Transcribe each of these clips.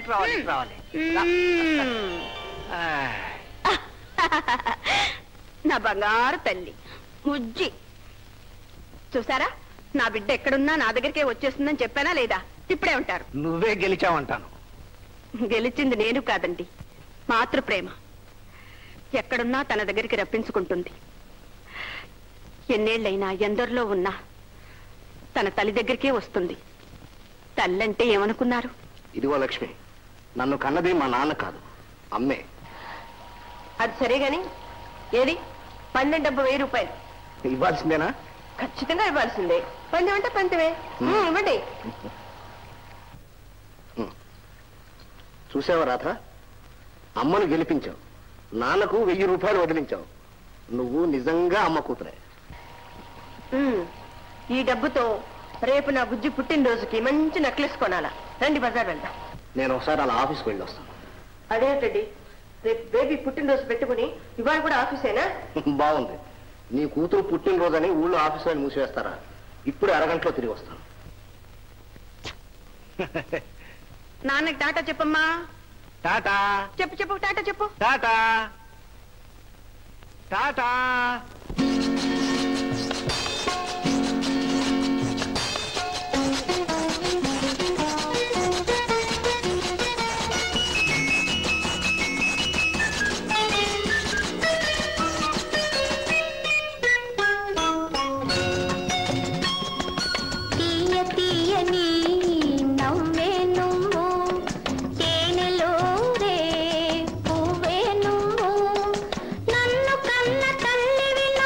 ఇటు రావాలి ఇటు రావాలి రా. మ్మ్. ఆ, నా బంగారు తల్లి ముజ్జి చూసారా నా బిడ్డ ఎక్కడున్నా నా దగ్గరికే వచ్చేస్తుందని చెప్పానా లేదా ఇప్పుడే ఉంటారు నువ్వే గెలిచావంటాను గెలిచింది నేను కాదండి మాతృ ప్రేమ ఎక్కడున్నా తన దగ్గరికి రప్పించుకుంటుంది ఎన్నేళ్లైనా ఎందరిలో ఉన్నా తన తల్లి దగ్గరికే వస్తుంది తల్లంటే ఏమనుకున్నారు ఇదిగో లక్ష్మి నన్ను కన్నది మా నాన్న కాదు అమ్మే అది సరే గాని ఏది పన్నెండు డెబ్బై వెయ్యి రూపాయలు ఇవ్వాల్సిందేనా ఖచ్చితంగా ఇవ్వాల్సిందే పందెం అంటే పంతమే ఇవ్వండి చూసావా రాధ అమ్మను గెలిపించావు నాన్నకు వెయ్యి రూపాయలు వదిలించావు నువ్వు నిజంగా అమ్మ కూతురే ఉమ్, ఈ డబ్బుతో రేపు నా బుజ్జి పుట్టినరోజుకి మంచి నెక్లెస్ కొనాలా రండి బజార్ వెళ్దాం నేను ఒకసారి అలా ఆఫీస్కి వెళ్ళి వస్తాను అదేంటండి రేపు బేబీ పుట్టినరోజు పెట్టుకుని ఇవాళ కూడా ఆఫీసేనా బాగుంది నీ కూతురు పుట్టినరోజని ఊళ్ళో ఆఫీస్ వాళ్ళు మూసివేస్తారా ఇప్పుడు అరగంటలో తిరిగి వస్తాను నాన్నకి టాటా చెప్పమ్మా టాటా చెప్పు చెప్పు టాటా చెప్పు టాటా టాటా తీయ తీయని నవ్వే నువ్వు తేనెలో రే పువ్వే నువ్వు నన్ను కన్న తల్లివి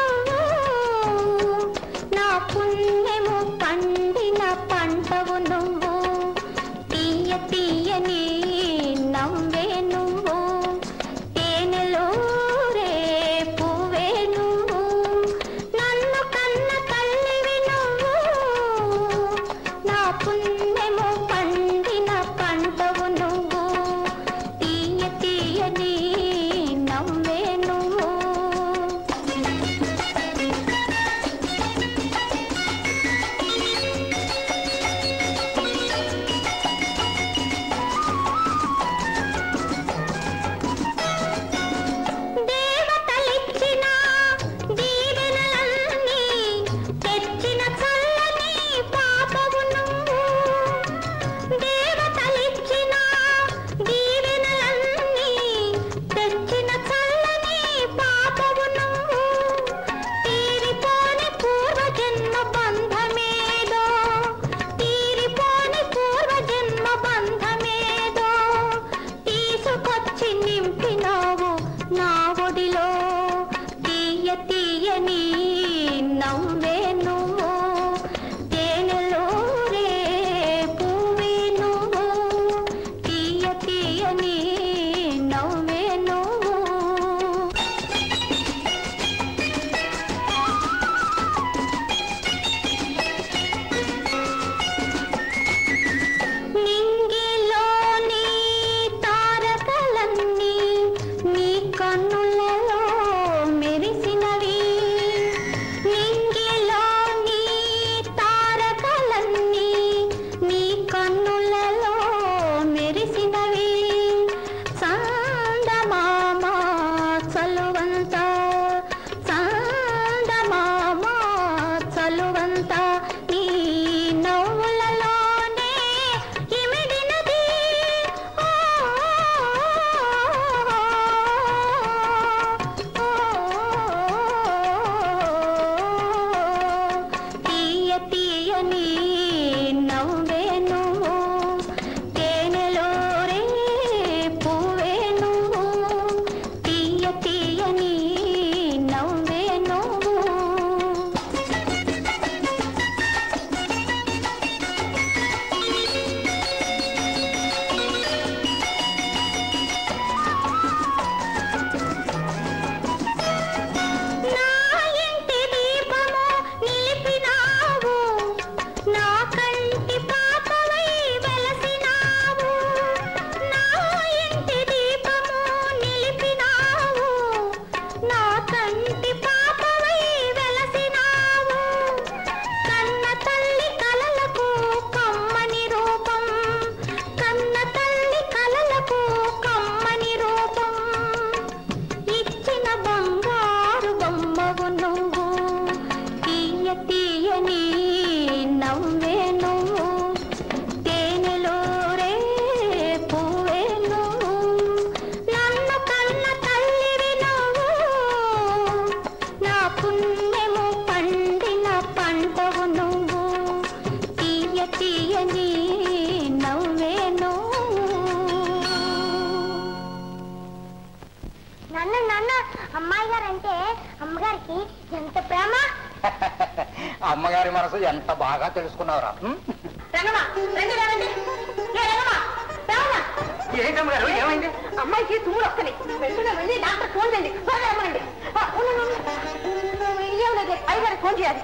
అమ్మాయి గారు అంటే అమ్మగారికి ఎంత ప్రేమ అమ్మగారి మనసు ఎంత బాగా తెలుసుకున్నావురా రంగమ్మా రండి రండి ఏ రంగమ్మా రావమ్మా ఏంటమ్మగారు ఏమైంది అమ్మాయికి తుమ్ములు వస్తున్నాయి వెంటనే వెళ్ళి డాక్టర్ ఫోన్ చేయండి త్వరగా రమ్మనండి ఆ, ఉండు, ఉండు, ఉండు. ఏం లేదు అయ్యగారికి ఫోన్ చేయాలి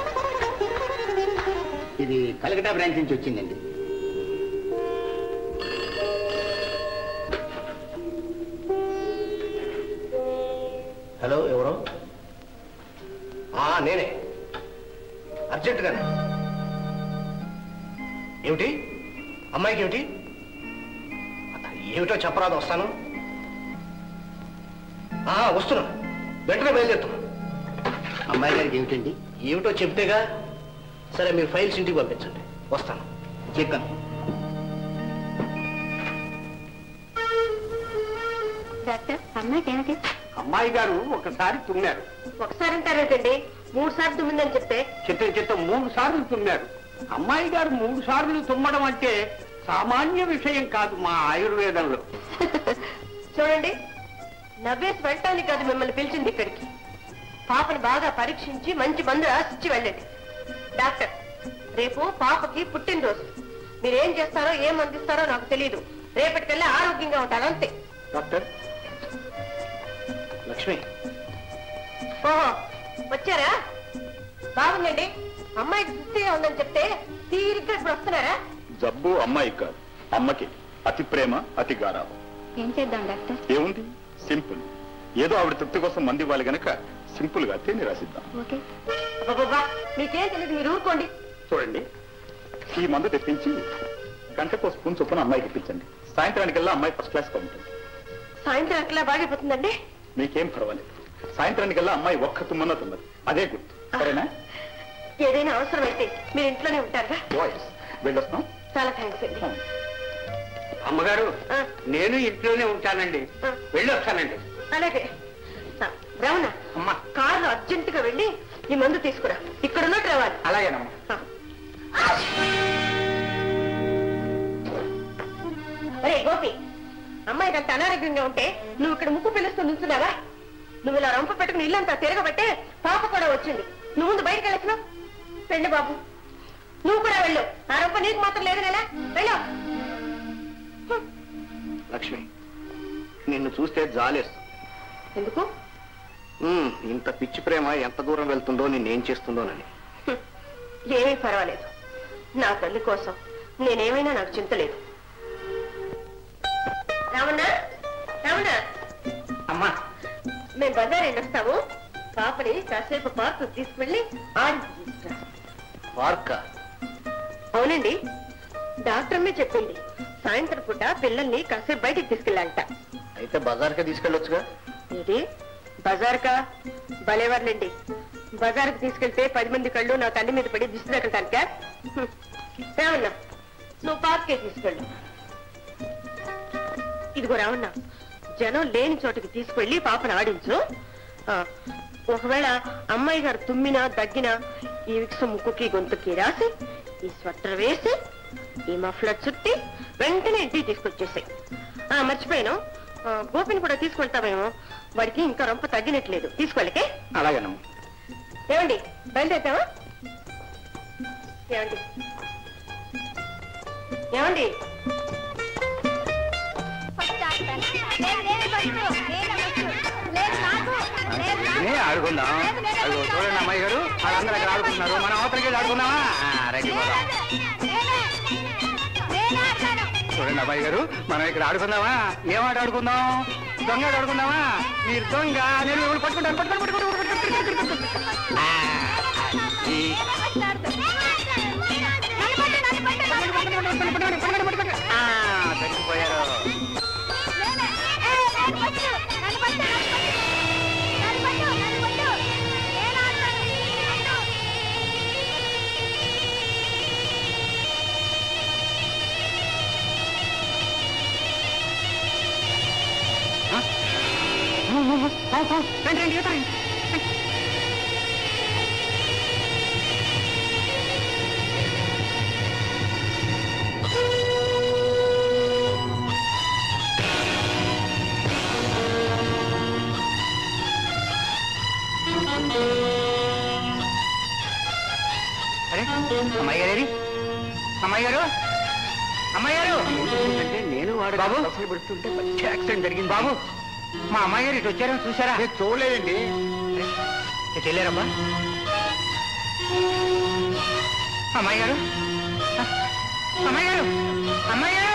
ఇది కలకటా బ్రాంచ్ నుంచి వచ్చిందండి హలో ఎవరు ఆ, నేనే అర్జెంటుగానే ఏమిటి అమ్మాయికి ఏమిటి ఏమిటో చెప్పరాదు వస్తాను ఆ, వస్తున్నా వెంటనే బయలుదేరుతున్నా అమ్మాయి గారికి ఏమిటండి ఏమిటో చెప్తేగా సరే మీరు ఫైల్స్ ఇంటికి పంపించండి వస్తాను చెప్పాను డాక్టర్ అమ్మాయికి ఏమిటి అమ్మాయి గారు ఒకసారి తుమ్మారు ఒకసారి అంటారేంటండి మూడు సార్లు తుమ్మిందని చెప్తే చిత్త చిత్త మూడు సార్లు తుమ్మారు అమ్మాయి గారు మూడు సార్లు తుమ్మడం అంటే సామాన్య విషయం కాదు మా ఆయుర్వేదంలో చూడండి నవ్వేసి వెళ్ళటానికి కాదు మిమ్మల్ని పిలిచింది ఇక్కడికి పాపని బాగా పరీక్షించి మంచి మందు రాసిచ్చి వెళ్ళండి డాక్టర్ రేపు పాపకి పుట్టినరోజు మీరేం చేస్తారో ఏం అందిస్తారో నాకు తెలియదు రేపటికల్లా ఆరోగ్యంగా ఉంటారు అంతే డాక్టర్ లక్ష్మి ఓహో వచ్చారా బాగుందండి అమ్మాయికి సుస్థిగా ఉందని చెప్తే తీరిగ్గా ఇప్పుడు వస్తున్నారా జబ్బు అమ్మాయి కాదు అమ్మకి అతి ప్రేమ అతి గారాబం ఏం చేద్దాం డాక్టర్ ఏముంది సింపుల్ ఏదో ఆవిడ తృప్తి కోసం మంది ఇవ్వాలి గనక సింపుల్ గా తేని రాసిద్దాం ఓకే అబ్బబ్బబ్బా, మీకేం తెలియదు మీరు ఊరుకోండి చూడండి ఈ మందు తెప్పించి గంటకు స్పూన్ చొప్పున అమ్మాయికి ఇప్పించండి సాయంత్రానికల్లా అమ్మాయి ఫస్ట్ క్లాస్ గా ఉంటుంది సాయంత్రం అట్లా బాగైపోతుందండి మీకేం పర్వాలేదు సాయంత్రానికల్లా అమ్మాయి ఒక్క తుమ్మన్న తుమ్మది అదే గుర్తు సరేనా ఏదైనా అవసరమైతే మీరు ఇంట్లోనే ఉంటారుగా వాయిస్ వెళ్ళొస్తాం చాలా థ్యాంక్స్ అండి అమ్మగారు ఆ, నేను ఇంట్లోనే ఉంటానండి ఆ. వెళ్ళొస్తానండి అలాగే ఆ, రమణ అమ్మా కారులో అర్జెంట్ గా వెళ్ళి ఈ మందు తీసుకురా ఇక్కడ ఉన్నట్టు రావాలి అలాగేనమ్మా ఆ. ఒరే గోపి అమ్మాయి అంత అనారోగ్యంగా ఉంటే నువ్వు ఇక్కడ ముక్కు పిలుస్తూ నిల్చున్నావా నువ్వు ఇలా రంప పెట్టుకుని ఇల్లంతా తిరగబట్టే పాప కూడా వచ్చింది నువ్వు ముందు బయటకు వెళ్ళచ్చు వెళ్ళి బాబు నువ్వు కూడా వెళ్ళు ఆ రంప నీకు మాత్రం లేదు నెల వెళ్ళు లక్ష్మి నిన్ను చూస్తే జాలేస్తుంది ఎందుకు ఉమ్, ఇంత పిచ్చి ప్రేమ ఎంత దూరం వెళ్తుందో నిన్నేం చేస్తుందోనని హ్మ్. ఏమీ పర్వాలేదు నా తల్లి కోసం నేనేమైనా నాకు చింత లేదు రావణ రావణ అమ్మా మేము బజార్ వెళ్ళొస్తాము పాపని కాసేపు పార్కు తీసుకువెళ్ళి ఆడి తీసుకురా పార్క అవునండి డాక్టర్ అమ్మే చెప్పింది సాయంత్రం పూట పిల్లల్ని కాసేపు బయటికి తీసుకెళ్ళాలంట అయితే బజార్కే తీసుకెళ్ళొచ్చుగా ఇది బజార్కా భలేవర్లండి బజార్కి తీసుకెళ్తే పది మంది కళ్ళు నా తల్లి మీద పడి దిష్టి తగ్గటానికా హ్మ్. రావన్నా నువ్వు పార్కే తీసుకెళ్ళు ఇదిగో రావన్నా జనం లేని చోటికి తీసుకెళ్లి పాపను ఆడించు ఆ, ఒకవేళ అమ్మాయి గారు తుమ్మినా దగ్గినా ఈ విక్స్ ముక్కుకి గొంతుకి రాసి ఈ స్వెటర్ వేసి ఈ మఫ్లర్ చుట్టి వెంటనే ఇంటికి తీసుకొచ్చేసాయి ఆ మర్చిపోయాను ఆ, గోపిని కూడా తీసుకెళ్తామేమో వాడికి ఇంకా రొంప తగ్గినట్లేదు తీసుకెళ్ళకే అలాగేనమ్మా ఏమండి బయలుదేరుతావా ఏమండి ఏమండి ఆడుకుందాం అదిగో చూడండి అమ్మాయి గారు వాళ్ళందరూ అక్కడ ఆడుకుంటున్నారు మనం అవతలకి వెళ్ళి ఆడుకుందామా ఆ, రండి పోదాం. చూడండి అబ్బాయి గారు మనం ఇక్కడ ఆడుకుందామా ఏం ఆట ఆడుకుందాం దొంగ ఆట ఆడుకుందామా మీరు దొంగ నేను మిమ్మల్ని పట్టుకుంటాను పట్టుకోండి పట్టుకోండి పట్టుకోండి, పట్టుకోండి, పట్టుకోండి. ఆ, అది. పట్టుకోండి, పట్టుకోండి, పట్టుకోండి, పట్టుకోండి. ఆ, తగ్గిపోయారు రండి రండి రండి అమ్మాయి గారు అమ్మాయి గారు అమ్మాయి గారు అంటే నేను వాడు బాబు. అసలు పెడుతుంటే మంచి యాక్సిడెంట్ జరిగింది బాబు మా అమ్మాయి గారు ఇటు వచ్చారని చూసారా నేను చూడలేదండి ఇటు వెళ్ళారమ్మా అమ్మాయి గారు అమ్మాయి గారు అమ్మాయి గారు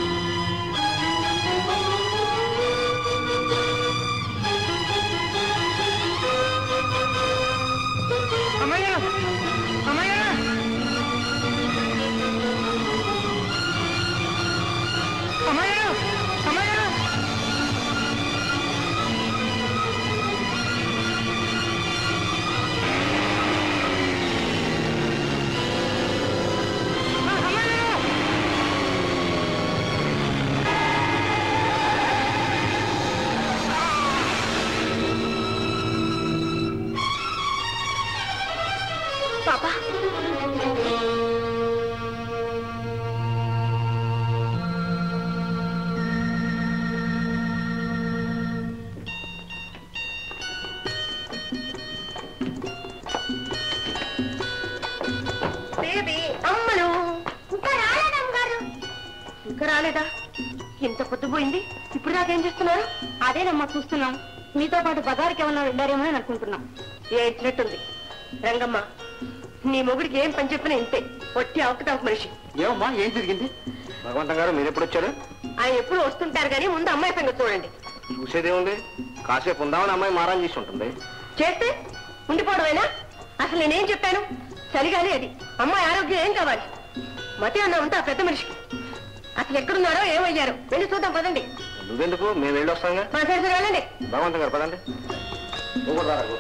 అమ్మాయి గారు అమ్మాయి గారు అమ్మాయి గారు అమ్మాయి గారు అమ్మాయి గారు పాపా బేబీ అమ్మలు ఇంకా రాలేదు అమ్మగారు ఇంకా రాలేదా ఇంత పొద్దుపోయింది ఇప్పుడు దాకేం చేస్తున్నారు అదేనమ్మా చూస్తున్నాం మీతో పాటు బజార్కి ఏమన్నా వెళ్ళారేమో అని అనుకుంటున్నాం ఏడ్చినట్టుంది రంగమ్మ నీ మొగుడికి ఏం పని చెప్పినా ఇంతే ఒట్టి అవకతవక మనిషి ఏమమ్మా ఏం జరిగింది భగవంతం గారు మీరు ఎప్పుడు వచ్చారు ఆయన ఎప్పుడు వస్తుంటారు కానీ ముందు అమ్మాయి సంగతి చూడండి చూసేదేముంది కాసేపు ఉందామని అమ్మాయి మారం చేసి ఉంటుంది చేస్తే ఉండిపోవడమేనా అసలు నేనేం చెప్పాను సరిగానే అది అమ్మాయి ఆరోగ్యం ఏం కావాలి మతి అన్న ఉంటే ఆ పెద్ద మనిషికి అసలు ఎక్కడున్నారో ఏమయ్యారు వెళ్ళి చూద్దాం పదండి నువ్వెందుకు మేము వెళ్ళి వస్తాంగా మా సరి సరి వెళ్ళండి భగవంతం గారు పదండి నువ్వు కూడా రా రఘు.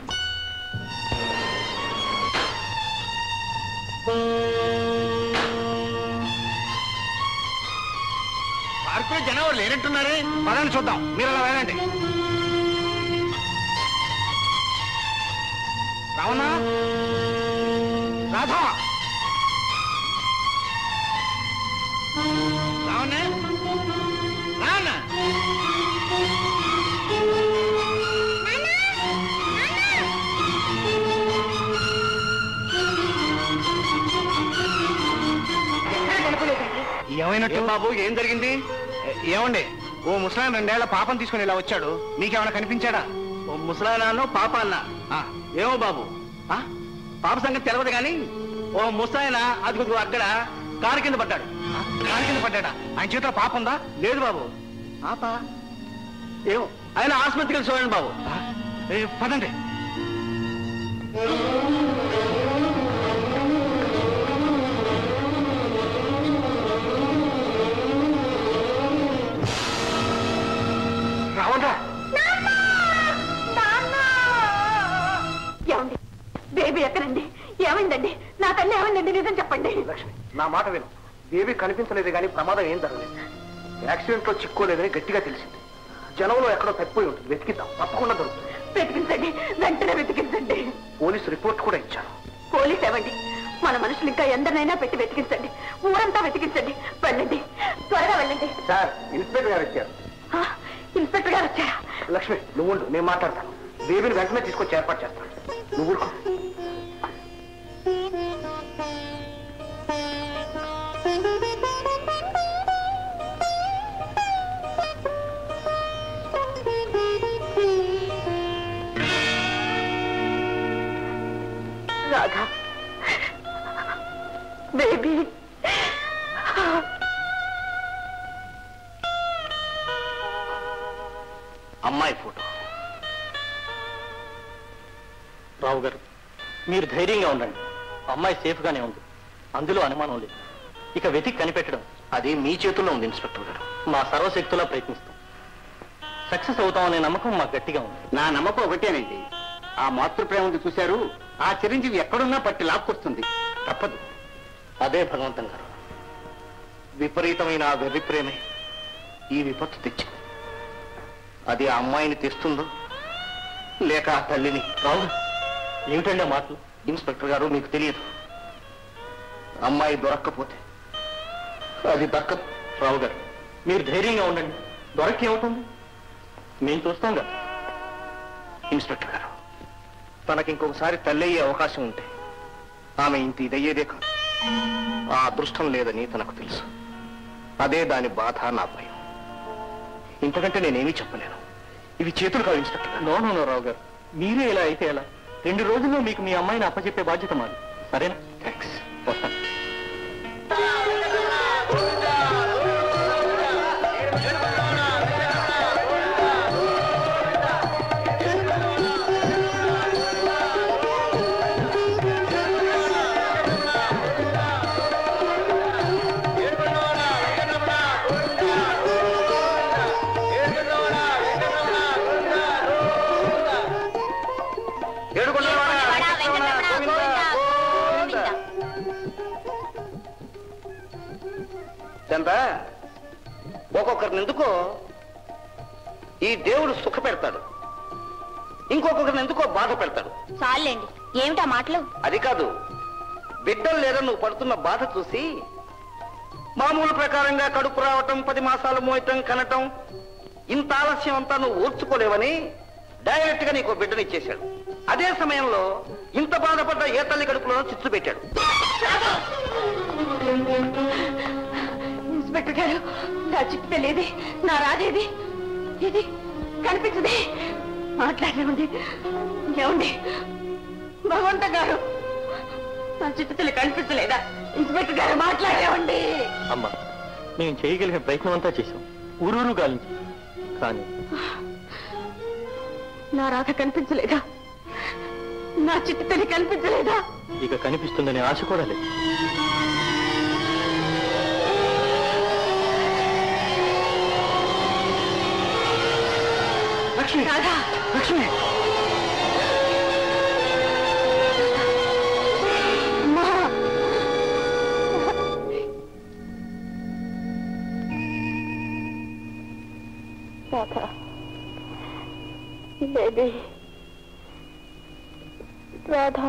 పార్కులో జనం లేనట్టున్నారే పదండి చూద్దాం మీరు అలా వెళ్ళండి రావణా రాధా రావణే రావణ ఏమైనట్టు ఏం బాబు ఏం జరిగింది ఏ- ఏమండి ఓ ముసలాయన రెండేళ్ల పాపం తీసుకుని ఇలా వచ్చాడు మీకేమైనా కనిపించాడా ఓ ముసలాయనాను పాప అన్న ఆ, ఏమో బాబు ఆ? పాప సంగతి తెలవదు కానీ ఓ ముసలాయన అదిగో అక్కడ కారు కింద పడ్డాడు ఆ, కారు కింద పడ్డాడా ఆయన చేతిలో పాప ఉందా లేదు బాబు పాప ఏమో ఆయన ఆసుపత్రికి వెళ్ళి చూడండి బాబు ఆ, ఏ, పదండి రావణరా ఏమండి బేబీ ఎక్కడండి ఏమైందండి నా తల్లి ఏమైందండి నిజం చెప్పండి లక్ష్మి నా మాట విను దేవి కనిపించలేదు కానీ ప్రమాదం ఏం జరగలేదు యాక్సిడెంట్ లో చిక్కోలేదని గట్టిగా తెలిసింది జనంలో ఎక్కడో తప్పిపోయి ఉంటుంది వెతికిద్దాం తప్పకుండా దొరుకుతుంది వెతికించండి వెంటనే వెతికించండి పోలీసు రిపోర్ట్ కూడా ఇచ్చాను పోలీస్ ఏమండి మన మనుషులు ఇంకా ఎందరినైనా పెట్టి వెతికించండి ఊరంతా వెతికించండి వెళ్ళండి త్వరగా వెళ్ళండి సార్ ఇన్స్పెక్టర్ గారు వచ్చారు ఆ, ఇన్స్పెక్టర్ గారు వచ్చారా లక్ష్మి నువ్వు ఉండు, నేను మాట్లాడతాను దేవిని వెంటనే తీసుకొచ్చి ఏర్పాటు చేస్తాను నువ్వు ఊరుకో. రాధా బేబీ అమ్మాయి ఫోటో రావు గారు మీరు ధైర్యంగా ఉండండి అమ్మాయి సేఫ్ గానే ఉంది అందులో అనుమానం లేదు ఇక వెతికి కనిపెట్టడం అది మీ చేతుల్లో ఉంది ఇన్స్పెక్టర్ గారు మా సర్వశక్తులా ప్రయత్నిస్తాం సక్సెస్ అవుతామనే నమ్మకం మాకు గట్టిగా ఉంది నా నమ్మకం ఒకటేనండి ఆ మాతృప్రేమ ఉంది చూశారు ఆ చిరంజీవి ఎక్కడున్నా పట్టి లాక్కొస్తుంది తప్పదు అదే భగవంతం గారు విపరీతమైన ఆ వెర్రి ప్రేమే ఈ విపత్తు తెచ్చింది అది ఆ అమ్మాయిని తెస్తుందో లేక ఆ తల్లిని రావు ఏమిటండి ఆ మాటలు ఇన్స్పెక్టర్ గారు మీకు తెలియదు అమ్మాయి దొరక్కపోతే అది దక్కదు రావు గారు మీరు ధైర్యంగా ఉండండి దొరక్కి ఏమవుతుంది మేము చూస్తాం కదా ఇన్స్పెక్టర్ గారు తనకి ఇంకొకసారి తల్లి అయ్యే అవకాశం ఉంటే ఆమె ఇంత ఇదయ్యేదే కాదు ఆ అదృష్టం లేదని తనకు తెలుసు అదే దాని బాధ నా భయం ఇంతకంటే నేనేమీ చెప్పలేను ఇవి చేతులు కావించినట్టు no no no Rao garu మీరే ఇలా అయితే ఎలా రెండు రోజుల్లో మీకు మీ అమ్మాయిని అప్పచెప్పే బాధ్యత మాది సరేనా థ్యాంక్స్ వస్తాను చంద్ర ఒక్కొక్కరిని ఎందుకో ఈ దేవుడు సుఖ పెడతాడు ఇంకొకరిని ఎందుకో బాధ పెడతాడు చాలండి ఏమిటా మాటలు అది కాదు బిడ్డలు లేదని నువ్వు పడుతున్న బాధ చూసి మామూలు ప్రకారంగా కడుపు రావటం పది మాసాలు మోయటం కనటం ఇంత ఆలస్యం అంతా నువ్వు ఓర్చుకోలేవని డైరెక్ట్ గా నీకు బిడ్డనిచ్చేశాడు అదే సమయంలో ఇంత బాధపడ్డ ఏ తల్లి కడుపులో చిచ్చు పెట్టాడు ఇన్స్పెక్టర్ గారు నా చిక్కు తెలియదు నా రాజేది ఇది కనిపించదే మాట్లాడేవండి ఏమండి భగవంత గారు నా చిత్తలు కనిపించలేదా ఇన్స్పెక్టర్ గారు మాట్లాడేవండి అమ్మా మేము చేయగలిగిన ప్రయత్నం అంతా చేశాం ఊరూరు గాలించి కానీ నా రాధ కనిపించలేదా నా చిత్తలు కనిపించలేదా ఇక కనిపిస్తుందనే ఆశ కూడా లేదు లక్ష్మి రాధా లక్ష్మి అమ్మా Radha baby Radha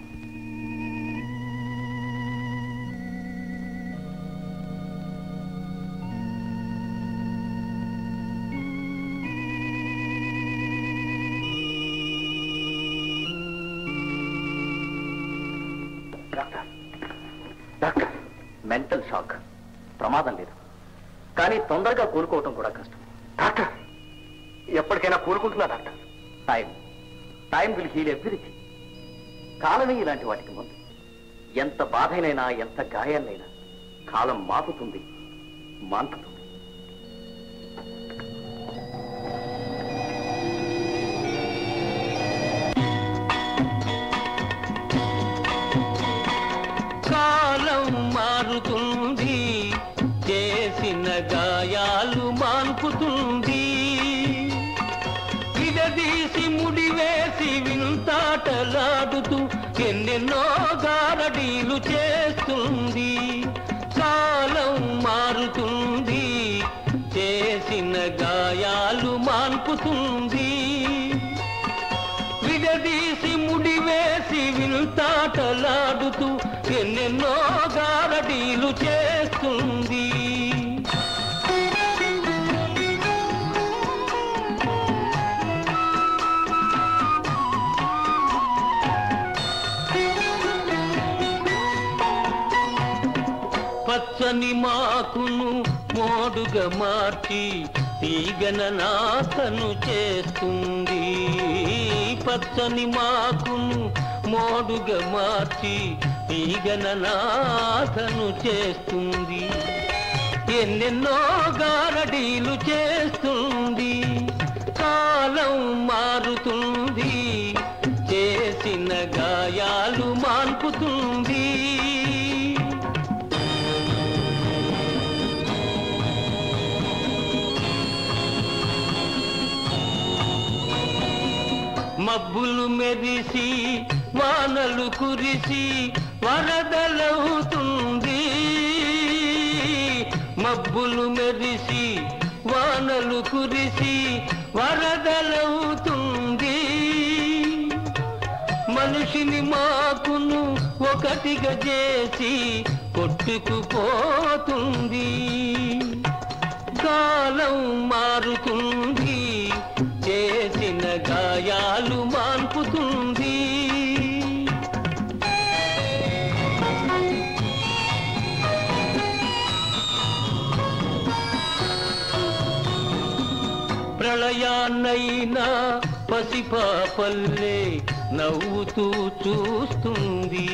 doctor doctor mental shock ప్రమాదం లేదు కానీ తొందరగా కోలుకోవటం కూడా కష్టం డాక్టర్ ఎప్పటికైనా కోలుకుంటున్నా doctor time time will heal everything కాలమే ఇలాంటి వాటికి ముందు ఎంత బాధైనైనా ఎంత గాయాలైనా కాలం మాపుతుంది మాన్పుతుంది కాలం మారుతుంది చేసిన గాయాలు మాన్పుతుంది విడదీసి ముడివేసి వింతాటలాడుతూ ఎన్నెన్నో గారడీలు చేస్తుంది కాలం మారుతుంది చేసిన గాయాలు మాన్పుతుంది విడదీసి ముడివేసి వింతాటలాడుతూ ఎన్నెన్నో గారడీలు చేస్తుంది పచ్చని మాకును మోడుగా మార్చి తీగన నాకను చేస్తుంది పచ్చని మాకును మోడుగా మార్చి తీగన నాకను చేస్తుంది ఎన్నెన్నో గారడీలు చేస్తుంది కాలం మారుతుంది చేసిన గాయాలు మాన్పుతుంది మబ్బులు మెరిసి వానలు కురిసి వరదలవుతుంది మబ్బులు మెరిసి వానలు కురిసి వరదలవుతుంది మనిషిని మాకును ఒకటిగా చేసి కొట్టుకుపోతుంది కాలం మారుతుంది చేసిన గాయాలు మాన్పుతుంది ప్రళయాన్నైనా పసిపాపల్లే నవ్వుతూ చూస్తుంది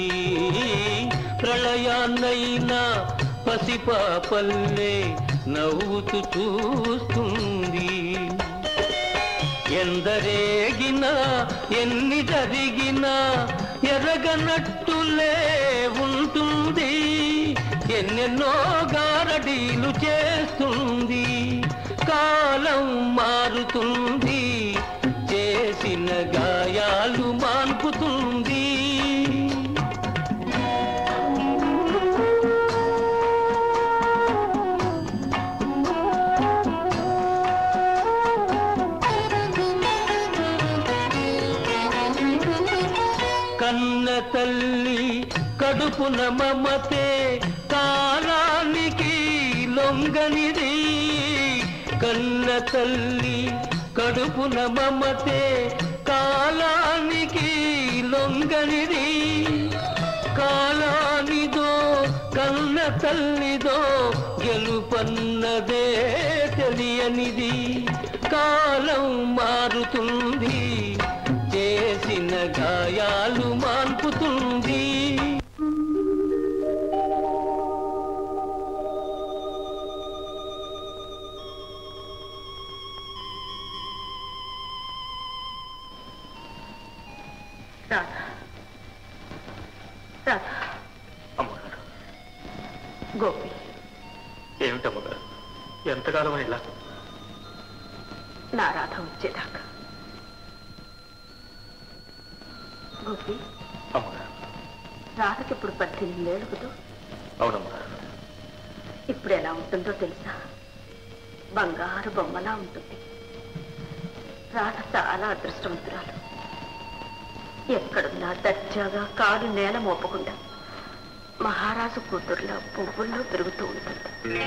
ప్రళయాన్నైనా పసిపాపల్లే నవ్వుతూ చూస్తుంది ఎందరేగినా ఎన్ని జరిగినా ఎరగనట్టులే ఉంటుంది ఎన్నెన్నో గారడీలు చేస్తుంది కాలం మారుతుంది చేసిన గాయాలు మాన్పుతుంది కన్న తల్లి కడుపున మమతే కాలానికి లొంగనిది కన్న తల్లి కడుపున మమతే కాలానికి లొంగనిది కాలానిదో కన్న తల్లిదో గెలుపన్నదే తెలియనిది కాలం మారుతుంది చేసిన గాయాలు మాన్పుతుంది రాధా రాధా అమ్మగారు గోపి ఏమిటమ్మగారు ఎంతకాలం ఇలా నా రాధ వచ్చేదాకా గోపి అమ్మగారు రాధకి ఇప్పుడు పద్దెనిమిది ఏళ్ళు కదూ అవునమ్మగారు ఇప్పుడు ఎలా ఉంటుందో తెలుసా బంగారు బొమ్మలా ఉంటుంది రాధ చాలా అదృష్టవంతురాలు ఎక్కడున్నా దర్జాగా కాలు నేల మోపకుండా మహారాజు కూతుర్లో పువ్వుల్లో పెరుగుతూ ఉంటుంది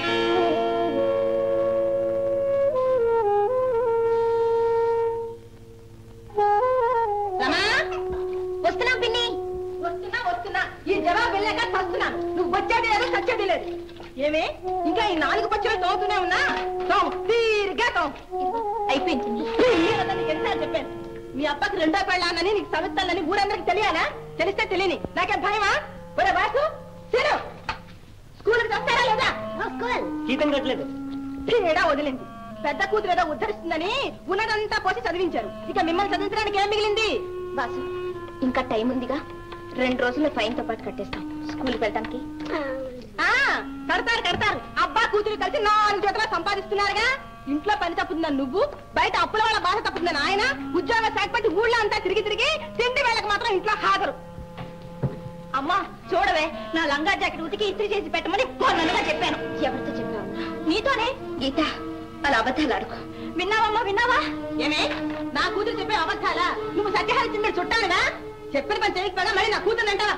వస్తున్నా పిన్ని వస్తున్నా వస్తున్నా ఈ జవాబు వెళ్ళాక చస్తున్నాను నువ్వు వచ్చేది లేదు చచ్చేది లేదు ఏమే ఇంకా ఈ నాలుగు పచ్చలు తోగుతూనే ఉన్నా తోము తీరిగా తోము అయిపోయింది నీకు ఎన్నిసార్లు చెప్పాను మీ అబ్బకి రెండో పెళ్ళానని నీకు సవిస్తానని ఊరందరికి తెలియాలా తెలిస్తే తెలియని నాకేం భయమా ఒరే బాసు తిను స్కూల్కి వస్తారా లేదా స్కూల్ జీతం కట్టలేదు పీడ వదిలింది పెద్ద కూతురు ఏదో ఉద్ధరిస్తుందని ఉన్నదంతా పోసి చదివించారు ఇక మిమ్మల్ని చదివించడానికి ఏం మిగిలింది బాసు ఇంకా టైం ఉందిగా రెండు రోజుల్లో ఫైన్ తో పాటు కట్టేస్తాం స్కూల్కి వెళ్ళడానికి ఆ కడతారు కడతారు అబ్బా కూతురు కలిసి నాలుగు జతలా సంపాదిస్తున్నారుగా ఇంట్లో పని తప్పుతుందని నువ్వు బయట అప్పుల వాళ్ళ బాధ తప్పుతుందని ఆయన ఉద్యోగ శాఖపట్టి ఊళ్ళో అంతా తిరిగి తిరిగి తిండి వేళకు మాత్రం ఇంట్లో హాజరు అమ్మా చూడవే నా లంగా జాకెట్ ఉతికి ఇస్త్రీ చేసి పెట్టమని మొన్నగా చెప్పాను ఎవరితో చెప్పావు నీతోనే గీత అలా అబద్ధాలు ఆడుకో విన్నావమ్మా విన్నావా ఏమే నా కూతురు చెప్పే అబద్ధాలా నువ్వు సత్యహారి చిన్న చుట్టానుగా చెప్పిన పని చేయకపోగా మరి నా కూతురు అంటావా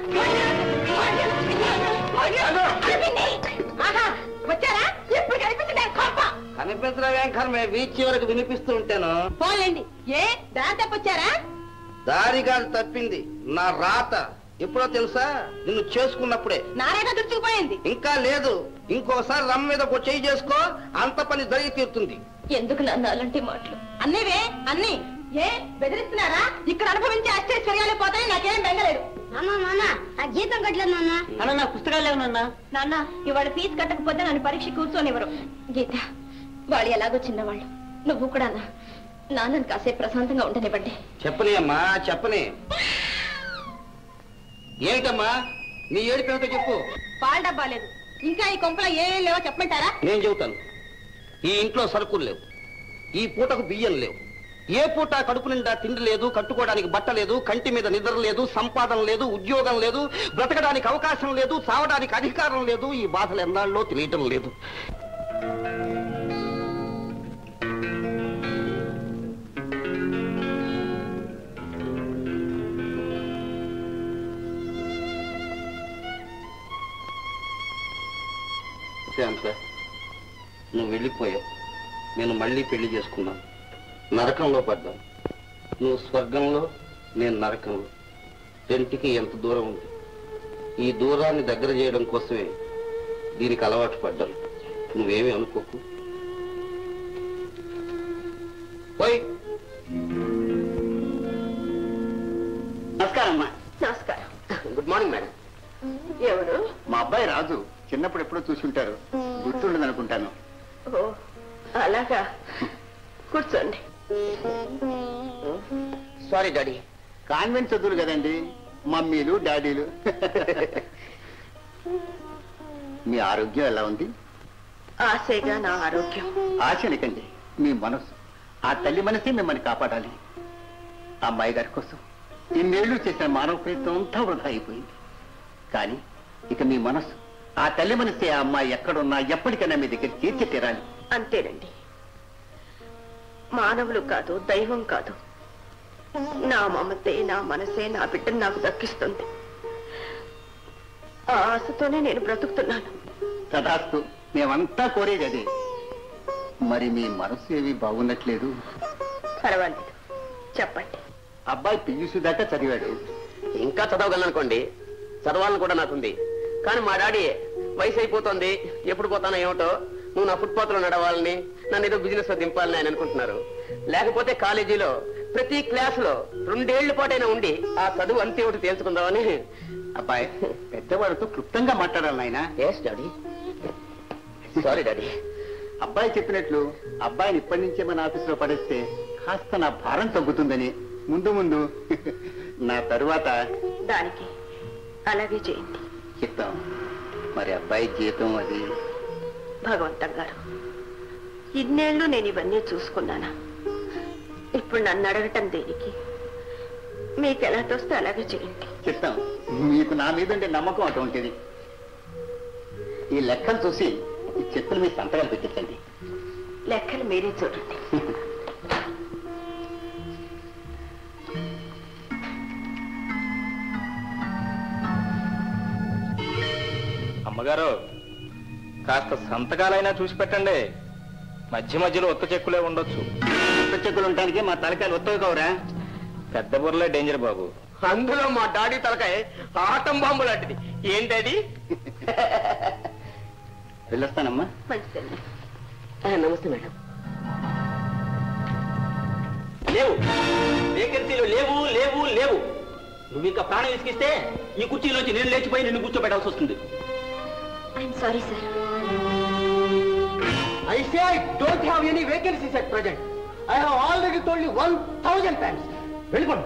వచ్చారా ఇప్పుడు కనిపించింది కోప కనిపించడం కర్మే వీచి వరకు వినిపిస్తూ ఉంటాను పోలేండి ఏ దారి తప్పొచ్చారా దారి కాదు తప్పింది నా రాత ఎప్పుడో తెలుసా నిన్ను చేసుకున్నప్పుడే నారేగా దుర్చుకుపోయింది ఇంకా లేదు ఇంకోసారి రమ్మ మీద ఒక చెయ్యి చేసుకో అంత పని జరిగి తీరుతుంది ఎందుకు నాన్న అలాంటి మాటలు అన్నీవే అన్ని ఏ బెదిరిస్తున్నారా ఇక్కడ అనుభవించే అష్టైశ్వర్యాలు పోతాయి నాకేం బెంగలేదు నాన్న నాన్న ఆ జీతం కట్టలేదు నాన్న అన్న నా పుస్తకాలు లేవనన్నా నాన్న ఇవాళ ఫీజు కట్టకపోతే నన్ను పరీక్ష కూర్చోనివ్వరు గీత వాళ్ళు ఎలాగో చిన్నవాళ్ళు నువ్వు కూడా అన్నా నాన్నని కాసేపు ప్రశాంతంగా ఉండనివ్వండి చెప్పని అమ్మా చెప్పని ఏమిటమ్మా నీ ఏడుపు ఏమిటో చెప్పు పాల డబ్బా లేదు ఇంకా ఈ కొంపలో ఏ లేవో చెప్పమంటారా నేను చెబుతాను ఈ ఇంట్లో సరుకులు లేవు ఈ పూటకు బియ్యం లేవు ఏ పూట కడుపు నిండా తిండి లేదు కట్టుకోవడానికి బట్ట లేదు కంటి మీద నిద్ర లేదు సంపాదన లేదు ఉద్యోగం లేదు బ్రతకడానికి అవకాశం లేదు చావడానికి అధికారం లేదు ఈ బాధలు ఎన్నాళ్ళలో తెలియటం లేదు శాంత నువ్వు వెళ్ళిపోయావు నేను మళ్ళీ పెళ్లి చేసుకున్నాను నరకంలో పడ్డాను నువ్వు స్వర్గంలో నేను నరకంలో రెంటికి ఎంత దూరం ఉంది ఈ దూరాన్ని దగ్గర చేయడం కోసమే దీనికి అలవాటు పడ్డాను నువ్వేమీ అనుకోకు నమస్కారం అమ్మా నమస్కారం గుడ్ మార్నింగ్ మేడం ఎవరు మా అబ్బాయి రాజు చిన్నప్పుడు ఎప్పుడో చూసి ఉంటారు గుర్తుండదు అనుకుంటాను ఓ అలాగా కూర్చోండి సారీ డాడీ కాన్వెంట్ చదువులు కదండి మమ్మీలు డాడీలు మీ ఆరోగ్యం ఎలా ఉంది ఆశగా నా ఆరోగ్యం ఆశనికండి మీ మనసు ఆ తల్లి మనసే మిమ్మల్ని కాపాడాలి ఆ అమ్మాయి గారి కోసం ఇన్నేళ్లు చేసిన మానవ ప్రయత్నం అంతా వృధా అయిపోయింది కానీ ఇక మీ మనసు ఆ తల్లి మనసే ఆ అమ్మాయి ఎక్కడున్నా ఎప్పటికైనా మీ దగ్గర చేర్చి తీరాలి అంతేనండి మానవులు కాదు దైవం కాదు నా మమతే నా మనసే నా బిడ్డను నాకు దక్కిస్తుంది ఆ ఆశతోనే నేను బ్రతుకుతున్నాను తదాస్తు మేమంతా కోరేది అదే మరి మీ మనసు ఏవి బాగున్నట్లేదు పర్వాలేదు చెప్పండి అబ్బాయి పియూసీ దాకా చదివాడు ఇంకా చదవగలను అనుకోండి చదవాలని కూడా నాకుంది కానీ మా డాడీ వయసు అయిపోతుంది ఎప్పుడు పోతానో ఏమిటో నువ్వు నా ఫుట్పాత్లో నడవాలని నన్ను ఏదో బిజినెస్ లో దింపాలని ఆయన అనుకుంటున్నారు లేకపోతే కాలేజీలో ప్రతి క్లాస్ లో రెండేళ్ల పాటైనా ఉండి ఆ చదువు అంతే ఒకటి తేల్చుకుందామని అబ్బాయి పెద్దవాడితో క్లుప్తంగా మాట్లాడాలి నాయన ఎస్ డాడీ సారీ డాడీ అబ్బాయి చెప్పినట్లు అబ్బాయిని ఇప్పటి నుంచే మన ఆఫీసులో పడేస్తే కాస్త నా భారం తగ్గుతుందని ముందు ముందు నా తరువాత దానికి అలాగే చేయండి చెప్తాం మరి అబ్బాయి జీతం అది భగవంతం గారు ఇన్నేళ్లు నేను ఇవన్నీ చూసుకున్నానా ఇప్పుడు నన్ను అడగటం దేనికి మీకు ఎలా తోస్తే అలాగే చేయండి చెప్తాం మీకు నా మీద ఉండే నమ్మకం అటువంటిది ఈ లెక్కలు చూసి ఈ చెప్పులు మీ సంతకాలు పెట్టించండి లెక్కలు మీరే చూడండి అమ్మగారు కాస్త సంతకాలైనా చూసి పెట్టండి మధ్య మధ్యలో ఒత్త చెక్కులే ఉండొచ్చు కొత్త చెక్కులు ఉండటానికి మా తలకాయలు ఒత్తవి కవరా పెద్ద బుర్రలే డేంజర్ బాబు అందులో మా డాడీ తలకాయ ఆటం బాంబు లాంటిది ఏంటది వెళ్ళొస్తానమ్మా మంచిదండి నమస్తే మేడం లేవు వేకెన్సీలు లేవు లేవు లేవు నువ్వు ఇంకా ప్రాణం ఇసుకిస్తే ఈ కుర్చీలోంచి నేను లేచిపోయి నిన్ను కూర్చోబెట్టాల్సి వస్తుంది I'm sorry sir I say I don't have any vacancies at present. I have already told you one thousand times. వెళ్ళిపోండి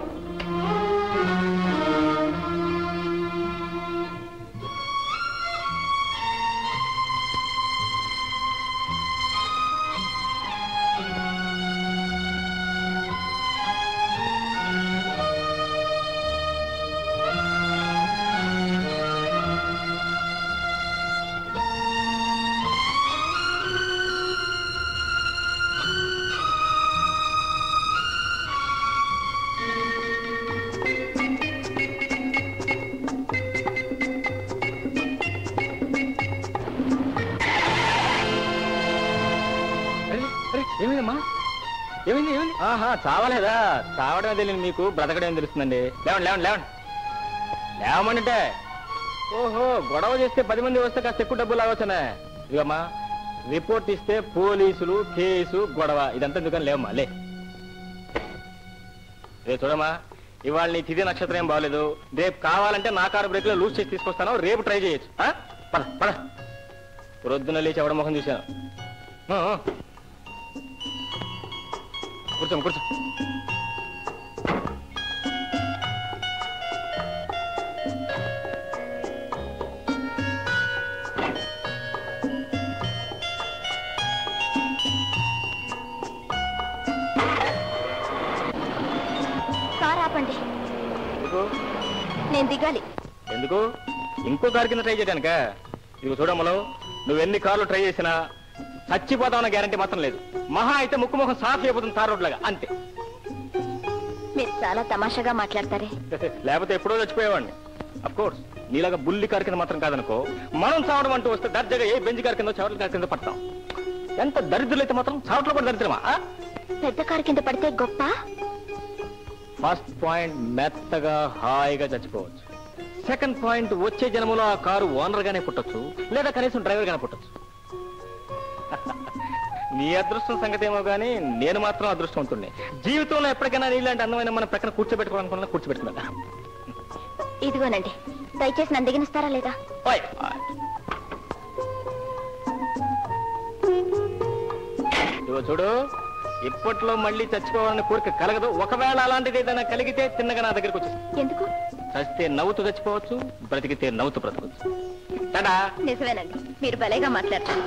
ఏమైందమ్మా ఏమైంది ఏమైంది ఆహా చావలేదా చావడమే తెలియదు మీకు బ్రతకడం తెలుస్తుందండి లేవండి లేవండి లేవండి లేవమంటే ఓహో గొడవ చేస్తే పది మంది వస్తే కాస్త ఎక్కువ డబ్బులు లాగొచ్చానే ఇదమ్మా రిపోర్ట్ ఇస్తే పోలీసులు కేసు గొడవ ఇదంతా ఎందుకని లేవమ్మా లే రే చూడమ్మా ఇవాళ నీ తిథి నక్షత్రం ఏం బాగలేదు రేపు కావాలంటే నా కారు బ్రేక్ లో లూజ్ చేసి తీసుకొస్తాను రేపు ట్రై చేయొచ్చు ఆ? పద పద ప్రొద్దున లేచి ఎవడ ముఖం చూశాను ఆ, ఆ. కూర్చోమ్మ కూర్చో కార్ ఆపండి ఎందుకు నేను దిగాలి ఎందుకు ఇంకో కారు కింద ట్రై చేయడానిక ఇదిగో చూడమ్మలో నువ్వు ఎన్ని కార్లు ట్రై చేసినా చచ్చిపోతావన్న గ్యారంటీ మాత్రం లేదు మహా అయితే ముక్కు ముఖం సాఫ్ అయిపోతుంది తార్ రోడ్లాగా అంతే మీరు చాలా తమాషాగా మాట్లాడతారే లేకపోతే ఎప్పుడో చచ్చిపోయేవాడిని అఫ్ కోర్స్ నీలాగా బుల్లి కారు కింద మాత్రం కాదనుకో మనం చావడం అంటూ వస్తే దర్జాగా ఏ బెంచ్ కారు కింద చవట్ల కారు కింద పడతాం ఎంత దరిద్రులైతే మాత్రం చవట్లో పడి దరిద్రమా ఆ? పెద్ద కారు కింద పడితే గొప్ప ఫస్ట్ పాయింట్ మెత్తగా హాయిగా చచ్చిపోవచ్చు సెకండ్ పాయింట్ వచ్చే జన్మలో ఆ కారు ఓనర్ గానే పుట్టొచ్చు లేదా కనీసం డ్రైవర్ గానే పుట్టొచ్చు నీ అదృష్టం సంగతి ఏమో కానీ నేను మాత్రం అదృష్టవంతుడిని జీవితంలో ఎప్పటికైనా నీలాంటి అందమైన మన ప్రక్కన కూర్చోబెట్టుకోవాలనుకున్నా కూర్చోబెట్టుకున్నా ఇదిగోనండి దయచేసి నన్ను దిగనిస్తారా లేదా ఓయ్. ఇదిగో చూడు ఇప్పట్లో మళ్ళీ చచ్చిపోవాలని కోరిక కలగదు ఒకవేళ అలాంటిది ఏదైనా కలిగితే తిన్నగా నా దగ్గరికి వచ్చేసి ఎందుకు చస్తే నవ్వుతూ చచ్చిపోవచ్చు బ్రతికితే నవ్వుతూ బ్రతకవచ్చు టాటా నిజమేనండి మీరు భలేగా మాట్లాడతారు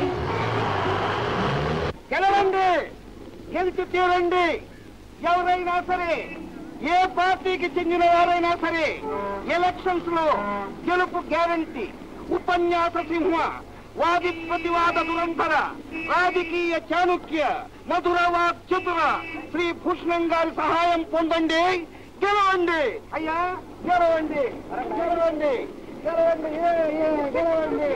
గెలవండి గెలిచి తీరండి ఎవరైనా సరే ఏ పార్టీకి చెందిన వారైనా సరే ఎలక్షన్స్ లో గెలుపు గ్యారంటీ ఉపన్యాస సింహ వాది ప్రతివాద దురంధర రాజకీయ చాణుక్య మధుర వాక్చతుర శ్రీ భూషణం గారి సహాయం పొందండి గెలవండి అయ్యా గెలవండి గెలవండి గెలవండి ఏ, ఏ, గెలవండి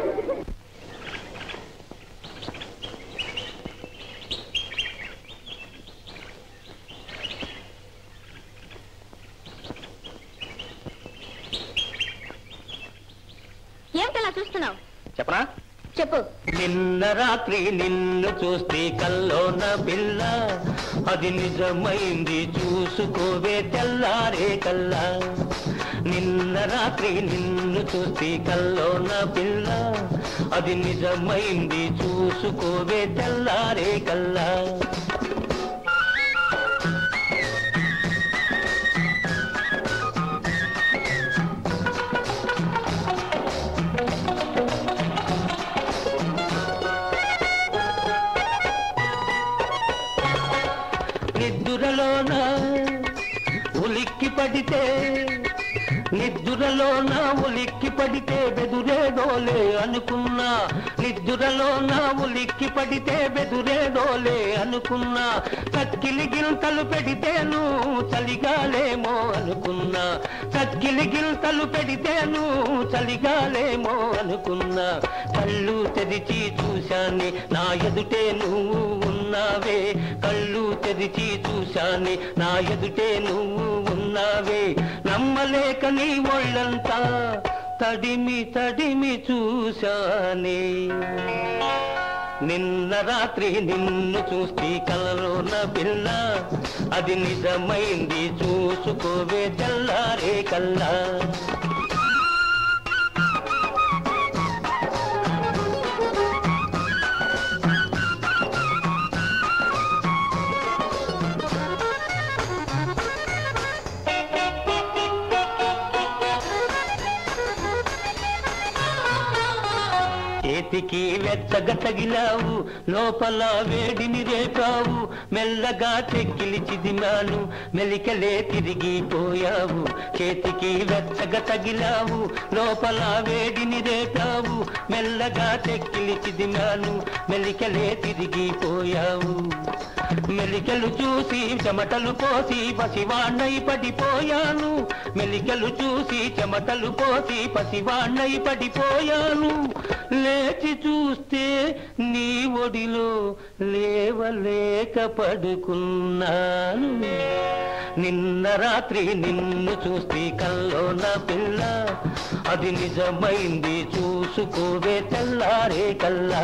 ఏమిటలా చూస్తున్నావు చెప్పనా చెప్పు నిన్న రాత్రి నిన్ను చూస్తే కల్లోన పిల్ల అది నిజమైంది చూసుకోవే తెల్లారే కల్లా నిన్న రాత్రి నిన్ను చూస్తే కల్లోన పిల్ల అది నిజమైంది చూసుకోవే తెల్లారే కల్లా నిద్దురలోన ఉలిక్కి పడితే నిద్దురలోన ఉలిక్కి పడితే బెదురేదోలే అనుకున్నా నిద్దురలోన ఉలిక్కి పడితే బెదురేదోలే అనుకున్నా చక్కిలి గిల్తలు పెడితేను చలిగాలేమో అనుకున్నా చక్కిలి గిల్తలు పెడితేను చలిగాలేమో అనుకున్నా కళ్ళు తెరిచి చూశాని నా ఎదుటే నువ్వు ఉన్నావే కళ్ళు తెరిచి చూశాని నా ఎదుటే నువ్వు ఉన్నావే నమ్మలేక నీ ఒళ్ళంతా తడిమి తడిమి చూశానే నిన్న రాత్రి నిన్ను చూస్తే కలలోన పిల్ల అది నిజమైంది చూసుకోవే తెల్లారే కల్లా చేతికి వెచ్చగా తగిలావు లోపల వేడిని రేపావు మెల్లగా చెక్కిలి చిదిమాను మెలికలే తిరిగిపోయావు చేతికి వెచ్చగా తగిలావు లోపల వేడిని రేపావు మెల్లగా చెక్కిలి చిదిమాను మెలికలే తిరిగిపోయావు మెలికలు చూసి చెమటలు పోసి పసివాణ్ణై పడిపోయాను మెలికలు చూసి చెమటలు పోసి పసివాణ్ణై పడిపోయాను లేచి చూస్తే నీ ఒడిలో లేవలేక పడుకున్నాను నిన్న రాత్రి నిన్ను చూస్తే కల్లోన పిల్ల అది నిజమైంది చూసుకోవే తెల్లారే కల్లా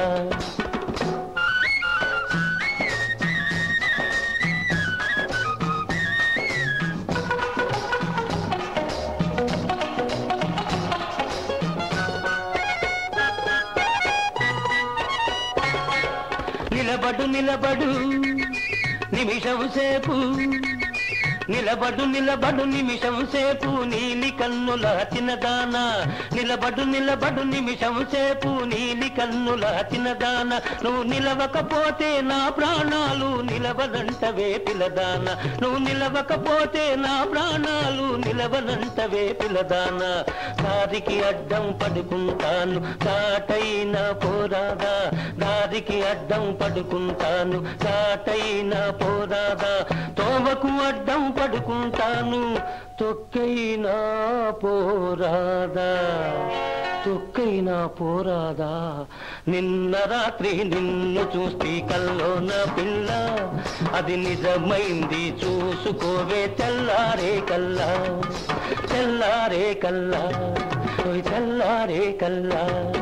నిలబడు నిలబడు నిమిషం సేపు నిలబడు నిలబడు నిమిషం సేపు నీలి కన్నుల చిన్నదాన నిలబడు నిలబడు నిమిషం సేపు నీలి కన్నుల చిన్నదాన నువ్వు నిలవకపోతే నా ప్రాణాలు నిలవనంటవే పిలదాన నువ్వు నిలవకపోతే నా ప్రాణాలు నిలవనంటవే పిలదాన దారికి అడ్డం పడుకుంటాను దాటైన పోరాదా దారికి అడ్డం పడుకుంటాను దాటైన పోరాదా తోవకు అడ్డం పడుకుంటాను తొక్కైనా పోరాదా తొక్కైనా పోరాదా నిన్న రాత్రి నిన్ను చూస్తే కల్లోన పిల్ల అది నిజమైంది చూసుకోవే తెల్లారే కల్లా తెల్లారే కల్లా ఓయ్ తెల్లారే కల్లా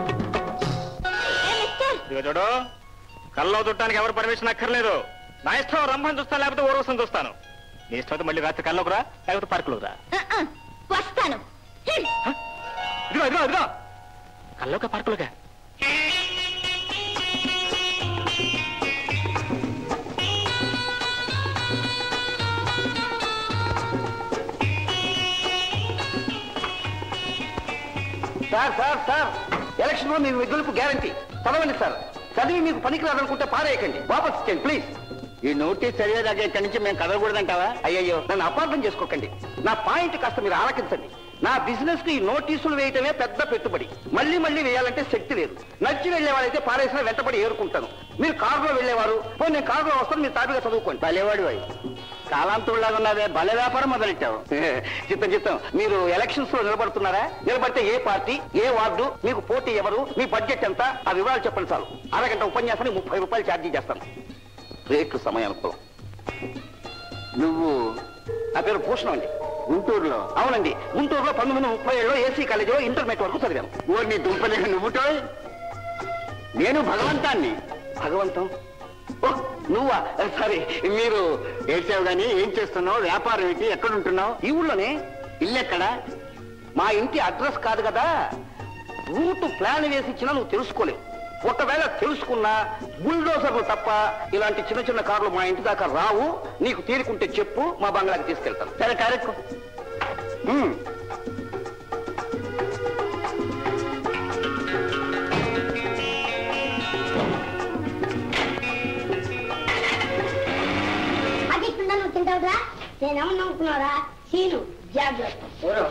ఇదిగో చూడు కల్లో చుట్టానికి ఎవరు పర్మిషన్ అక్కర్లేదు నా ఇష్టం రంభం చూస్తాను లేకపోతే ఓరోసం చూస్తాను నీ ఇష్టం అయితే మళ్ళీ రాత్రి కల్లోకి రా లేకపోతే పార్కులోకి రా వస్తాను హ్మ్. ఇదిగో ఇదిగో ఇదిగో కల్లోక పార్కులోక సార్ సార్ సార్ ఎలక్షన్ లో మీకు గెలుపు గ్యారంటీ చదవండి సార్ చదివి మీకు పనికి రాదనుకుంటే పారేయకండి వాపస్ ఇచ్చేయండి ప్లీజ్ ఈ నోటీస్ చదివేదాకా ఇక్కడి నుంచి మేము కదలకూడదంటావా అయ్యయ్యో నన్ను అపార్థం చేసుకోకండి నా పాయింట్ కాస్త మీరు ఆలకించండి నా బిజినెస్ కి ఈ నోటీసులు వేయటమే పెద్ద పెట్టుబడి మళ్ళీ మళ్ళీ వేయాలంటే శక్తి లేదు నచ్చి వెళ్లే వాళ్ళైతే పారేసిన వెంటబడి ఏరుకుంటాను మీరు కారులో వెళ్ళేవారు పోనీ నేను కారులో వస్తాను మీరు తాపిగా చదువుకోండి భలేవాడు అయి కాలాంతుడిలాగా ఉన్నదే భలే వ్యాపారం మొదలెట్టావు చిత్తం చిత్తం మీరు ఎలక్షన్స్ లో నిలబడుతున్నారా నిలబడితే ఏ పార్టీ ఏ వార్డు మీకు పోటీ ఎవరు మీ బడ్జెట్ ఎంత ఆ వివరాలు చెప్పండి చాలు అరగంట ఉపన్యాసానికి ముప్పై రూపాయలు ఛార్జీ చేస్తాను రేట్లు సమయానుకూలం నువ్వు నా పేరు భూషణం అండి గుంటూరులో అవునండి గుంటూరులో పంతొమ్మిది వందల ముప్పై ఏడులో ఏసీ కాలేజీలో ఇంటర్మీడియట్ వరకు చదివాను ఓ నీ దుంపలేక నువ్వుటో నేను భగవంతాన్ని భగవంతం ఓ నువ్వా సరే మీరు ఏడ్చావు గాని ఏం చేస్తున్నావు వ్యాపారం ఏంటి ఎక్కడ ఉంటున్నావు ఈ ఊళ్ళోనే ఇల్లు ఎక్కడ మా ఇంటి అడ్రస్ కాదు కదా రూట్ ప్లాన్ వేసి ఇచ్చినా నువ్వు తెలుసుకోలేవు ఒకవేళ తెలుసుకున్నా బుల్డోజర్లు తప్ప ఇలాంటి చిన్న చిన్న కార్లు మా ఇంటి దాకా రావు నీకు తీరుకుంటే చెప్పు మా బంగ్లాకి తీసుకెళ్తాను సరే కరెక్ట్ అది పిండా నువ్వు తింటావురా నేనేమో నవ్వుకున్నారా సీను జాగ్రత్త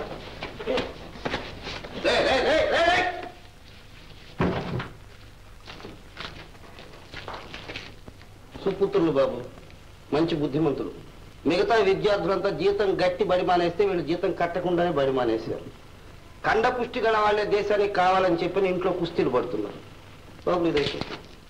సుపుత్రులు బాబు మంచి బుద్ధిమంతులు మిగతా విద్యార్థులంతా జీతం గట్టి బడి మానేస్తే వీళ్ళు జీతం కట్టకుండానే బడి మానేశారు కండ పుష్టి గల వాళ్ళే దేశానికి కావాలని చెప్పి ఇంట్లో కుస్తీలు పడుతున్నారు బాబు నీ దేశం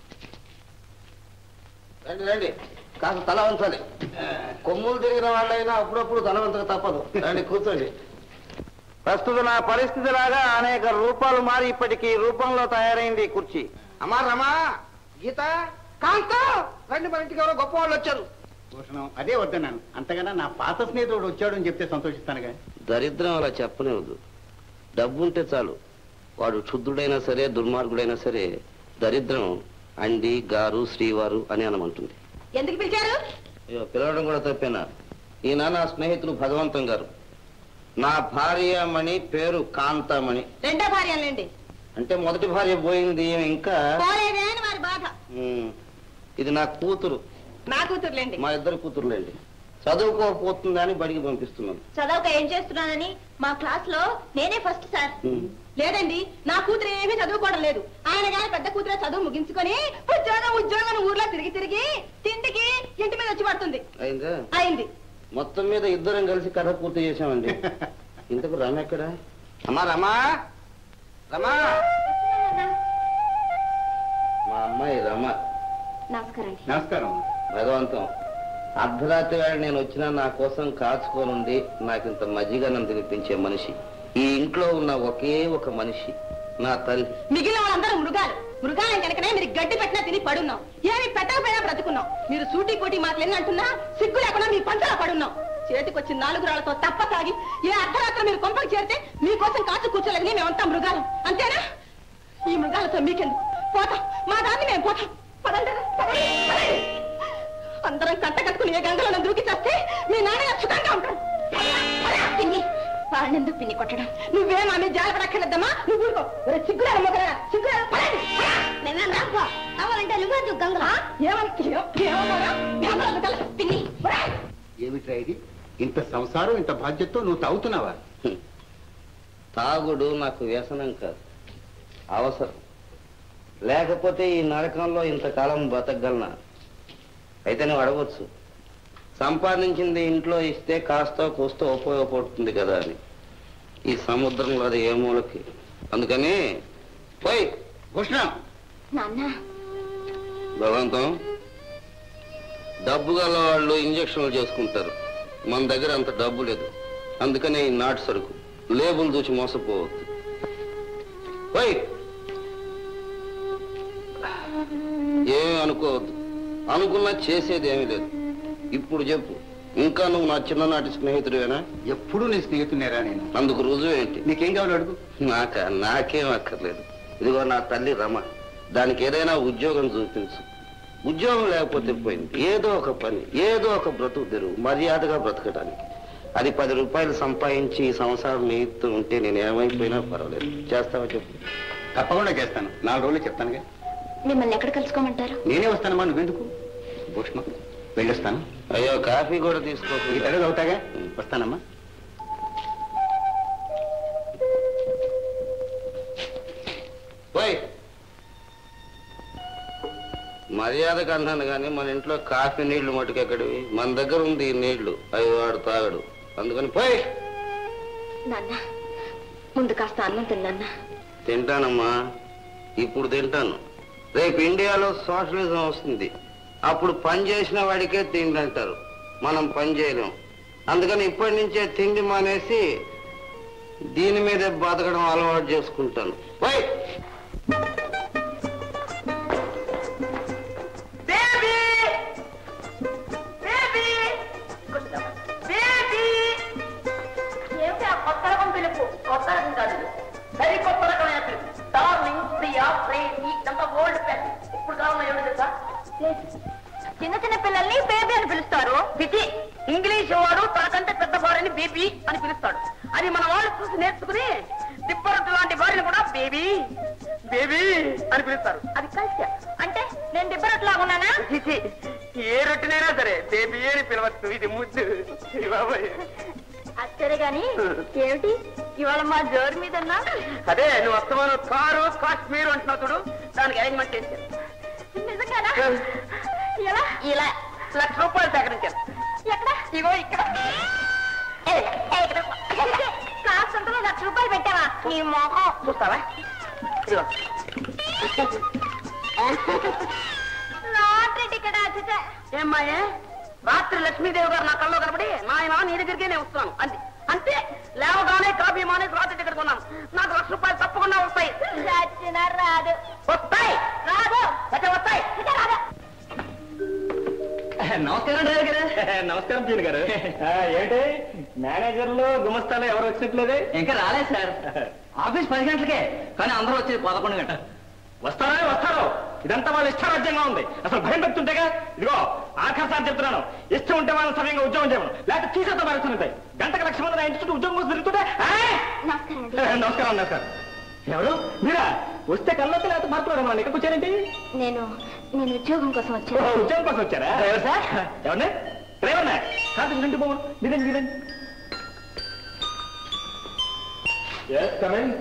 రండి రండి కాస్త తల వంచాలి కొమ్ములు తిరిగిన వాళ్ళైనా అప్పుడప్పుడు తల వంచక తప్పదు రండి కూర్చోండి ప్రస్తుత నా పరిస్థితి లాగా అనేక రూపాలు మారి ఇప్పటికీ రూపంలో తయారైంది ఈ కుర్చీ అమ్మా రమా గీత కాంతం రండి మన ఇంటికి ఎవరో గొప్ప వాళ్ళు వచ్చారు భూషణం అదే వద్దన్నాను అంతకన్నా నా పాత స్నేహితుడు వచ్చాడు అని చెప్తే సంతోషిస్తానుగా దరిద్రం అలా చెప్పనివ్వదు డబ్బు ఉంటే చాలు వాడు క్షుద్రుడైనా సరే దుర్మార్గుడైనా సరే దరిద్రం అండి గారు శ్రీవారు అని అనమంటుంది ఎందుకు పిలిచారు అయ్యో పిలవడం కూడా తప్పేనా ఈయన నా స్నేహితులు భగవంతం గారు నా భార్యమణి పేరు కాంతమణి రెండో భార్యలండి అంటే మొదటి భార్య పోయింది ఈమె ఇంకా పోలేదే అని వారి బాధ ఉమ్, ఇది నా కూతురు నా కూతురులేండి మా ఇద్దరు కూతురులేండి చదువుకోకపోతుందని బడికి పంపిస్తున్నాను చదవక ఏం చేస్తున్నానని మా క్లాస్ లో నేనే ఫస్ట్ సార్ ఉమ్. లేదండి నా కూతురు ఏమీ చదువుకోవడం లేదు ఆయన గారి పెద్ద కూతురే చదువు ముగించుకొని ఉద్యోగం ఉద్యోగం ఊర్లో తిరిగి తిరిగి తిండికి ఇంటి మీద వచ్చి పడుతుంది అయిందా అయింది మొత్తం మీద ఇద్దరం కలిసి కథ పూర్తి చేశామండి ఇంతకు రమ ఎక్కడ అమ్మా రమా రమా మా అమ్మాయి రమ నమస్కారం నమస్కారం భగవంతం అర్ధరాత్రి వేళ నేను వచ్చినా నా కోసం కాచుకోనుండి నాకు ఇంత మజ్జిగనం తినిపించే మనిషి ఈ ఇంట్లో ఉన్న ఒకే ఒక మనిషి నా తల్లి మిగిలిన వాళ్ళందరూ మృగాలు మృగాలం కనుకనే మీరు గడ్డి పెట్టినా తిని పడున్నాం ఏమి పెట్టకపోయినా బ్రతుకున్నాం మీరు సూటి పోటీ మాటలు అంటున్నా సిగ్గు లేకుండా మీ పంచలో పడున్నాం చేతికొచ్చి నాలుగు రాళ్లతో తప్ప తాగి ఏ అర్ధరాత్రి మీరు కొంపకు చేరితే మీకోసం కాచు కూర్చోలేదని మేమంతా మృగాలం అంతేనా ఈ మృగాలతో మీకెందుకు పోతాం మా దాన్ని మేము పోతాం పదండి పదండి, పదండి. అందరం కట్ట కట్టుకుని ఏ గంగలో దూకి చేస్తే మీ నాన్న సుఖంగా ఉంటాడు పిన్ని వాడినెందుకు పిన్ని కొట్టడం నువ్వేం ఆమె జాలపడక్కర్లేదమ్మా నువ్వు ఊరుకో ఒరే సిగ్గురాలు మొగరా సిగ్గురాలు మేమేం రాకపో కావాలంటే నువ్వు గంగలా ఏమన్నా పిన్ని ఒరేయ్! ఏమిట్రా ఇది ఇంత సంసారం ఇంత బాధ్యతతో నువ్వు తాగుతున్నావా హ్మ్. తాగుడు నాకు వ్యసనం కాదు అవసరం లేకపోతే ఈ నరకంలో ఇంతకాలం బతకగలనా అయితే నువ్వు అడగచ్చు సంపాదించింది ఇంట్లో ఇస్తే కాస్త కూస్తో ఉపయోగపడుతుంది కదా అని ఈ సముద్రంలో అది ఏ మూలకి అందుకని పోయి భూషణం నాన్న భగవంతం డబ్బు గల వాళ్ళు ఇంజక్షన్లు చేసుకుంటారు మన దగ్గర అంత డబ్బు లేదు అందుకనే ఈ నాటు సరుకు లేబుల్ చూసి మోసపోవద్దు పోయి ఏమీ అనుకోవద్దు అనుకున్నా చేసేది ఏమీ లేదు ఇప్పుడు చెప్పు ఇంకా నువ్వు నా చిన్ననాటి స్నేహితుడివేనా ఎప్పుడు నీ స్నేహితునేరా నేను అందుకు రుజువు ఏంటి నీకేం కావాలి అడుగు నాక నాకేం అక్కర్లేదు ఇదిగో నా తల్లి రమ దానికి ఏదైనా ఉద్యోగం చూపించు ఉద్యోగం లేకపోతే పోయింది ఏదో ఒక పని ఏదో ఒక బ్రతుకు తెరువు మర్యాదగా బ్రతకడానికి అది పది రూపాయలు సంపాదించి ఈ సంసారం నీతో ఉంటే నేను ఏమైపోయినా పర్వాలేదు చేస్తావా చెప్పు తప్పకుండా చేస్తాను నాలుగు రోజులు చెప్తానుగా మిమ్మల్ని ఎక్కడ కలుసుకోమంటారు నేనే వస్తానమ్మా నువ్వెందుకు భూషణం వెళ్ళొస్తాను అయ్యో కాఫీ కూడా తీసుకో ఈ తరగతి అవుతాగా వస్తానమ్మా పోయ్ మర్యాదకు అన్నాను కానీ మన ఇంట్లో కాఫీ నీళ్లు మటుకు ఎక్కడివి మన దగ్గర ఉంది ఈ నీళ్లు అవి వాడు తాగడు అందుకని పోయ్ నాన్న ముందు కాస్త అన్నం తిన్నా తింటానమ్మా ఇప్పుడు తింటాను రేపు ఇండియాలో సోషలిజం వస్తుంది అప్పుడు పని చేసిన వాడికే తిండి అంటారు మనం పని చేయలేం అందుకని ఇప్పటి నుంచే తిండి మానేసి దీని మీదే బతకడం అలవాటు చేసుకుంటాను పోయ్ ఏమిటి ఆ కొత్త రకం పిలుపు కొత్త రకం కాదు ఇది. సరి కొత్త రకమైన పిలుపు డార్లింగ్ ప్రియా ప్రేమి ఇదంతా ఓల్డ్ పెన్ ఇప్పుడు కావాలన్నా ఏమిటి తెలుసా చిన్న చిన్న పిల్లల్ని బేబీ అని పిలుస్తారు పిటి ఇంగ్లీష్ వాడు తనకంటే పెద్ద భార్యని బేబీ అని పిలుస్తాడు అది మన వాళ్ళు చూసి నేర్చుకుని దిబ్బరొట్టు లాంటి భార్యను కూడా బేబీ బేబీ అని పిలుస్తారు అది కల్చర్ అంటే నేను దిబ్బరొట్టులాగా ఉన్నానా ఏ రొట్టినైనా సరే బేబీ అని పిలవచ్చు ఇది ముద్దు బాబాయ్ అచ్చరే గాని ఏమిటి ఇవాళ మా జోరు మీద అదే నువ్వు వస్తామను కారు కాశ్మీర్ అంటున్నావు చూడు దానికి అరేంజ్మెంట్ చేశాను నిజంగానా ఎలా ఇలా లక్ష రూపాయలు సేకరించాను ఎక్కడ ఇగో ఇక్కడ క్లాస్ అంతా లక్ష రూపాయలు పెట్టావా నీ మొహం చూస్తావా ఇదిగో లాటరీ టికెట్ అచ్చితే ఏమ్మాయే రాత్రి లక్ష్మీదేవి గారు నా కల్లో కనబడి నాయన నీ దగ్గరికే నేను వస్తున్నాను అంతే అంతే లేవగానే కాఫీ మానేసి రాత్రి టికెట్ కొన్నాను నాకు లక్ష రూపాయలు తప్పకుండా వస్తాయి చచ్చిన రాదు వస్తాయి రాదు అయితే వస్తాయి ఇక రాదు నమస్కారం డ్రైవర్ గారు నమస్కారం పీన్ గారు ఏంటి మేనేజర్లు గుమస్తాలు ఎవరు వచ్చినట్లేదే ఇంకా రాలేదు సార్ ఆఫీస్ పది గంటలకే కానీ అందరూ వచ్చేది పదకొండు గంట వస్తారా వస్తారు ఇదంతా వాళ్ళ ఇష్టారాజ్యంగా ఉంది అసలు భయం పెడుతుంటేగా ఇదిగో ఆఖరిసారి చెప్తున్నాను ఇష్టం ఉంటే వాళ్ళని సమయంగా ఉద్యోగం చేయమను లేకపోతే తీసేతో మారుతుంటాయి గంటకు లక్ష మంది నా ఇంటి చుట్టూ ఉద్యోగం కోసం తిరుగుతుంటే ఆ! నమస్కారం అండి నమస్కారం నమస్కారం ఎవరు మీరా వస్తే కళ్ళొస్తే లేకపోతే మాట్లాడడం వాళ్ళు ఎక్కడికి వచ్చారేంటి నేను నేను ఉద్యోగం కోసం ఓ, వచ్చాను ఉద్యోగం కోసం వచ్చారా డ్రైవర్ సార్ ఎవరిని డ్రైవర్ నా కాదు వినండి బాబు వినండి వినండి ఎస్ కమింగ్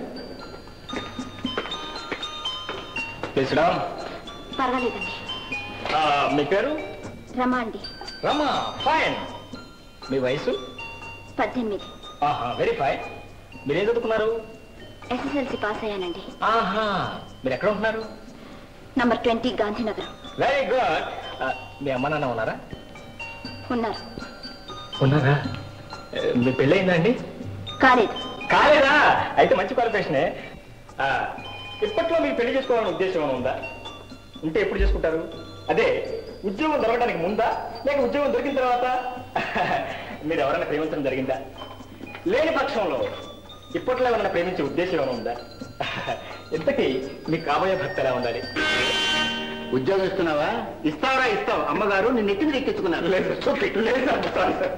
తెలుసుడా పర్వాలేదండి మీ పేరు రమా అండి రమా ఫైన్ మీ వయసు పద్దెనిమిది ఆహా వెరీ ఫైన్ మీరేం చదువుకున్నారు ఎస్ఎస్ఎల్సి పాస్ అయ్యానండి ఆహా మీరు ఎక్కడ ఉంటున్నారు number twenty Gandhinagar very good మీ అమ్మ నాన్న ఉన్నారా ఉన్నారు ఉన్నారా మీ పెళ్ళయిందా అండి కాలేదు కాలేదా అయితే మంచి క్వాలిఫికేషనే ఆ, ఇప్పట్లో మీకు పెళ్లి చేసుకోవాలని ఉద్దేశం ఏమైనా ఉందా ఉంటే ఎప్పుడు చేసుకుంటారు అదే ఉద్యోగం దొరకడానికి ముందా లేక ఉద్యోగం దొరికిన తర్వాత మీరు ఎవరైనా ప్రేమించడం జరిగిందా లేని పక్షంలో ఇప్పట్లో ఎవరైనా ప్రేమించే ఉద్దేశం ఏమైనా ఉందా ఇంతకీ మీకు కాబోయే భర్త ఎలా ఉండాలి ఉద్యోగం ఇస్తున్నావా ఇస్తావరా ఇస్తావు అమ్మగారు నిన్ను ఎక్కింది ఎక్కించుకున్నాను లేదు stupid. లేదు sir, sorry sir.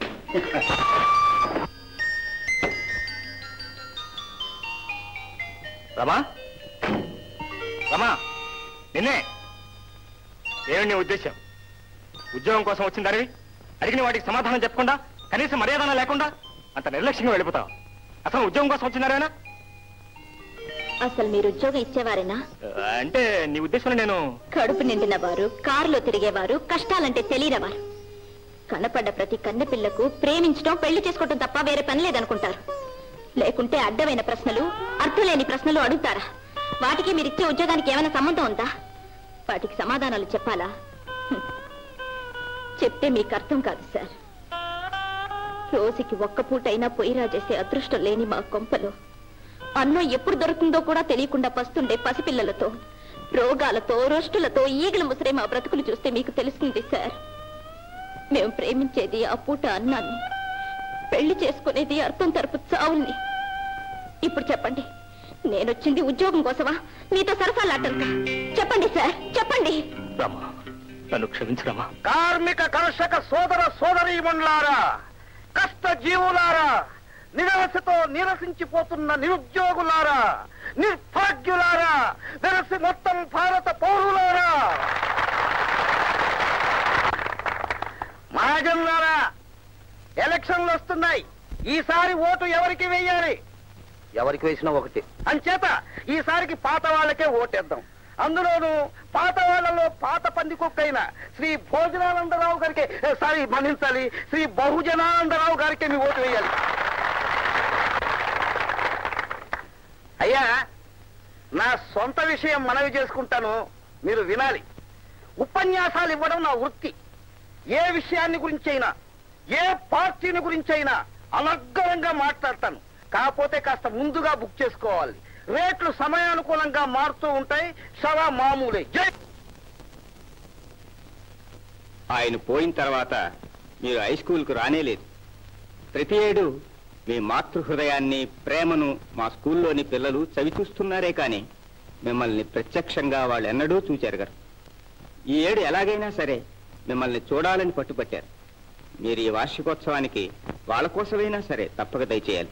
Rama Rama నిన్నే ఏమి నీ ఉద్దేశం ఉద్యోగం కోసం వచ్చిన దానివి అడిగిన వాటికి సమాధానం చెప్పకుండా కనీసం మర్యాదన లేకుండా అంత నిర్లక్ష్యంగా వెళ్ళిపోతావు అసలు ఉద్యోగం కోసం వచ్చినారేనా అసలు మీరు ఉద్యోగం ఇచ్చేవారేనా అంటే నీ ఉద్దేశంలో నేను కడుపు నిండిన వారు కారులో తిరిగేవారు కష్టాలంటే తెలియనివారు కనపడ్డ ప్రతి కన్నె పిల్లకు ప్రేమించడం పెళ్లి చేసుకోవటం తప్ప వేరే పని లేదనుకుంటారు లేకుంటే అడ్డమైన ప్రశ్నలు అర్థలేని ప్రశ్నలు అడుగుతారా వాటికి మీరిచ్చే ఉద్యోగానికి ఏమైనా సంబంధం ఉందా వాటికి సమాధానాలు చెప్పాలా హ్మ్. చెప్తే మీకు అర్థం కాదు సార్ రోజుకి ఒక్క పూటైనా పొయ్యిరా చేసే అదృష్టం లేని మా కొంపలో అన్నం ఎప్పుడు దొరుకుతుందో కూడా తెలియకుండా పస్తుండే పసిపిల్లలతో రోగాలతో రొష్టులతో ఈగల ముసిరే మా బ్రతుకులు చూస్తే మీకు తెలుస్తుంది సార్ మేము ప్రేమించేది ఆ పూట అన్నాన్ని పెళ్లి చేసుకునేది అర్థం తరపు చావుల్ని ఇప్పుడు చెప్పండి నేనొచ్చింది ఉద్యోగం కోసమా మీతో సరసాలాటంకా చెప్పండి సార్ చెప్పండి రమా నన్ను క్షమించరమా కార్మిక కర్షక సోదర సోదరీమణులారా కష్ట జీవులారా నిరాశతో నిరసించిపోతున్న నిరుద్యోగులారా నిర్భాగ్యులారా వెరసి మొత్తం భారత పౌరులారా మహాజనులారా ఎలక్షన్లు వస్తున్నాయి ఈసారి ఓటు ఎవరికి వెయ్యాలి ఎవరికి వేసినా ఒకటి అంచేత ఈసారికి పాత వాళ్ళకే ఓటేద్దాం అందులోనూ పాత వాళ్ళలో పాత పంది కుక్కైన శ్రీ భోజనానందరావు గారికి ఏ, సారీ మన్నించాలి శ్రీ బహుజనానందరావు గారికి మీ ఓటు వేయాలి అయ్యా నా సొంత విషయం మనవి చేసుకుంటాను మీరు వినాలి ఉపన్యాసాలు ఇవ్వడం నా వృత్తి ఏ విషయాన్ని గురించైనా ఏ పార్టీని గురించైనా అనర్గళంగా మాట్లాడతాను కాకపోతే కాస్త ముందుగా బుక్ చేసుకోవాలి రేట్లు సమయానుకూలంగా మారుతూ ఉంటాయి సవా మామూలే జై ఆయన పోయిన తర్వాత మీరు హై స్కూల్కు రానేలేదు ప్రతి ఏడు మీ మాతృ హృదయాన్ని ప్రేమను మా స్కూల్లోని పిల్లలు చవిచూస్తున్నారే కానీ మిమ్మల్ని ప్రత్యక్షంగా వాళ్ళు ఎన్నడూ చూచారు గారు ఈ ఏడు ఎలాగైనా సరే మిమ్మల్ని చూడాలని పట్టుపట్టారు మీరు ఈ వార్షికోత్సవానికి వాళ్ళ కోసమైనా సరే తప్పక దయచేయాలి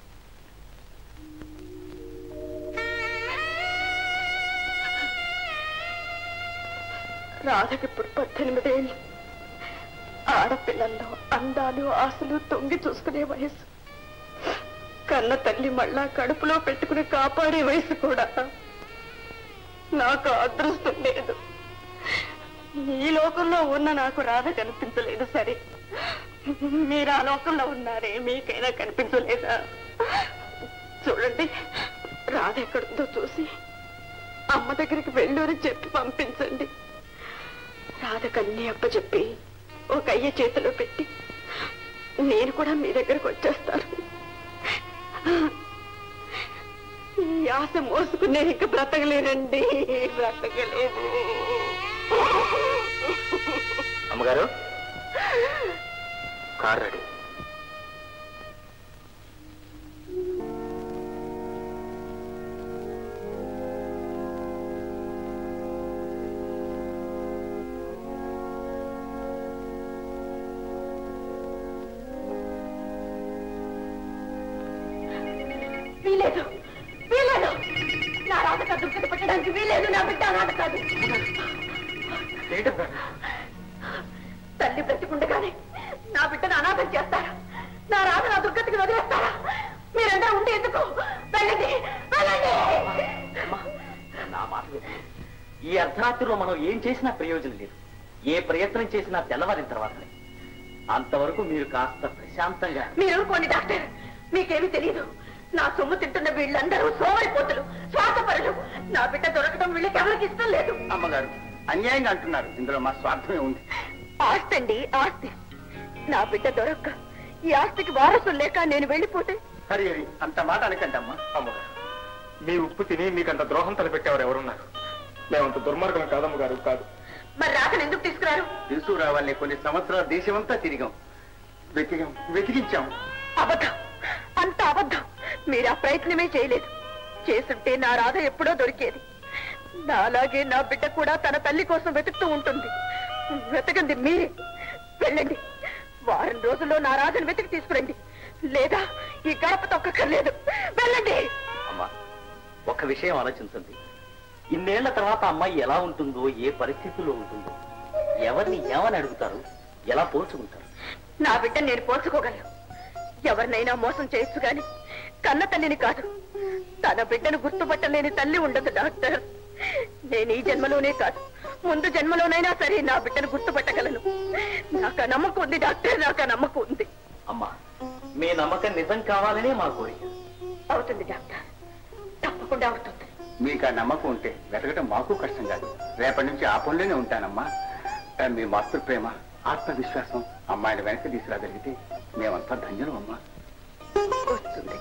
రాధకి ఇప్పుడు పద్దెనిమిదేళ్ళు ఆడపిల్లల్లో అందాలు ఆశలు తొంగి చూసుకునే వయసు కన్న తల్లి మళ్ళా కడుపులో పెట్టుకుని కాపాడే వయసు కూడా నాకు అదృష్టం లేదు ఈ లోకంలో ఉన్న నాకు రాధ కనిపించలేదు సరే మీరు ఆ లోకంలో ఉన్నారే మీకైనా కనిపించలేదా చూడండి రాధ ఎక్కడుందో చూసి అమ్మ దగ్గరికి వెళ్ళూరి చెప్పి పంపించండి రాధకన్నీ అప్పచెప్పి ఒక అయ్య చేతిలో పెట్టి నేను కూడా మీ దగ్గరకు వచ్చేస్తాను ఈ ఆశ మోసుకుని నేను ఇంక బ్రతకలేనండి బ్రతకలేదు అమ్మగారు కార్ రెడీ వీలేదు వీలేదు నా రాధక దుఃఖత పెట్టడానికి వీలేదు నా బిడ్డ అనాథ కాదు తల్లి బ్రతికుండగానే నా బిడ్డను అనాథం చేస్తారా నా రాధ నా దుర్గతికి వదిలేస్తారా మీరందరూ ఉంటే ఎందుకు వెళ్ళండి వెళ్ళండి నా మాట విను. ఈ అర్ధరాత్రిలో మనం ఏం చేసినా ప్రయోజనం లేదు ఏ ప్రయత్నం చేసినా తెల్లవారిన తర్వాతనే అంతవరకు మీరు కాస్త ప్రశాంతంగా మీరు ఊరుకోండి డాక్టర్ మీకేమీ తెలియదు నా సొమ్ము తింటున్న వీళ్ళందరూ సోమరిపోతులు స్వార్థపరులు నా బిడ్డ దొరకడం వీళ్ళకి ఎవరికి ఇష్టం లేదు అమ్మగారు అన్యాయంగా అంటున్నారు ఇందులో మా స్వార్థమే ఉంది ఆస్తి అండి ఆస్తి నా బిడ్డ దొరక్క ఈ ఆస్తికి వారసులు లేక నేను వెళ్ళిపోతే సరే అది అంత మాట అనకండి అమ్మా అమ్మగారు మీ ఉప్పు తిని మీకంత ద్రోహం తలపెట్టేవారు ఎవరున్నారు మేమంత దుర్మార్గం కాదమ్మగారు కాదు మరి రాకను ఎందుకు తీసుకురారు తీసుకురావాలని కొన్ని సంవత్సరాలు దేశమంతా తిరిగాం వెతికాం వెతికించాం అబద్ధం అంత అబద్ధం మీరు ఆ ప్రయత్నమే చేయలేదు చేసుంటే నా రాధ ఎప్పుడో దొరికేది నాలాగే నా బిడ్డ కూడా తన తల్లి కోసం వెతుకుతూ ఉంటుంది వెతకండి మీరే వెళ్ళండి వారం రోజుల్లో నా రాజును వెతికి తీసుకురండి లేదా ఈ గడప తొక్కక్కర్లేదు వెళ్ళండి అమ్మా ఒక విషయం ఆలోచించండి ఇన్నేళ్ల తర్వాత అమ్మాయి ఎలా ఉంటుందో ఏ పరిస్థితుల్లో ఉంటుందో ఎవరిని ఏమని అడుగుతారు ఎలా పోల్చుకుంటారు నా బిడ్డ నేను పోల్చుకోగలను ఎవరినైనా మోసం చేయొచ్చు గాని కన్న తల్లిని కాదు తన బిడ్డను గుర్తుపట్టలేని తల్లి ఉండదు డాక్టర్ నేను ఈ జన్మలోనే కాదు ముందు జన్మలోనైనా సరే నా బిడ్డను గుర్తుపట్టగలను నాకు ఆ నమ్మకం ఉంది డాక్టర్ నాకు ఆ నమ్మకం ఉంది అమ్మా మీ నమ్మకం నిజం కావాలనే మా కోరిక అవుతుంది డాక్టర్ తప్పకుండా అవుతుంది మీకు ఆ నమ్మకం ఉంటే వెతకటం మాకు కష్టం కాదు రేపటి నుంచి ఆ పనులోనే ఉంటానమ్మా ఆ, మీ మాతృ ప్రేమ ఆత్మవిశ్వాసం అమ్మాయిని వెనక్కి తీసుకురాగలిగితే మేమంతా ధన్యులం అమ్మా వస్తుంది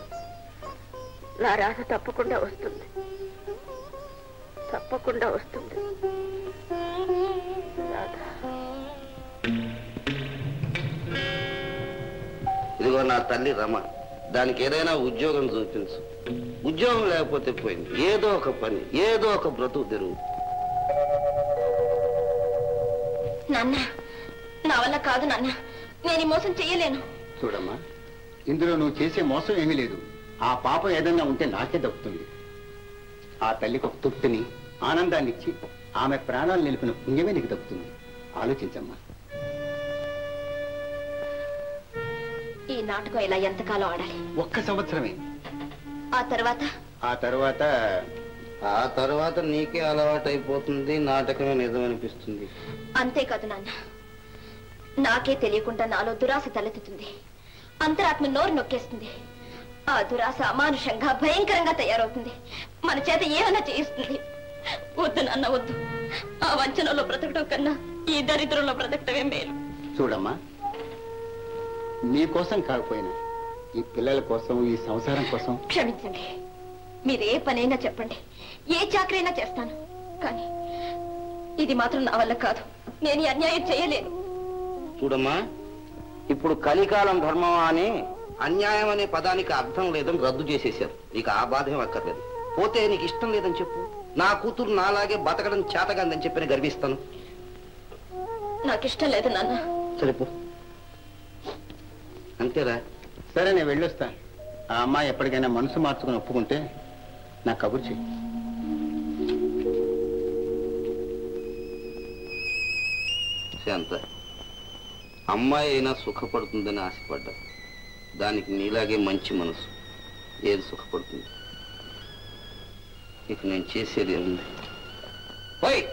నా రాధ తప్పకుండా వస్తుంది తప్పకుండా వస్తుంది రాధ ఇదిగో నా తల్లి రమ దానికి ఏదైనా ఉద్యోగం చూపించు ఉద్యోగం లేకపోతే పోయింది ఏదో ఒక పని ఏదో ఒక బ్రతుకు తెరువు నాన్న నా వల్ల కాదు నాన్న నేను ఈ మోసం చెయ్యలేను చూడమ్మా ఇందులో నువ్వు చేసే మోసం ఏమీ లేదు ఆ పాపం ఏదన్నా ఉంటే నాకే దక్కుతుంది ఆ తల్లికి ఒక తృప్తిని ఆనందాన్ని ఇచ్చి ఆమె ప్రాణాలు నిలిపిన పుణ్యమే నీకు దక్కుతుంది ఆలోచించమ్మా ఈ నాటకం ఇలా ఎంతకాలం ఆడాలి ఒక్క సంవత్సరమే ఆ తర్వాత ఆ తర్వాత ఆ తర్వాత నీకే అలవాటు అయిపోతుంది నాటకమే నిజమనిపిస్తుంది అంతేకాదు నాన్న నాకే తెలియకుండా నాలో దురాశ తలెత్తుతుంది అంతరాత్మ నోరు నొక్కేస్తుంది ఆ దురాశ అమానుషంగా భయంకరంగా తయారవుతుంది మన చేత ఏమైనా చేయిస్తుంది వద్దు నాన్న వద్దు ఆ వంచనలో బ్రతకడం కన్నా ఈ దరిద్రంలో బ్రతకటమే మేలు చూడమ్మా నీ కోసం కాకపోయినా ఈ పిల్లల కోసం ఈ సంసారం కోసం క్షమించండి మీరు ఏ పనైనా చెప్పండి ఏ చాకరైనా చేస్తాను కానీ ఇది మాత్రం నా వల్ల కాదు నేను ఈ అన్యాయం చేయలేను చూడమ్మా ఇప్పుడు కలికాలం ధర్మం అని అన్యాయం అనే పదానికి అర్థం లేదని రద్దు చేసేశారు నీకు ఆ బాధ ఏం అక్కర్లేదు పోతే నీకు ఇష్టం లేదని చెప్పు నా కూతురు నాలాగే బతకడం చేతగాందని చెప్పి నేను గర్విస్తాను నాకు ఇష్టం లేదు నాన్న సరిపో అంతేరా సరే నేను వెళ్ళొస్తాను ఆ అమ్మాయి ఎప్పటికైనా మనసు మార్చుకుని ఒప్పుకుంటే నాకు కబురు చెయ్యి శాంత అమ్మాయి అయినా సుఖపడుతుందని ఆశపడ్డా దానికి నీలాగే మంచి మనసు ఏది సుఖపడుతుంది ఇక నేను చేసేది ఏముంది పోయ్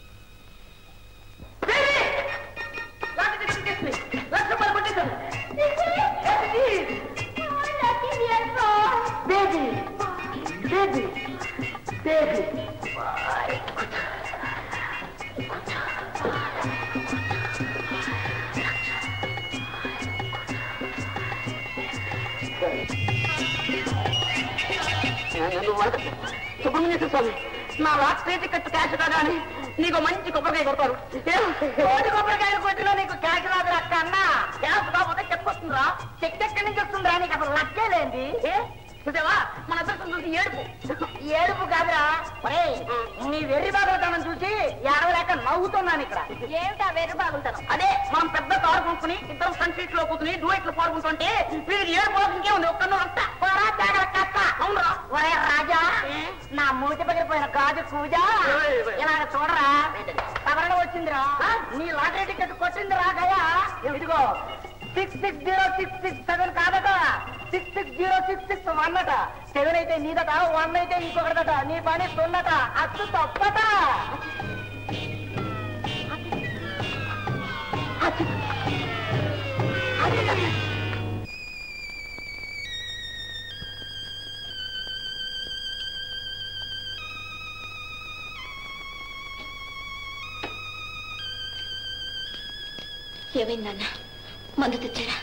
సుబ్రహ్మణ్య స్వామి నా లాటరీ టికెట్ క్యాష్ కదా అని నీకు మంచి కొబ్బరికాయ కొడతారు కోటి కొబ్బరికాయలు కొట్టిలో నీకు క్యాష్ రాదు అక్క అన్న క్యాష్ కాకపోతే చెక్ వస్తుందిరా చెక్ ఎక్కడి నుంచి వస్తుందిరా నీకు అసలు లక్కే లేంది ఏ? చూసావా మన అదృష్టం చూసి ఏడుపు ఏడుపు కాదురా ఒరేయ్, నీ వెర్రి బాగుంటానని చూసి ఏడవలేక నవ్వుతున్నాను ఇక్కడ ఏమిటా వేరు బాగుంటాను అదే మనం పెద్ద కారు కొనుక్కుని ఇద్దరం ఫ్రంట్ సీట్ లో కూర్చుని డూయట్లు పాడుకుంటుంటే వీరికి ఏడు పోతుంటే ఉంది ఒక్కను అంతా పోరా జాగ్రత్త అక్క. అవునురా ఒరే రాజా నా మూతి పగిలిపోయిన గాజు కూజ ఇలాగ చూడరా సవరణ వచ్చిందిరా నీ లాటరీ టికెట్ కొట్టిందిరా గయా ఇదిగో six six zero six six seven కాదట six six zero six six one అట సెవెన్ అయితే నీదట వన్ అయితే ఇంకొకటట నీ పని సున్నట అచ్చు తప్పట ఏమైంది నాన్న మందు తెచ్చారా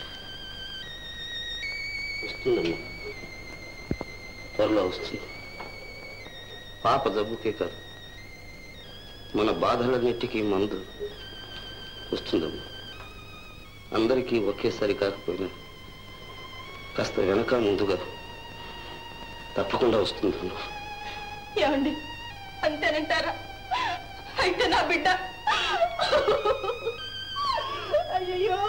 వస్తుందమ్మా త్వరలో వస్తుంది పాప జబ్బుకే కాదు మన బాధలన్నిటికీ మందు వస్తుందమ్మా అందరికీ ఒకేసారి కాకపోయినా కాస్త వెనక ముందుగా తప్పకుండా వస్తుందమ్మా ఏమండి అంతేనంటారా అయితే నా బిడ్డ అయ్యో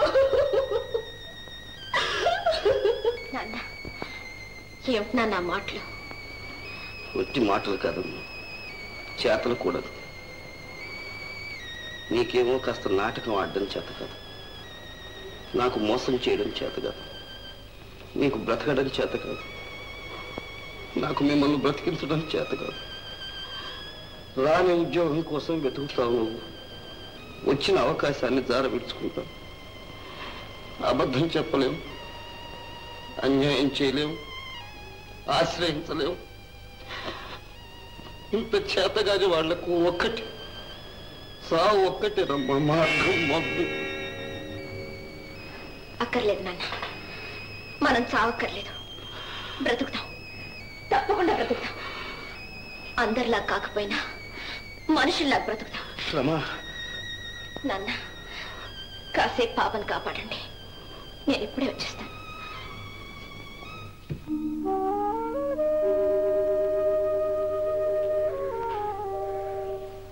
నాన్న ఏమిటి నాన్న ఆ మాటలు ఒట్టి మాటలు కాదమ్మా చేతలు కూడా నీకేమో కాస్త నాటకం ఆడడం చేత కాదు నాకు మోసం చేయడం చేత కాదు నీకు బ్రతకడం చేత కాదు నాకు మిమ్మల్ని బ్రతికించడం చేత కాదు రాని ఉద్యోగం కోసం వెతుకుతావు నువ్వు వచ్చిన అవకాశాన్ని జారవిడుచుకుంటావు అబద్ధం చెప్పలేము అన్యాయం చేయలేము ఆశ్రయించలేము ఇంత చేతగాని వాళ్లకు ఒక్కటి సావు ఒక్కటి రమ్మ మార్గం మబ్బు అక్కర్లేదు నాన్న మనం చావక్కర్లేదు బ్రతుకుతాం తప్పకుండా బ్రతుకుతాం అందరిలా కాకపోయినా మనుషుల్లా బ్రతుకుతాం శ్రమ నాన్న కాసేపు పాపను కాపాడండి నేను ఇప్పుడే వచ్చేస్తాను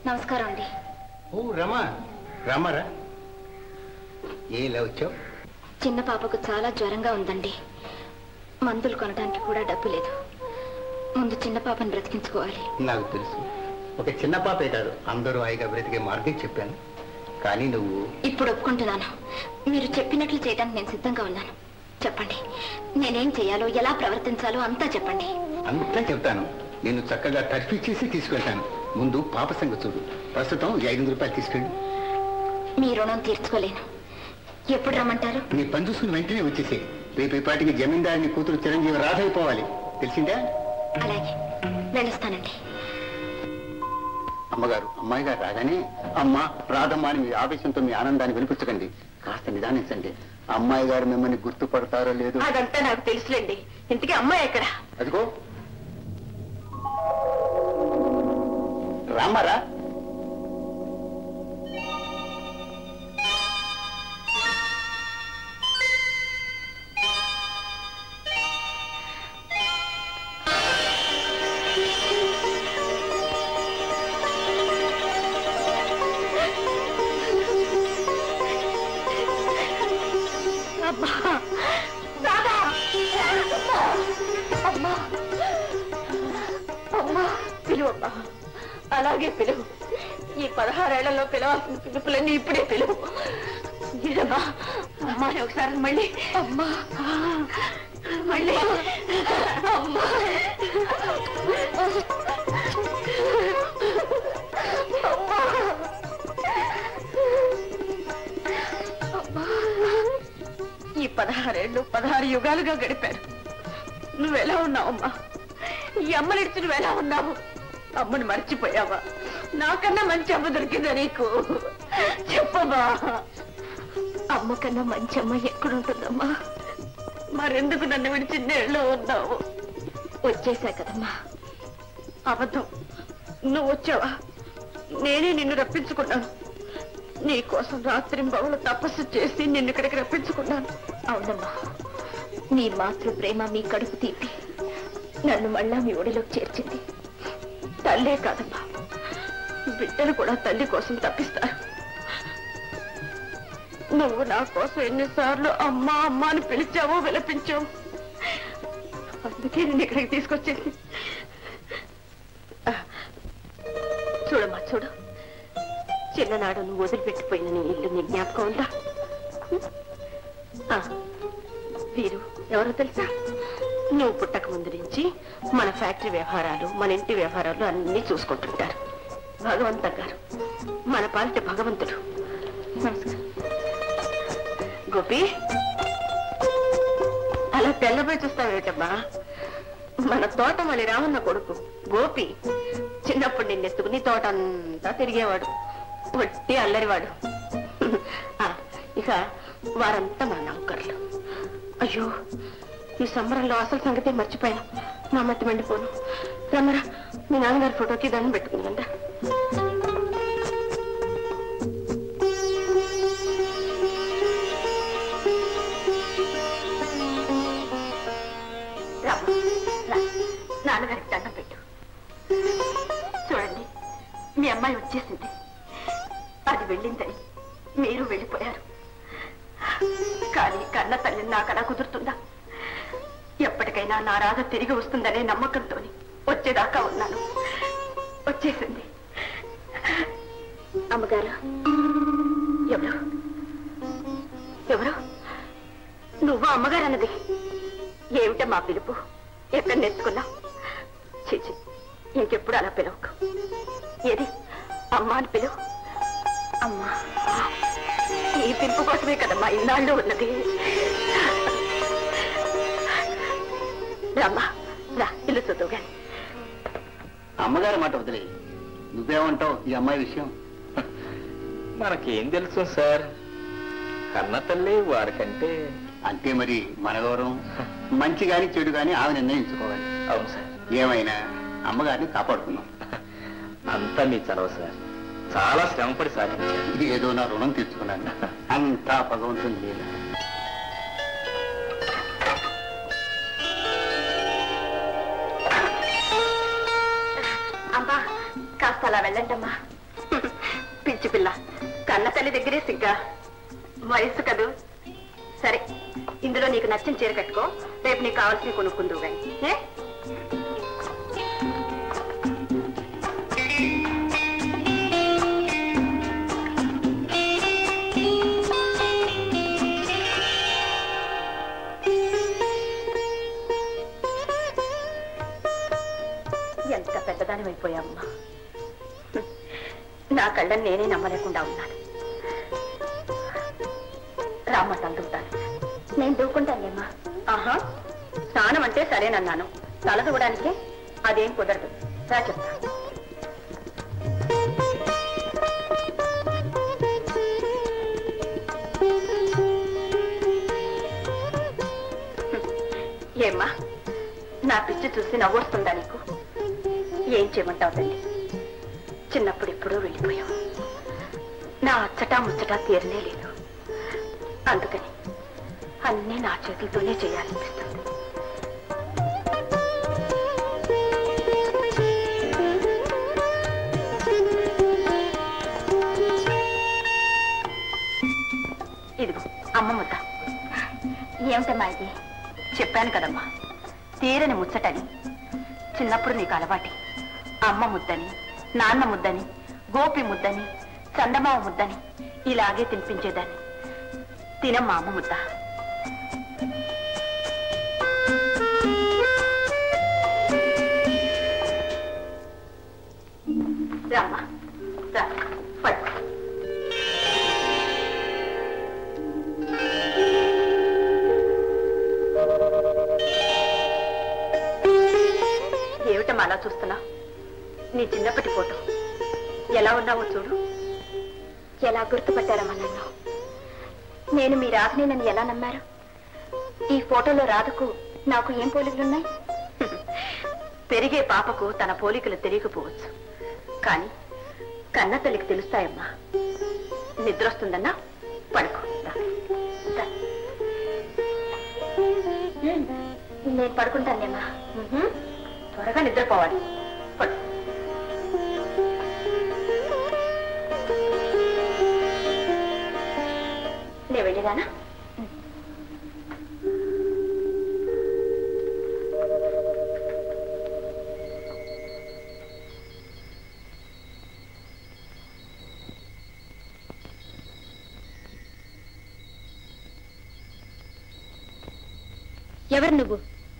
నమస్కారం అండి ఓ రమా రమారా ఏ ఇలా వచ్చావు చిన్న పాపకు చాలా జ్వరంగా ఉందండి మందులు కొనడానికి కూడా డబ్బు లేదు ముందు చిన్న పాపను బ్రతికించుకోవాలి నాకు తెలుసు ఒక చిన్న పాపే కాదు అందరూ హాయిగా బ్రతికే మార్గం చెప్పాను కానీ నువ్వు ఇప్పుడు ఒప్పుకుంటున్నాను మీరు చెప్పినట్లు చేయడానికి నేను సిద్ధంగా ఉన్నాను చెప్పండి నేనేం చేయాలో ఎలా ప్రవర్తించాలో అంతా చెప్పండి అంతా చెప్తాను నేను చక్కగా తర్ఫీ చేసి తీసుకెళ్తాను ముందు పాప సంగతి చూడు ప్రస్తుతం ఈ ఐదు రూపాయలు తీసుకెళ్ళు మీ రుణం తీర్చుకోలేను ఎప్పుడు రమ్మంటారు నీ పని చూసుకుని వెంటనే వచ్చేసే రేపు పాటికి జమీందారిని కూతురు చిరంజీవి రాధైపోవాలి తెలిసిందా అలాగే వెళ్ళొస్తానండి అమ్మగారు అమ్మాయి గారు రాగానే అమ్మ రాధమ్మ అని మీ ఆవేశంతో మీ ఆనందాన్ని వినిపించకండి కాస్త నిదానించండి అమ్మాయి గారు మిమ్మల్ని గుర్తుపడతారో లేదో అదంతా నాకు తెలుసులేండి ఇంతకీ అమ్మాయి ఎక్కడ అదిగో రామారా అమ్మా రాధా అమ్మా అమ్మా పిలువమ్మా అలాగే పిలువు ఈ పదహారేళ్లలో పిలవాల్సిన పిలుపులన్నీ ఇప్పుడే పిలువు ఇదమ్మా అమ్మాని ఒకసారి మళ్ళీ అమ్మా మళ్ళీ అమ్మా ఈ పదహారేళ్ళు పదహారు యుగాలుగా గడిపారు నువ్వెలా ఉన్నావమ్మా ఈ అమ్మ నిడిచి నువ్వెలా ఉన్నావు అమ్మని మర్చిపోయావా నాకన్నా మంచి అమ్మ దొరికిందా నీకు చెప్పమ్మా అమ్మ కన్నా మంచి అమ్మ ఎక్కడుంటుందమ్మా మరెందుకు నన్ను విడిచి నేళ్ళలో ఉన్నావు వచ్చేసా కదమ్మా అబద్ధం నువ్వు వచ్చావా నేనే నిన్ను రప్పించుకున్నాను నీ కోసం రాత్రి బవులు తపస్సు చేసి నిన్ను ఇక్కడికి రప్పించుకున్నాను అవునమ్మా మీ మాతృ ప్రేమ మీ కడుపు తీపి నన్ను మళ్ళా మీ ఒడిలోకి చేర్చింది తల్లే కాదమ్మా బిడ్డలు కూడా తల్లి కోసం తప్పిస్తారు నువ్వు నా కోసం ఎన్నిసార్లు అమ్మా అమ్మా అని పిలిచావో విలపించావు అందుకే నేను ఇక్కడికి తీసుకొచ్చేసి ఆ, చూడమ్మా చూడు చిన్ననాడు నువ్వు వదిలిపెట్టిపోయిన నీ ఇల్లు నీ జ్ఞాపకం ఉందా ఆ, వీరు ఎవరో తెలుసా నువ్వు పుట్టక ముందు నుంచి మన ఫ్యాక్టరీ వ్యవహారాలు మన ఇంటి వ్యవహారాలు అన్ని చూసుకుంటుంటారు భగవంత గారు మన పాలిట భగవంతుడు నమస్కారం గోపి అలా తెల్లబోయి చూస్తావేటమ్మా మన తోటమల్లి రామన్న కొడుకు గోపి చిన్నప్పుడు నిన్నెత్తుకుని తోట అంతా తిరిగేవాడు వట్టి అల్లరివాడు ఆ, ఇక వారంతా మన నౌకర్లు అయ్యో ఈ సంబరంలో అసలు సంగతే మర్చిపోయాను నా మట్టి మండిపోను రమ్మరా మీ నాన్నగారి ఫోటోకి దండం పెట్టుకుందా నాన్నగారికి దండం పెట్టు చూడండి మీ అమ్మాయి వచ్చేసింది అది వెళ్ళిందని మీరు వెళ్ళిపోయారు కానీ కన్న తల్లిని నాకు అలా కుదురుతుందా ఎప్పటికైనా నా రాధ తిరిగి వస్తుందనే నమ్మకంతో వచ్చేదాకా ఉన్నాను వచ్చేసింది అమ్మగారు ఎవరు ఎవరు నువ్వు అమ్మగారు అన్నది ఏమిట మా పిలుపు ఎక్కడ నేర్చుకున్నావు చీచి ఇంకెప్పుడు అలా పిలవకు ఏది అమ్మా అని పిలువు అమ్మా ఈ పిలుపు కోసమే కదమ్మా ఇన్నాళ్ళు ఉన్నది రమ్మా రా ఇల్లు చూద్దాం గాని అమ్మగారి మాట వదిలే నువ్వేమంటావు ఈ అమ్మాయి విషయం మనకేం తెలుసు సార్ కన్న తల్లి వారికంటే అంతే మరి మన గౌరవం మంచి గాని చెడు గాని ఆమె నిర్ణయించుకోవాలి అవును సార్ ఏమైనా అమ్మగారిని కాపాడుకున్నాం అంతా మీ చలవ సార్ చాలా శ్రమపడి సాధించారు ఇది ఏదో నా రుణం తీర్చుకున్నాను అంతా భగవంతుని లీల అమ్మా కాస్త అలా వెళ్ళండమ్మా పిచ్చి పిల్ల కన్న తల్లి దగ్గరే సిగ్గా వయసు కదూ సరే ఇందులో నీకు నచ్చిన చీర కట్టుకో రేపు నీకు కావాల్సిన కొనుక్కుందువు గాని ఏ? ఎంత పెద్దదాని అయిపోయావమ్మా నా కళ్ళని నేనే నమ్మలేకుండా ఉన్నాను రామ్మ తలుపుతాను నేను దూకుంటానులేమ్మా ఆహా స్నానం అంటే సరేనన్నాను తల దూవడానికే అదేం కుదరదు రా చెప్తా ఏమ్మా నా పిచ్చి చూసి నవ్వొస్తుందా నీకు ఏం చేయమంటావు తల్లి చిన్నప్పుడు ఎప్పుడూ వెళ్ళిపోయావు నా అచ్చటా ముచ్చటా తీరనే లేదు అందుకని అన్నీ నా చేతులతోనే చేయాలనిపిస్తుంది ఇదిగో అమ్మ ముద్ద ఏమిటమ్మా ఇది చెప్పాను కదమ్మా తీరని ముచ్చటని చిన్నప్పుడు నీకు అలవాటి అమ్మ ముద్దని నాన్న ముద్దని గోపి ముద్దని చందమామ ముద్దని ఇలాగే తినిపించేదాన్ని తినమ్మా అమ్మ ముద్ద రామ్మా రా పడు ఏమిటమ్మా అలా చూస్తున్నా నీ చిన్నప్పటి ఫోటో ఎలా ఉన్నావో చూడు ఎలా గుర్తుపట్టారమ్మా నన్ను నేను మీ రాధని నన్ను ఎలా నమ్మారు ఈ ఫోటోలో రాధకు నాకు ఏం పోలికలున్నాయి పెరిగే పాపకు తన పోలికలు తెలియకపోవచ్చు కానీ కన్న తల్లికి తెలుస్తాయమ్మా నిద్రొస్తుందన్నా పడుకో రా. రా. నేను పడుకుంటానేమ్మా ఉహుం. త్వరగా నిద్రపోవాలి పడు నేను వెళ్ళిరానా ఎవరు నువ్వు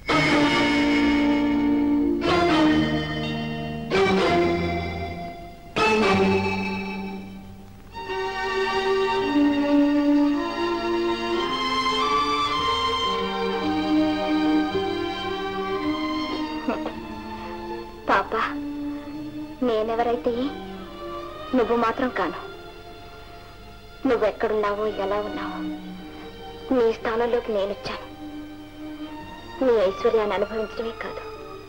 పాప నేనెవరైతే నువ్వు మాత్రం కాను నువ్వెక్కడున్నావో ఎలా ఉన్నావో నీ స్థానంలోకి నేనొచ్చాను నీ ఐశ్వర్యాన్ని అనుభవించడమే కాదు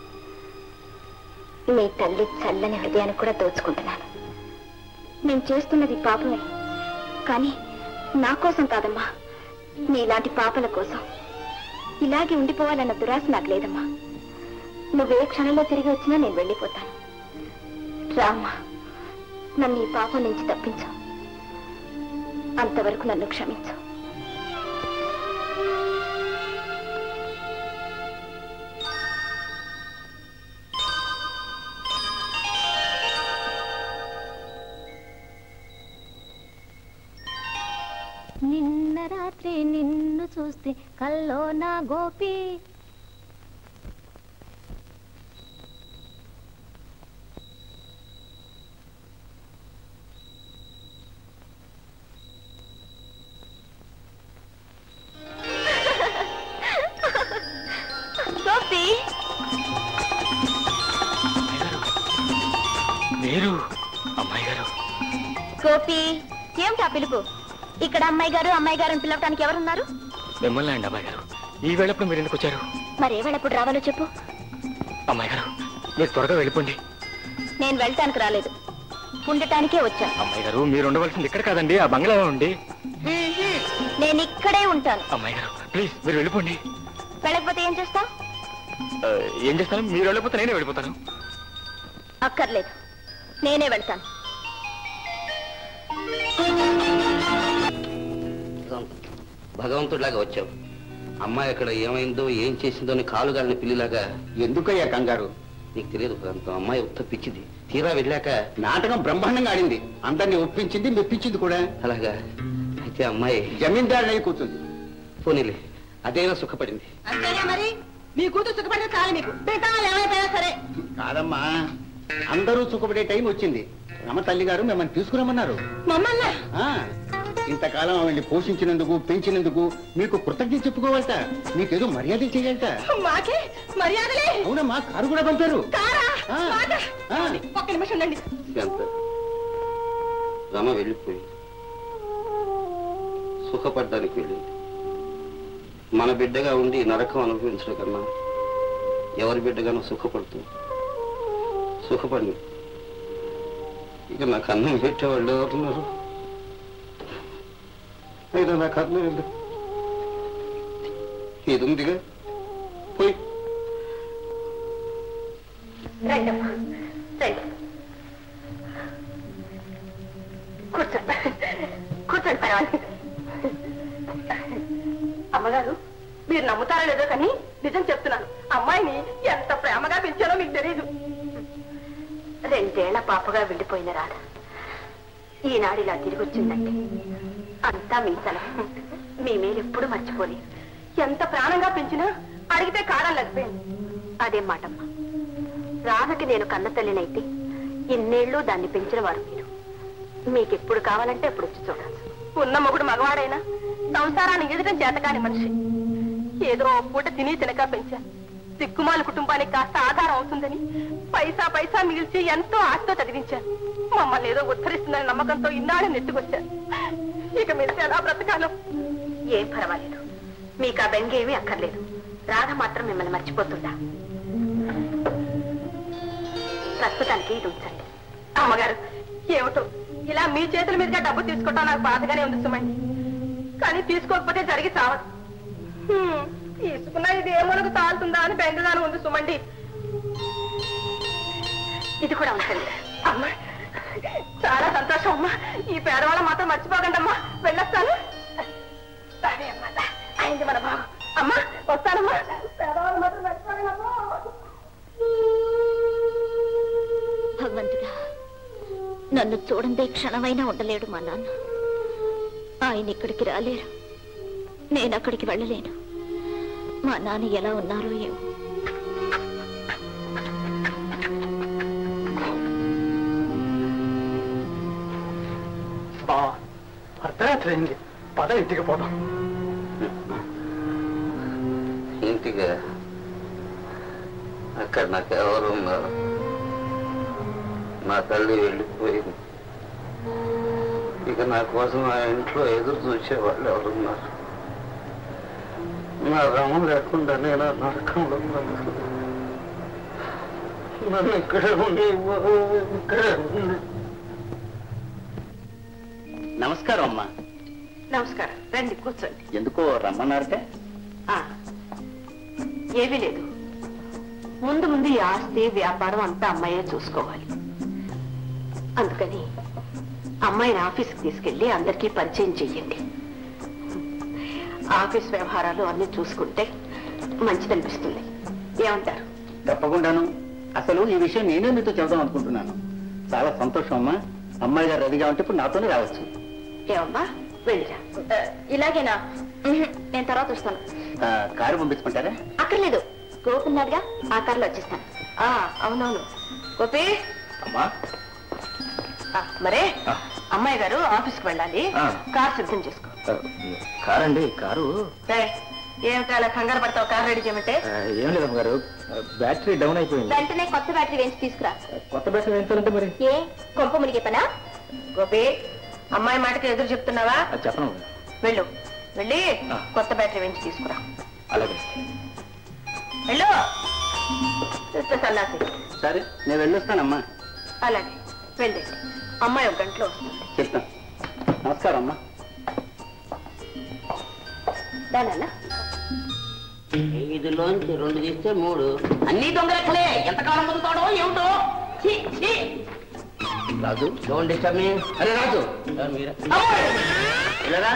నీ తల్లి చల్లని హృదయాన్ని కూడా దోచుకుంటున్నాను నేను చేస్తున్నది పాపమే కానీ నా కోసం కాదమ్మా నీలాంటి పాపల కోసం ఇలాగే ఉండిపోవాలన్న దురాశ నాకు లేదమ్మా నువ్వే క్షణంలో తిరిగి వచ్చినా నేను వెళ్ళిపోతాను రామ్మా నన్ను ఈ పాపం నుంచి తప్పించు అంతవరకు నన్ను క్షమించు నిన్న రాత్రి నిన్ను చూస్తే కల్లో నా గోపి గోపి మీరు అమ్మాయి గారు గోపి ఏమిటా పిలుపు ఇక్కడ అమ్మాయి గారు అమ్మాయి గారు అని పిలవటానికి ఎవరున్నారు మిమ్మల్ని అండి అమ్మాయి గారు ఈ వేళప్పుడు మీరు ఎందుకు వచ్చారు మరి ఏ వేళప్పుడు రావాలో చెప్పు అమ్మాయి గారు మీరు త్వరగా వెళ్ళిపోండి నేను వెళ్ళటానికి రాలేదు ఉండటానికే వచ్చాను అమ్మాయి గారు మీరు ఉండవలసింది ఇక్కడ కాదండి ఆ బంగ్లాలో ఉండి మ్మ్హ్మ్. నేను ఇక్కడే ఉంటాను అమ్మాయి గారు ప్లీజ్ మీరు వెళ్ళిపోండి వెళ్ళకపోతే ఏం చేస్తావు ఆ, ఏం చేస్తాను మీరు వెళ్ళిపోతే నేనే వెళ్ళిపోతాను అక్కర్లేదు నేనే వెళ్తాను భగవంతుడిలాగా వచ్చావు అమ్మాయి అక్కడ ఏమైందో ఏం చేసిందో అని కాలుగాలిన పిల్లిలాగా ఎందుకయ్యా కంగారు నీకు తెలియదు భగవంతం అమ్మాయి ఉత్త పిచ్చిది తీరా వెళ్ళాక నాటకం బ్రహ్మాండంగా ఆడింది అందరినీ ఒప్పించింది మెప్పించింది కూడా అలాగా అయితే అమ్మాయి జమీందారు అయి కూర్చుంది పోనీలే అదేనా సుఖపడింది అంతేనా మరి మీ కూతురు సుఖపడితే చాలు మీకు మిగతా వాళ్ళు ఏమైపోయినా సరే కాదమ్మా అందరూ సుఖపడే టైం వచ్చింది రమ తల్లి గారు మిమ్మల్ని తీసుకురమ్మన్నారు మమ్మల్ని ఆ, ఇంతకాలం ఆవిడ్ని పోషించినందుకు పెంచినందుకు మీకు కృతజ్ఞత చెప్పుకోవాలట మీకేదో మర్యాద చేయాలట మాకే మర్యాదలే అవునమ్మా కారు కూడా పంపారు కారా ఆ. మాట. ఆ. ఒక్క నిమిషం ఉండండి ఎంత రమ వెళ్ళిపోయి సుఖపడ్డానికి వెళ్ళింది మన బిడ్డగా ఉండి నరకం అనుభవించడం కన్నా ఎవరి బిడ్డగానో సుఖపడుతుంది సుఖపడి ఇక నాకు అన్నం పెట్టేవాళ్ళు ఎవరున్నారు అయినా నాకు అన్నం ఎందుకు ఇది ఉందిగా పోయి రండమ్మా రండి కూర్చోండి కూర్చోండి పర్వాలేదు అమ్మగారు మీరు నమ్ముతారో లేదో కానీ నిజం చెప్తున్నాను అమ్మాయిని ఎంత ప్రేమగా పెంచారో మీకు తెలియదు రెండేళ్ల పాపగా వెళ్ళిపోయిన రాధ ఈనాడు ఇలా తిరిగి వచ్చిందంటే అంతా మీ సలహా మీ మేలు ఎప్పుడు మర్చిపోలేదు ఎంత ప్రాణంగా పెంచినా అడిగితే కాడం లేకపోయింది అదే మాటమ్మా రాధకి నేను కన్న తల్లినైతే ఇన్నేళ్లు దాన్ని పెంచిన వారు మీరు మీకెప్పుడు కావాలంటే అప్పుడు వచ్చి చూడాలి ఉన్న మొగుడు మగవాడైనా సంసారాన్ని ఎదుటం చేతకాని మనిషి ఏదో ఓ పూట తిని తినక పెంచా దిక్కుమాల కుటుంబానికి కాస్త ఆధారం అవుతుందని పైసా పైసా మిగిల్చి ఎంతో ఆశతో చదివించాను మమ్మల్ని ఏదో ఉద్ధరిస్తుందని నమ్మకంతో ఇన్నాళ్ళు నెట్టుకొచ్చాను ఇక మీరు ఎలా బ్రతకాలో ఏం పర్వాలేదు మీకు ఆ బెంగ ఏమీ అక్కర్లేదు రాధ మాత్రం మిమ్మల్ని మర్చిపోతుందా ప్రస్తుతానికి ఇది ఉంచండి అమ్మగారు ఏమిటో ఇలా మీ చేతుల మీదుగా డబ్బు తీసుకోవటం నాకు బాధగానే ఉంది సుమండి కానీ తీసుకోకపోతే జరిగి చావదు హ్మ్, తీసుకున్నా ఇది ఏ మూలకు తాలుతుందా అని బెంగగానే ఉంది సుమండి ఇది కూడా ఉంచండి అమ్మా చాలా సంతోషం అమ్మా ఈ పేదవాళ్ళ మాత్రం మర్చిపోకండి అమ్మా వెళ్ళొస్తాను సరే అమ్మా అయింది మన బాబు అమ్మా వస్తానమ్మా పేదవాళ్ళు మాత్రం మర్చిపోకండి అమ్మా భగవంతుడా నన్ను చూడందే క్షణమైనా ఉండలేడు మా నాన్న ఆయన ఇక్కడికి రాలేరు నేను అక్కడికి వెళ్ళలేను మా నాన్న ఎలా ఉన్నారో ఏమో అర్ధరాత్రి అయింది పద ఇంటికి పోదాం ఇంటిగా అక్కడ నాకు ఎవరు ఉన్నారు నా తల్లి వెళ్ళిపోయింది ఇక నా కోసం ఆ ఇంట్లో ఎదురు చూసే వాళ్ళు ఎవరున్నారు నా రమం లేకుండా నేను ఆ నరకంలో ఉన్నాను. నన్ను ఇక్కడే ఉండి ఇక్కడే ఉండి నమస్కారం అమ్మా నమస్కారం రండి కూర్చోండి ఎందుకో రమ్మన్నారట ఆ, ఏమీ లేదు ముందు ముందు ఈ ఆస్తి వ్యాపారం అంతా అమ్మాయే చూసుకోవాలి అందుకని అమ్మాయిని ఆఫీస్కి తీసుకెళ్లి అందరికీ పరిచయం చెయ్యండి ఆఫీస్ వ్యవహారాలు అన్ని చూసుకుంటే మంచిదనిపిస్తుంది ఏమంటారు తప్పకుండాను అసలు ఈ విషయం నేనే మీతో చెబుదాం అనుకుంటున్నాను చాలా సంతోషం అమ్మా అమ్మాయి గారు రెడీగా ఉంటే ఇప్పుడు నాతోనే రావచ్చు ఏమమ్మా వెళ్ళిరా ఇలాగేనా నేను తర్వాత వస్తాను ఆ, కారు పంపించుకుంటారా అక్కర్లేదు గోపున్నాడుగా ఆ కార్లో వచ్చేస్తాను ఆ, అవునవును గోపి అమ్మా ఆ, మరే అమ్మాయి గారు ఆఫీస్కి వెళ్ళాలి ఆ. కార్ సిద్ధం చేసుకో కారండి కారు రేయ్, ఏమిటి అలా కంగారు పడతావు కార్ రెడీ చేయమంటే ఆ, ఏం లేదమ్మ గారు బ్యాటరీ డౌన్ అయిపోయింది వెంటనే కొత్త బ్యాటరీ వేసి తీసుకురా కొత్త బ్యాటరీ వేయించాలంటే మరి ఏ కొంప మునిగే పనా గోపి అమ్మాయి మాటకి ఎదురు చెప్తున్నావా అది చెప్పను వెళ్ళు వెళ్ళి ఆ. కొత్త బ్యాటరీ వేయించి తీసుకురా అలాగే వెళ్ళు చూస్తే సన్నాసి సరే నేను వెళ్ళొస్తానమ్మా అలాగే వెళ్ళండి అమ్మాయి ఒక గంటలో వస్తుంది చెప్తాను నమస్కారం అమ్మా దానన్నా ఐదులోంచి రెండు తీస్తే మూడు అన్ని దొంగలెక్కలే ఎంతకాలం బతుకుతాడో ఏమిటో ఛీ, ఛీ. రాజు డోంట్ డిస్టర్బ్ మీ అరే రాజు మీరే ఇలారా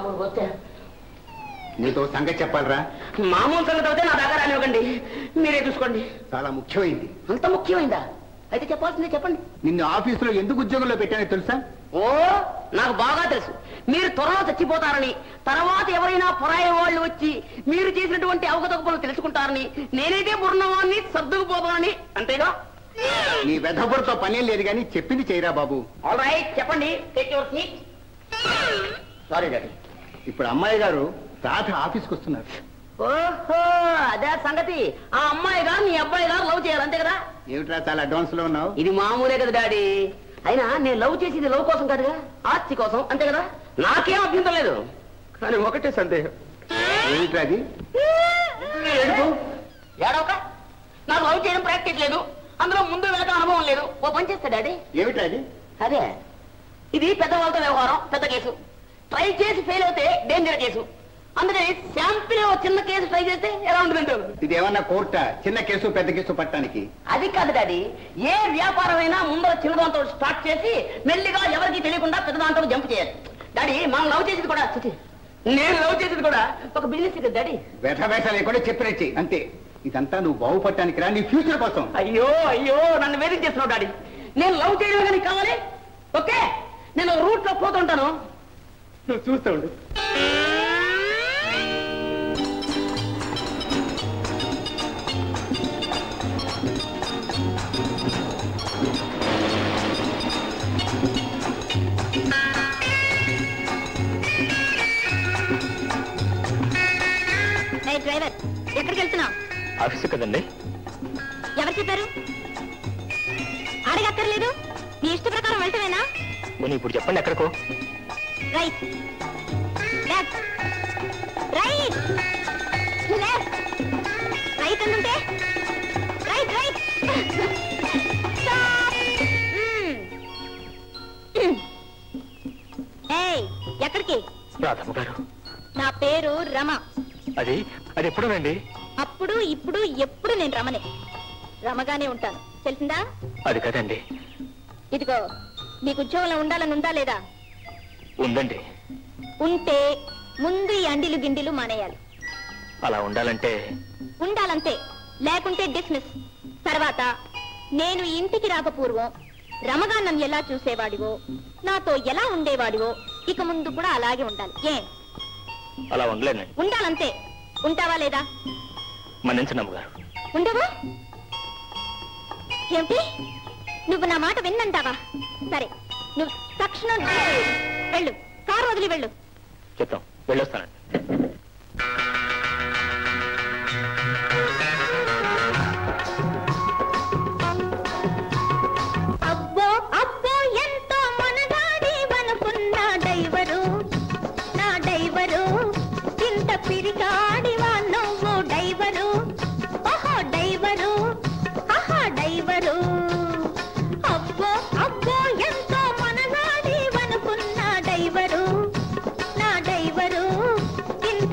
నీతో సంగతి చెప్పాలరా మామూలు సంగతి అయితే నా దగ్గర రానివ్వకండి మీరే చూసుకోండి చాలా ముఖ్యమైంది అంత ముఖ్యమైందా అయితే చెప్పాల్సిందే చెప్పండి నిన్ను ఆఫీసులో ఎందుకు ఉద్యోగంలో పెట్టానో తెలుసా ఓ నాకు బాగా తెలుసు మీరు త్వరలో చచ్చిపోతారని తర్వాత ఎవరైనా పరాయి వాళ్ళు వచ్చి మీరు చేసినటువంటి అవగతకులు తెలుసుకుంటారని నేనైతే బుర్ణవాన్ని సర్దుకుపోతానని అంతేగా నీ వెధపురతో పనేం లేదు కానీ చెప్పింది చేయరా బాబు ఆల్ రైట్ చెప్పండి take your seat sorry daddy ఇప్పుడు అమ్మాయి గారు రాధ ఆఫీస్కి వస్తున్నారు ఓహో అదే సంగతి ఆ అమ్మాయి గారు నీ అబ్బాయి గారు లవ్ చేయాలి అంతే కదా ఏమిట్రా చాలా అడ్వాన్స్ లో ఉన్నావు ఇది మామూలే కదా డాడీ అయినా నేను లవ్ చేసేది లవ్ కోసం కాదుగా ఆస్తి కోసం అంతే కదా నాకేం అభ్యంతరం లేదు కానీ ఒకటే సందేహం ఏమిట్రా అది ఏడుపు ఏడవక నాకు లవ్ చేయడం ప్రాక్టీస్ లేదు అందులో ముందు వెనక అనుభవం లేదు ఓ పని చేస్తా డాడీ ఏమిట్రా అది అదే ఇది పెద్ద వాళ్ళతో వ్యవహారం పెద్ద కేసు ట్రై చేసి ఫెయిల్ అవుతే డేంజర్ కేసు అందుకని శాంపిల్ ఓ చిన్న కేసు ట్రై చేస్తే ఎలా ఉంటుందంటే ఇది ఏమన్నా కోర్టా చిన్న కేసు పెద్ద కేసు పట్టడానికి అది కాదు డాడీ ఏ వ్యాపారమైనా ముందర చిన్నదాంతో స్టార్ట్ చేసి మెల్లిగా ఎవరికి తెలియకుండా పెద్ద దాంట్లో జంప్ చేయాలి డాడీ మనం లవ్ చేసేది కూడా చిచి, నేను లవ్ చేసేది కూడా ఒక బిజినెస్ కదా డాడీ వ్యథ వ్యథ లేకుండా చెప్పినచ్చి అంతే ఇదంతా నువ్వు బాగుపడటానికి రా నీ ఫ్యూచర్ కోసం అయ్యో అయ్యో నన్ను వేదిక చేస్తున్నావు డాడీ నేను లవ్ చేయడం కానీ కావాలి ఓకే నేను రూట్ లో పోతుంటాను నువ్వు చూస్తూ ఉండు ఏయ్ డ్రైవర్ ఎక్కడికి వెళ్తున్నావు ఆఫీసు కదండి ఎవరు చెప్పారు అడగక్కర్లేదు నీ ఇష్ట ప్రకారం వెళ్ళటమేనా పోనీ ఇప్పుడు చెప్పండి ఎక్కడికో right left right left right అనుంటే రైట్ రైట్ ఏయ్ ఎక్కడికి రాధమ్మ గారు నా పేరు రమ అది అది ఎప్పుడునండి అప్పుడు ఇప్పుడు ఎప్పుడు నేను రమనే రమగానే ఉంటాను తెలిసిందా అది కదండి ఇదిగో నీకు ఉద్యోగంలో ఉండాలని ఉందా లేదా ఉందండి ఉంటే ముందు ఈ అండిలు గిండిలు మానేయాలి అలా ఉండాలంటే ఉండాలంతే లేకుంటే డిస్మిస్ తర్వాత నేను ఇంటికి రాకపూర్వం రమగా నన్ను ఎలా చూసేవాడివో నాతో ఎలా ఉండేవాడివో ఇక ముందు కూడా అలాగే ఉండాలి ఏం అలా ఉండలేనండి ఉండాలంతే ఉంటావా లేదా మన్నించండి అమ్మగారు ఉండవు ఏమిటి నువ్వు నా మాట విన్నంటావా సరే నువ్వు తక్షణం వెళ్ళు కారు వదిలి వెళ్ళు చెప్తాం వెళ్ళొస్తానండి అబ్బో అబ్బో ఎంతో మనగాడి వనుకున్న డైవరు నా డైవరు ఇంత పిరిగాడివా నువ్వు డైవరు ఓహో డైవరు ఆహా డైవరు అబ్బో అబ్బో ఎంతో మనగాడి వనుకున్న డైవరు నా డైవరు ఇంత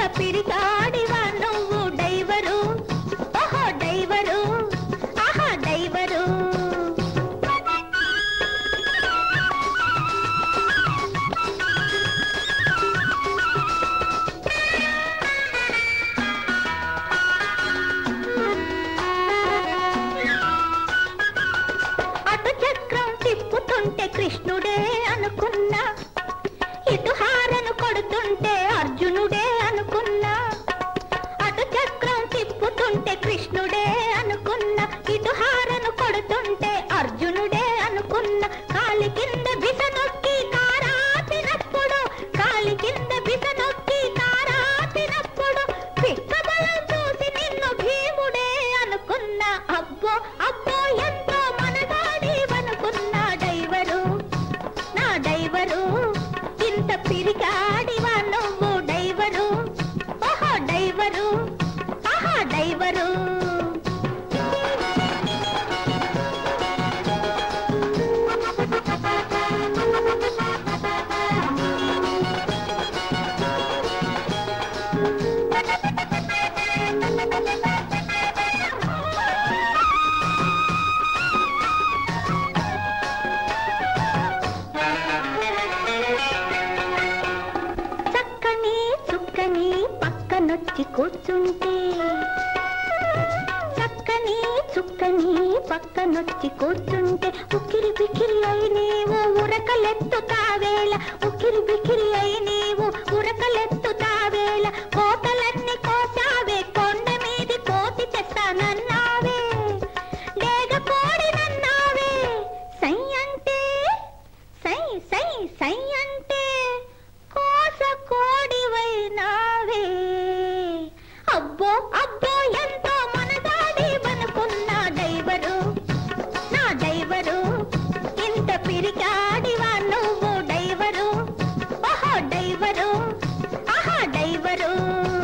పక్కని పక్కనొచ్చి కూర్చుంటే ఉక్కిరి బిక్కిరి అయి నీవు ఉరకలెత్తుతావేళ ఉక్కిరి బిక్కిరి అయి నీవు ఉరకలెత్తుతావేళ కోతలన్నీ కోసావే కొండ మీది కోతి తెస్తానన్నావే డేగ కోడినన్నావే సై అంటే సై సై సై అంటే కోస కోడివైనావే అబ్బో అబ్బో ఎంతో మనదాడి వనుకున్న డైవరు నా డైవరు ఇంత పిరికాడివా నువ్వు డైవరు ఓహో డైవరు ఆహా డైవరు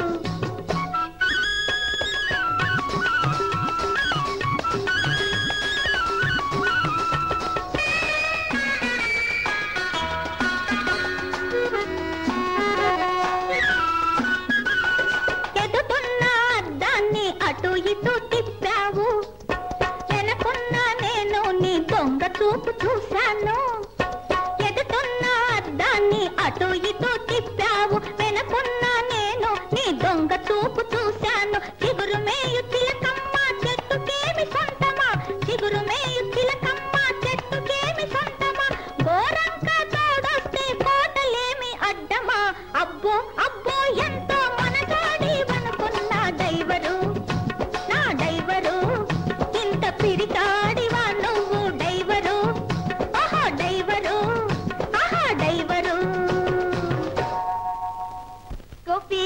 ఎదుగున్న అద్దాన్ని అటు ఇటు తిప్పావు వెనకున్న నేను నీ దొంగ చూపు చూశాను ఎదుగున్న అద్దాన్ని అటు ఇటు తిప్పావు వెనకున్న నేను నీ దొంగ చూపు చూశాను చిగురు మేయు చిలకమ్మ చెట్టుకేమి సొంతమా చిగురు మేయు చిలకమ్మ చెట్టుకేమి సొంతమా గోరంక తోడొస్తే కోటలేమి అడ్డమా అబ్బో అబ్బో ఎంతో మనగాడి వనుకున్న డైవరు నా డైవరు ఇంత పిరికాడివా నువ్వు డైవరు ఆహా డైవరు ఆహా డైవరు గోపి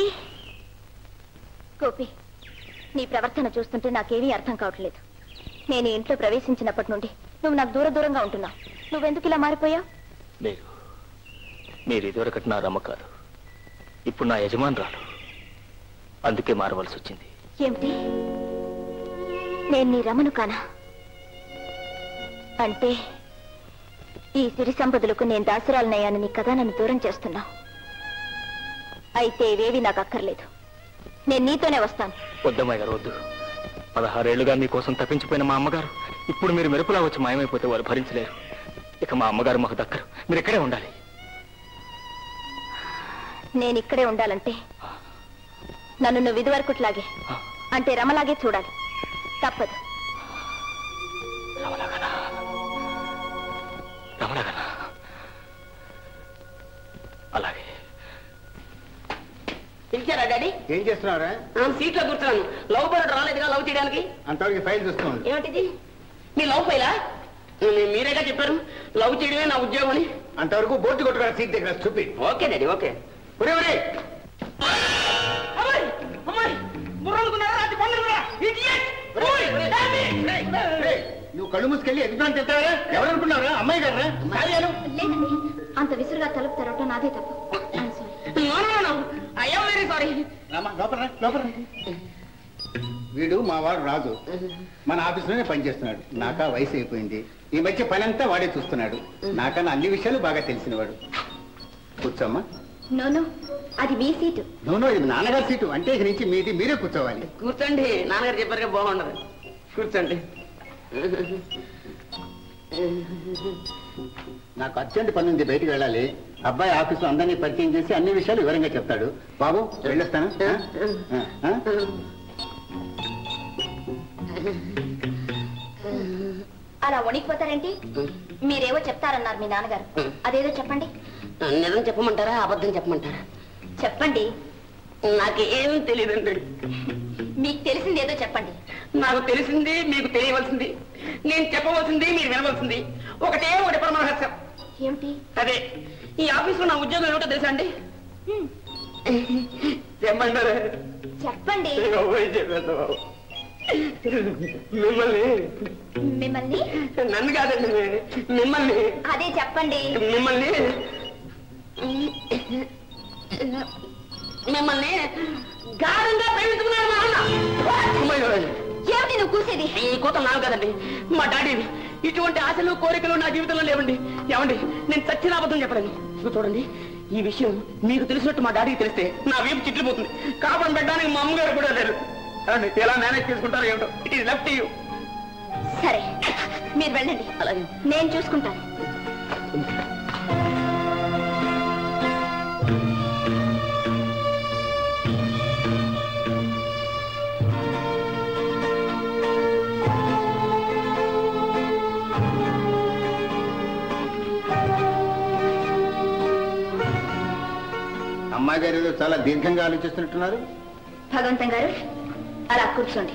గోపి నీ ప్రవర్తన చూస్తుంటే నాకేమీ అర్థం కావట్లేదు నేను ఈ ఇంట్లో ప్రవేశించినప్పటి నుండి నువ్వు నాకు దూర దూరంగా ఉంటున్నావు నువ్వెందుకు ఇలా మారిపోయావు లేదు మీరు ఇదివరకటి నా రమ్మకారు ఇప్పుడు నా యజమానురాలు అందుకే మారవలసి వచ్చింది ఏమిటి నేను నీ రమను కానా అంటే ఈ సిరి సంపదలకు నేను దాసురాలనయ్యానని కదా నన్ను దూరం చేస్తున్నావు అయితే ఇవేవి నాకు అక్కర్లేదు నేను నీతోనే వస్తాను వద్దమ్మాయి గారు వద్దు పదహారేళ్లుగా మీకోసం తప్పించిపోయిన మా అమ్మగారు ఇప్పుడు మీరు మెరుపులా వచ్చి మాయమైపోతే వారు భరించలేరు ఇక మా అమ్మగారు మాకు దక్కరు మీరు ఇక్కడే ఉండాలి నేను ఇక్కడే ఉండాలంటే నన్ను నువ్వు ఇదివరకుట్లాగే అంటే రమలాగే చూడాలి తప్పదు రమణగనా అలాగే పిలిచారా డాడీ ఏం చేస్తున్నారా సీట్ లో కూర్చున్నాను లవ్ బర్డ్ రాలేదుగా లవ్ చేయడానికి అంతవరకు ఫైల్ చూసుకోండి ఏమిటిది మీ లవ్ ఫైలా మీ- మీరేగా చెప్పారు లవ్ చేయడమే నా ఉద్యోగం అని అంతవరకు బోర్డు కొట్టుకున్న సీట్ దగ్గర చూపి ఓకే డాడీ ఓకే ఒరే ఒరే అమ్మాయి అమ్మాయి బుర్రనుకున్నారా రాత్రి పండుగ నువ్వు కళ్ళు మూసుకెళ్ళి ఎగ్జామ్ చెప్తావా ఎవరు అనుకున్నారా అమ్మాయి గారా భార్యను లేదండి అంత విసురుగా తలుపు తెరవటం నాదే తప్పు I'm sorry. I'm very sorry Rama లోపల రా, లోపల రా. వీడు మా వాడు రాజు మన ఆఫీసులోనే పనిచేస్తున్నాడు నాకా వయసు అయిపోయింది ఈ మధ్య పని అంతా వాడే చూస్తున్నాడు నాకన్నా అన్ని విషయాలు బాగా తెలిసినవాడు కూర్చోమ్మా నోను అది మీ సీటు నోనో ఇది నాన్నగారి సీటు అంటే ఇక నుంచి మీది మీరే కూర్చోవాలి కూర్చోండి నాన్నగారు చెప్పారుగా బాగుండదు కూర్చోండి నాకు అర్జెంట్ పని ఉంది బయటికి వెళ్ళాలి అబ్బాయి ఆఫీసులో అందరినీ పరిచయం చేసి అన్ని విషయాలు వివరంగా చెప్తాడు బాబు వెళ్ళొస్తాను ఆ? ఆ? ఆ? అలా వణికిపోతారేంటి మీరేవో చెప్తారన్నారు మీ నాన్నగారు అదేదో చెప్పండి నిజం చెప్పమంటారా అబద్ధం చెప్పమంటారా చెప్పండి నాకేం తెలియదండి మీకు తెలిసిందేదో చెప్పండి నాకు తెలిసింది మీకు తెలియవలసింది నేను చెప్పవలసింది మీరు వినవలసింది ఒకటే ఒకటి పరమరహస్యం ఏమిటి అదే ఈ ఆఫీసులో నా ఉద్యోగం ఏమిటో తెలుసా అండి చెప్పంటారా చెప్పండి మిమ్మల్ని మిమ్మల్ని నన్ను కాదండి మిమ్మల్ని అదే చెప్పండి మిమ్మల్ని మిమ్మల్ని గాఢంగా ప్రేమించుకున్నాడు మా అన్న అమ్మాయి గారు. ఏమిటి నువ్వు కూసేది ఈ కూత నాకు కదండి మా డాడీ ఇటువంటి ఆశలు కోరికలు నా జీవితంలో లేవండి ఏమండి నేను చచ్చిన అబద్ధం చెప్పలేను ఇదిగో చూడండి ఈ విషయం మీకు తెలిసినట్టు మా డాడీకి తెలిస్తే నా వీపు చిట్లిపోతుంది కాపురం పెట్టడానికి మా అమ్మగారు కూడా లేరు ఏమండి, ఎలా మేనేజ్ చేసుకుంటారో ఏమిటో ఇట్ ఈస్ లెఫ్ట్ యూ సరే మీరు వెళ్ళండి అలాగే నేను చూసుకుంటాను అమ్మాయి గారు ఏదో చాలా దీర్ఘంగా ఆలోచిస్తున్నట్టున్నారు భగవంతం గారు అలా కూర్చోండి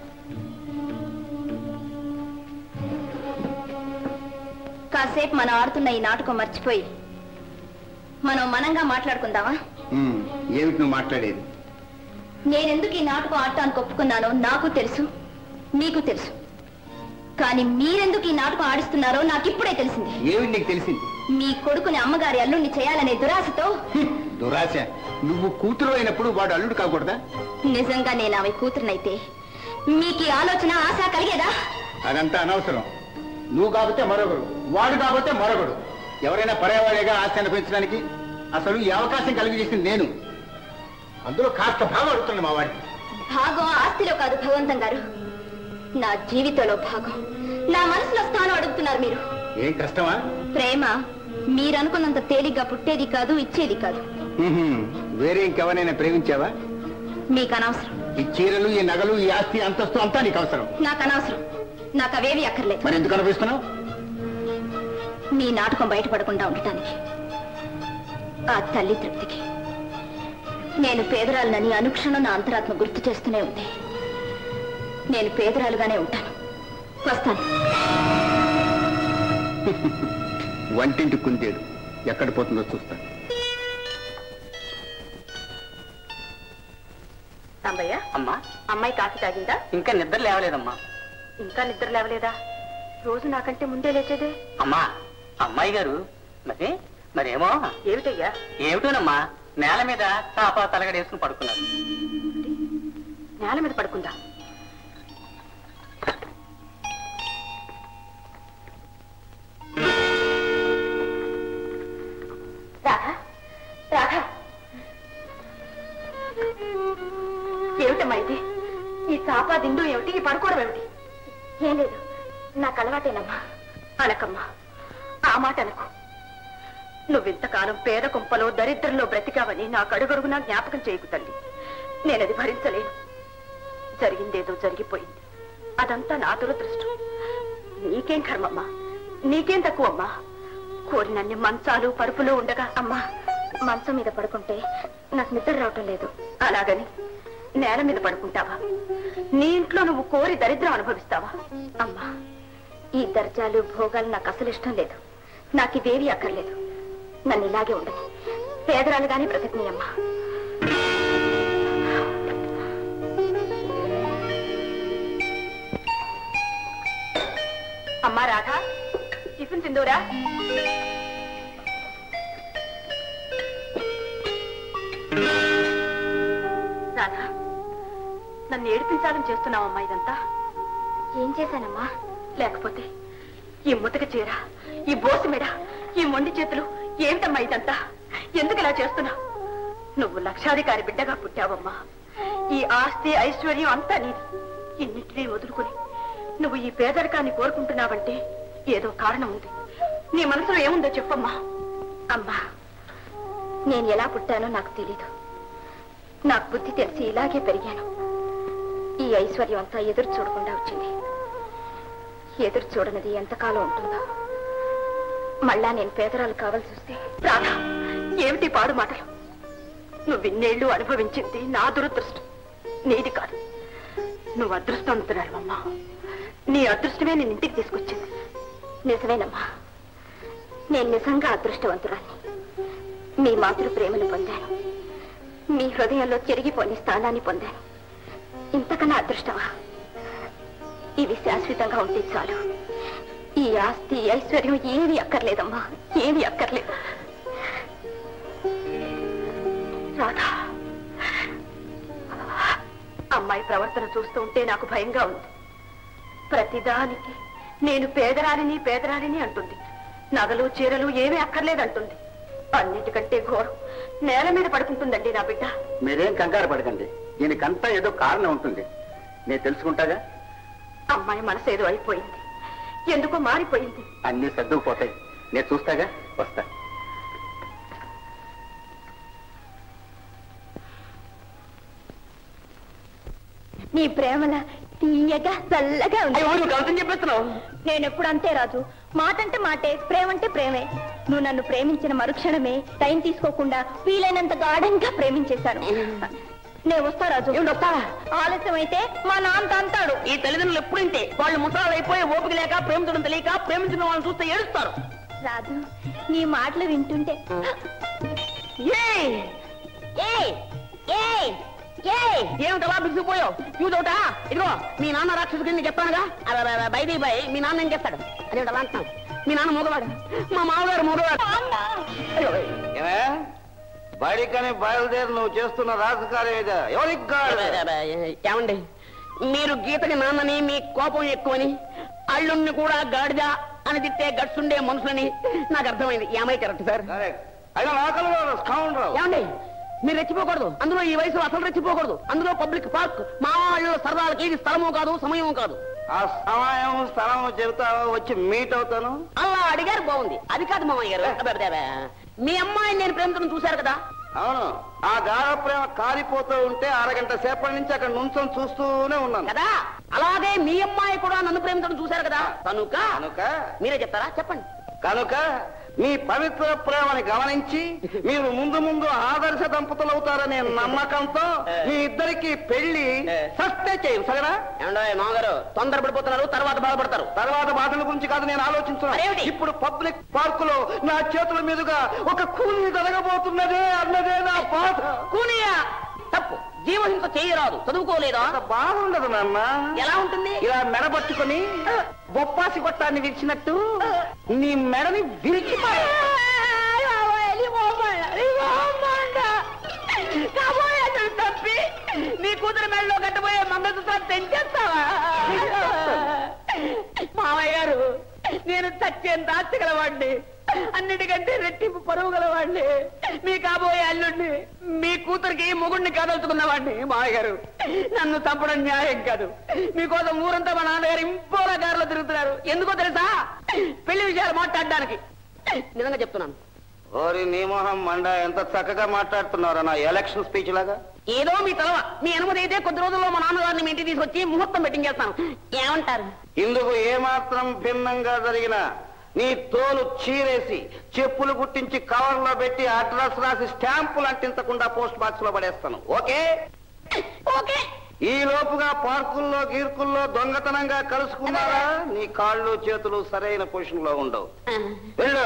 కాసేపు మనం ఆడుతున్న ఈ నాటకం మర్చిపోయి మనం మనంగా మాట్లాడుకుందామా ఉమ్, ఏమిటి నువ్వు మాట్లాడేది నేనెందుకు ఈ నాటకం ఆడటానికి ఒప్పుకున్నానో నాకు తెలుసు మీకు తెలుసు కానీ మీరెందుకు ఈ నాటకం ఆడిస్తున్నారో నాకు ఇప్పుడే తెలిసింది ఏమిటి నీకు తెలిసింది మీ కొడుకుని అమ్మగారి అల్లుణ్ణి చేయాలనే దురాశతో దురాశ నువ్వు కూతురు అయినప్పుడు వాడు అల్లుడు కాకూడదా నిజంగా నేను ఆమె కూతురునైతే మీకు ఈ ఆలోచన ఆశ కలిగేదా అదంతా అనవసరం నువ్వు కాకపోతే మరొకడు వాడు కాకపోతే మరొకడు ఎవరైనా పర్యావరణగా ఆశ అనిపించడానికి అసలు ఈ అవకాశం కలిగి చేసింది నేను అందులో కాస్త భాగం అడుగుతుంది మా వాడికి భాగం ఆస్తిలో కాదు భగవంతం గారు నా జీవితంలో భాగం నా మనసులో స్థానం అడుగుతున్నారు మీరు ఏం కష్టమా ప్రేమ మీరనుకున్నంత తేలిగ్గా పుట్టేది కాదు ఇచ్చేది కాదు ఉహుం, వేరే ఇంకెవరైనా ప్రేమించావా మీకు అనవసరం ఈ చీరలు ఈ నగలు ఈ ఆస్తి అంతస్తు అంతా నీకు అవసరం నాకు అనవసరం నాకు అవేవి అక్కర్లేదు మరి ఎందుకు అనిపిస్తున్నావు మీ నాటకం బయటపడకుండా ఉండటానికి ఆ తల్లి తృప్తికి నేను పేదరాలనని అనుక్షణం నా అంతరాత్మ గుర్తు చేస్తూనే ఉంది నేను పేదరాలుగానే ఉంటాను వస్తాను వంటింటి కుందేడు ఎక్కడ పోతుందో చూస్తా సాంబయ్య అమ్మా అమ్మాయి కాఫీ తాగిందా ఇంకా నిద్ర లేవలేదమ్మా ఇంకా నిద్ర లేవలేదా రోజు నాకంటే ముందే లేచేదే అమ్మా అమ్మాయి గారు మరి మరేమో ఏమిటయ్యా ఏమిటోనమ్మా నేల మీద చాప తలగడేసుకుని పడుకున్నారు నేల మీద పడుకుందా రాధా రాధా ఏమిటమ్మా ఇది ఈ చాపా దిండు ఏమిటి ఈ పడుకోవడం ఏమిటి ఏం లేదు నాకు అలవాటేనమ్మా అనకమ్మా ఆ మాట అనకు నువ్వింతకాలం పేద కుంపలో దరిద్రంలో బ్రతికావని నాకు అడుగడుగునా జ్ఞాపకం చేయకు తల్లి నేనది భరించలేను జరిగిందేదో జరిగిపోయింది అదంతా నా దురదృష్టం నీకేం కర్మమ్మా నీకేం తక్కువమ్మా కోరినన్ని మంచాలు పరుపులు ఉండగా అమ్మా మంచం మీద పడుకుంటే నాకు నిద్ర రావటం లేదు అలాగని నేల మీద పడుకుంటావా నీ ఇంట్లో నువ్వు కోరి దరిద్రం అనుభవిస్తావా అమ్మా ఈ దర్జాలు భోగాలు నాకు అసలు ఇష్టం లేదు నాకు ఇవేవి అక్కర్లేదు నన్ను ఇలాగే ఉండదు పేదరాలుగానే బ్రతకనీయమ్మా అమ్మా రాధా టిఫిన్ తిందురా రాధా నన్ను ఏడిపించాలని చేస్తున్నావమ్మా ఇదంతా ఏం చేశానమ్మా లేకపోతే ఈ ముతక చీర ఈ బోసి మెడ ఈ మొండి చేతులు ఏమిటమ్మా ఇదంతా ఎందుకు ఇలా చేస్తున్నావు నువ్వు లక్షాధికారి బిడ్డగా పుట్టావమ్మా ఈ ఆస్తి ఐశ్వర్యం అంతా నీది ఇన్నిటినీ వదులుకుని నువ్వు ఈ పేదరికాన్ని కోరుకుంటున్నావంటే ఏదో కారణం ఉంది నీ మనసులో ఏముందో చెప్పమ్మా అమ్మా నేను ఎలా పుట్టానో నాకు తెలీదు నాకు బుద్ధి తెలిసి ఇలాగే పెరిగాను ఈ ఐశ్వర్యం అంతా ఎదురు చూడకుండా వచ్చింది ఎదురు చూడనిది ఎంతకాలం ఉంటుందో మళ్ళా నేను పేదరాలు కావాల్సి వస్తే రాధా ఏమిటి పాడు మాటలు నువ్వు ఇన్నేళ్లు అనుభవించింది నా దురదృష్టం నీది కాదు నువ్వు అదృష్టవంతురాలమ్మా నీ అదృష్టమే నేను ఇంటికి తీసుకొచ్చింది నిజమేనమ్మా నేను నిజంగా అదృష్టవంతురాన్ని మీ మాతృ ప్రేమను పొందాను మీ హృదయంలో చెరిగిపోని స్థానాన్ని పొందాను ఇంతకన్నా అదృష్టమా ఇవి శాశ్వతంగా ఉంటే చాలు ఈ ఆస్తి ఐశ్వర్యం ఏవి అక్కర్లేదమ్మా ఏవి అక్కర్లేదు రాధా అమ్మాయి ప్రవర్తన చూస్తూ ఉంటే నాకు భయంగా ఉంది ప్రతిదానికి నేను పేదరాలిని పేదరాలిని అంటుంది నగలు చీరలు ఏమీ అక్కర్లేదంటుంది అన్నిటికంటే ఘోరం నేల మీద పడుకుంటుందండి నా బిడ్డ మీరేం కంగారు పడకండి దీనికంతా ఏదో కారణం ఉంటుంది నేను తెలుసుకుంటాగా అమ్మాయి మనసు ఏదో అయిపోయింది ఎందుకో మారిపోయింది అన్ని సర్దుకుపోతాయి నేను చూస్తాగా వస్తా నీ ప్రేమల తీయగా చల్లగా ఉంది కవితం చెప్పేస్తున్నావు నేను ఎప్పుడు అంతే రాజు మాట అంటే మాటే ప్రేమ అంటే ప్రేమే నువ్వు నన్ను ప్రేమించిన మరుక్షణమే టైం తీసుకోకుండా వీలైనంత గాఢంగా ప్రేమించేశాను నేను వస్తా రాజు వస్తావా ఆలస్యం అయితే మా నాన్న అంటాడు ఈ తల్లిదండ్రులు ఎప్పుడింటే వాళ్ళు ముసలాలు అయిపోయి ఓపిక లేక ప్రేమించడం తెలియక ప్రేమించిన వాళ్ళని చూస్తే ఏడుస్తారు రాజు నీ మాటలు వింటుంటే ఏయ్! ఏయ్! ఏయ్! ఏయ్! ఏమిటి అలా బిగిసిపోయావు చూదోటా ఇదిగో మీ నాన్న రాక్షసుడికి నేను చెప్పానుగా బైది బై మీ నాన్న ఏం చేస్తాడు అదేమిటి అలా అంటున్నావు మీ నాన్న మగవాడు మా మామగారు మగవాడు అయ్యో, ఏమే బడికని బయలుదేరి నువ్వు చేస్తున్న రాజకార్యం ఇదా ఎవరికి కాదు ఏమండి మీరు గీతకి నాన్నని మీ కోపం ఎక్కువని అల్లుణ్ణి కూడా గాడిద అని తిట్టే గట్సుండే మనుషులని నాకు అర్థమైంది ఏమై కరెక్ట్ సార్ అయినా నాకలు స్కౌండ్రావు ఏమండి మీరు రెచ్చిపోకూడదు అందులో ఈ వయసులో అసలు రెచ్చిపోకూడదు అందులో పబ్లిక్ పార్క్ మా వాళ్ళు సరదాలకి ఇది స్థలము కాదు సమయము కాదు ఆ సమయం స్థలం చెబుతావా వచ్చి మీట్ అవుతాను అలా అడిగారు బాగుంది అది కాదు మామయ్య గారు అబ్బే, అబ్బే, అబ్బే. మీ అమ్మాయిని నేను ప్రేమించడం చూశారు కదా అవును ఆ గాఢ ప్రేమ కారిపోతూ ఉంటే అరగంట సేపటి నుంచి అక్కడ నుంచొని చూస్తూనే ఉన్నాను కదా అలాగే మీ అమ్మాయి కూడా నన్ను ప్రేమించడం చూశారు కదా కనుక కనుక మీరే చెప్తారా చెప్పండి కనుక మీ పవిత్ర ప్రేమని గమనించి మీరు ముందు ముందు ఆదర్శ దంపతులు అవుతారనే నమ్మకంతో మీ ఇద్దరికి పెళ్లి సస్తే చేయు సరేనా ఏమండో మామగారు తొందరపడిపోతున్నారు తర్వాత బాధపడతారు తర్వాత బాధల గురించి కాదు నేను ఆలోచించున్నాను మరేమిటి? ఇప్పుడు పబ్లిక్ పార్క్ లో నా చేతుల మీదుగా ఒక కూలి జరగబోతున్నదే అన్నదే నా బాధ కూనియా తప్పు జీవహింస చేయరాదు చదువుకోలేదా అంత బాధ ఉండదు నాన్న ఎలా ఉంటుంది ఇలా మెడబట్టుకొని బొప్పాసి గొట్టాన్ని విరిచినట్టు నీ మెడని విరిచి తప్పి నీ కూతురు మెడలో కట్టబోయే మంగళసూత్రాలు తెంచేస్తావా మామయ్య గారు నేను చచ్చేంత ఆస్తి గలవాడిని అన్నిటికంటే రెట్టింపు పరువు గలవాడిని మీ కాబోయే అల్లుడిని మీ కూతురికి మొగుడిని కాదలుచుకున్నవాడిని మామయ్య గారు నన్ను చంపడం న్యాయం కాదు మీకోసం ఊరంతా మా నాన్నగారు ఇంపోల గారిలో తిరుగుతున్నారు ఎందుకో తెలుసా పెళ్లి విషయాలు మాట్లాడడానికి నిజంగా చెప్తున్నాను ఓరి నీ మొహం మండ ఎంత చక్కగా మాట్లాడుతున్నారా నా ఎలక్షన్ స్పీచ్ లాగా ఏదో మీ తలవ మీ అనుమతి అయితే కొద్ది రోజుల్లో మా నాన్నగారిని మీ ఇంటికి తీసుకొచ్చి ముహూర్తం పెట్టింగ్ చేస్తాను ఏమంటారు ఇందుకు ఏమాత్రం భిన్నంగా జరిగిన నీ తోలు చీరేసి చెప్పులు గుట్టించి కవర్లో పెట్టి అడ్రస్ రాసి స్టాంపులు అంటించకుండా పోస్ట్ బాక్స్ లో పడేస్తాను ఓకే ఓకే ఈ లోపుగా పార్కుల్లో గీర్కుల్లో దొంగతనంగా కలుసుకున్నారా నీ కాళ్ళు చేతులు సరైన పొజిషన్ లో ఉండవు వెళ్ళు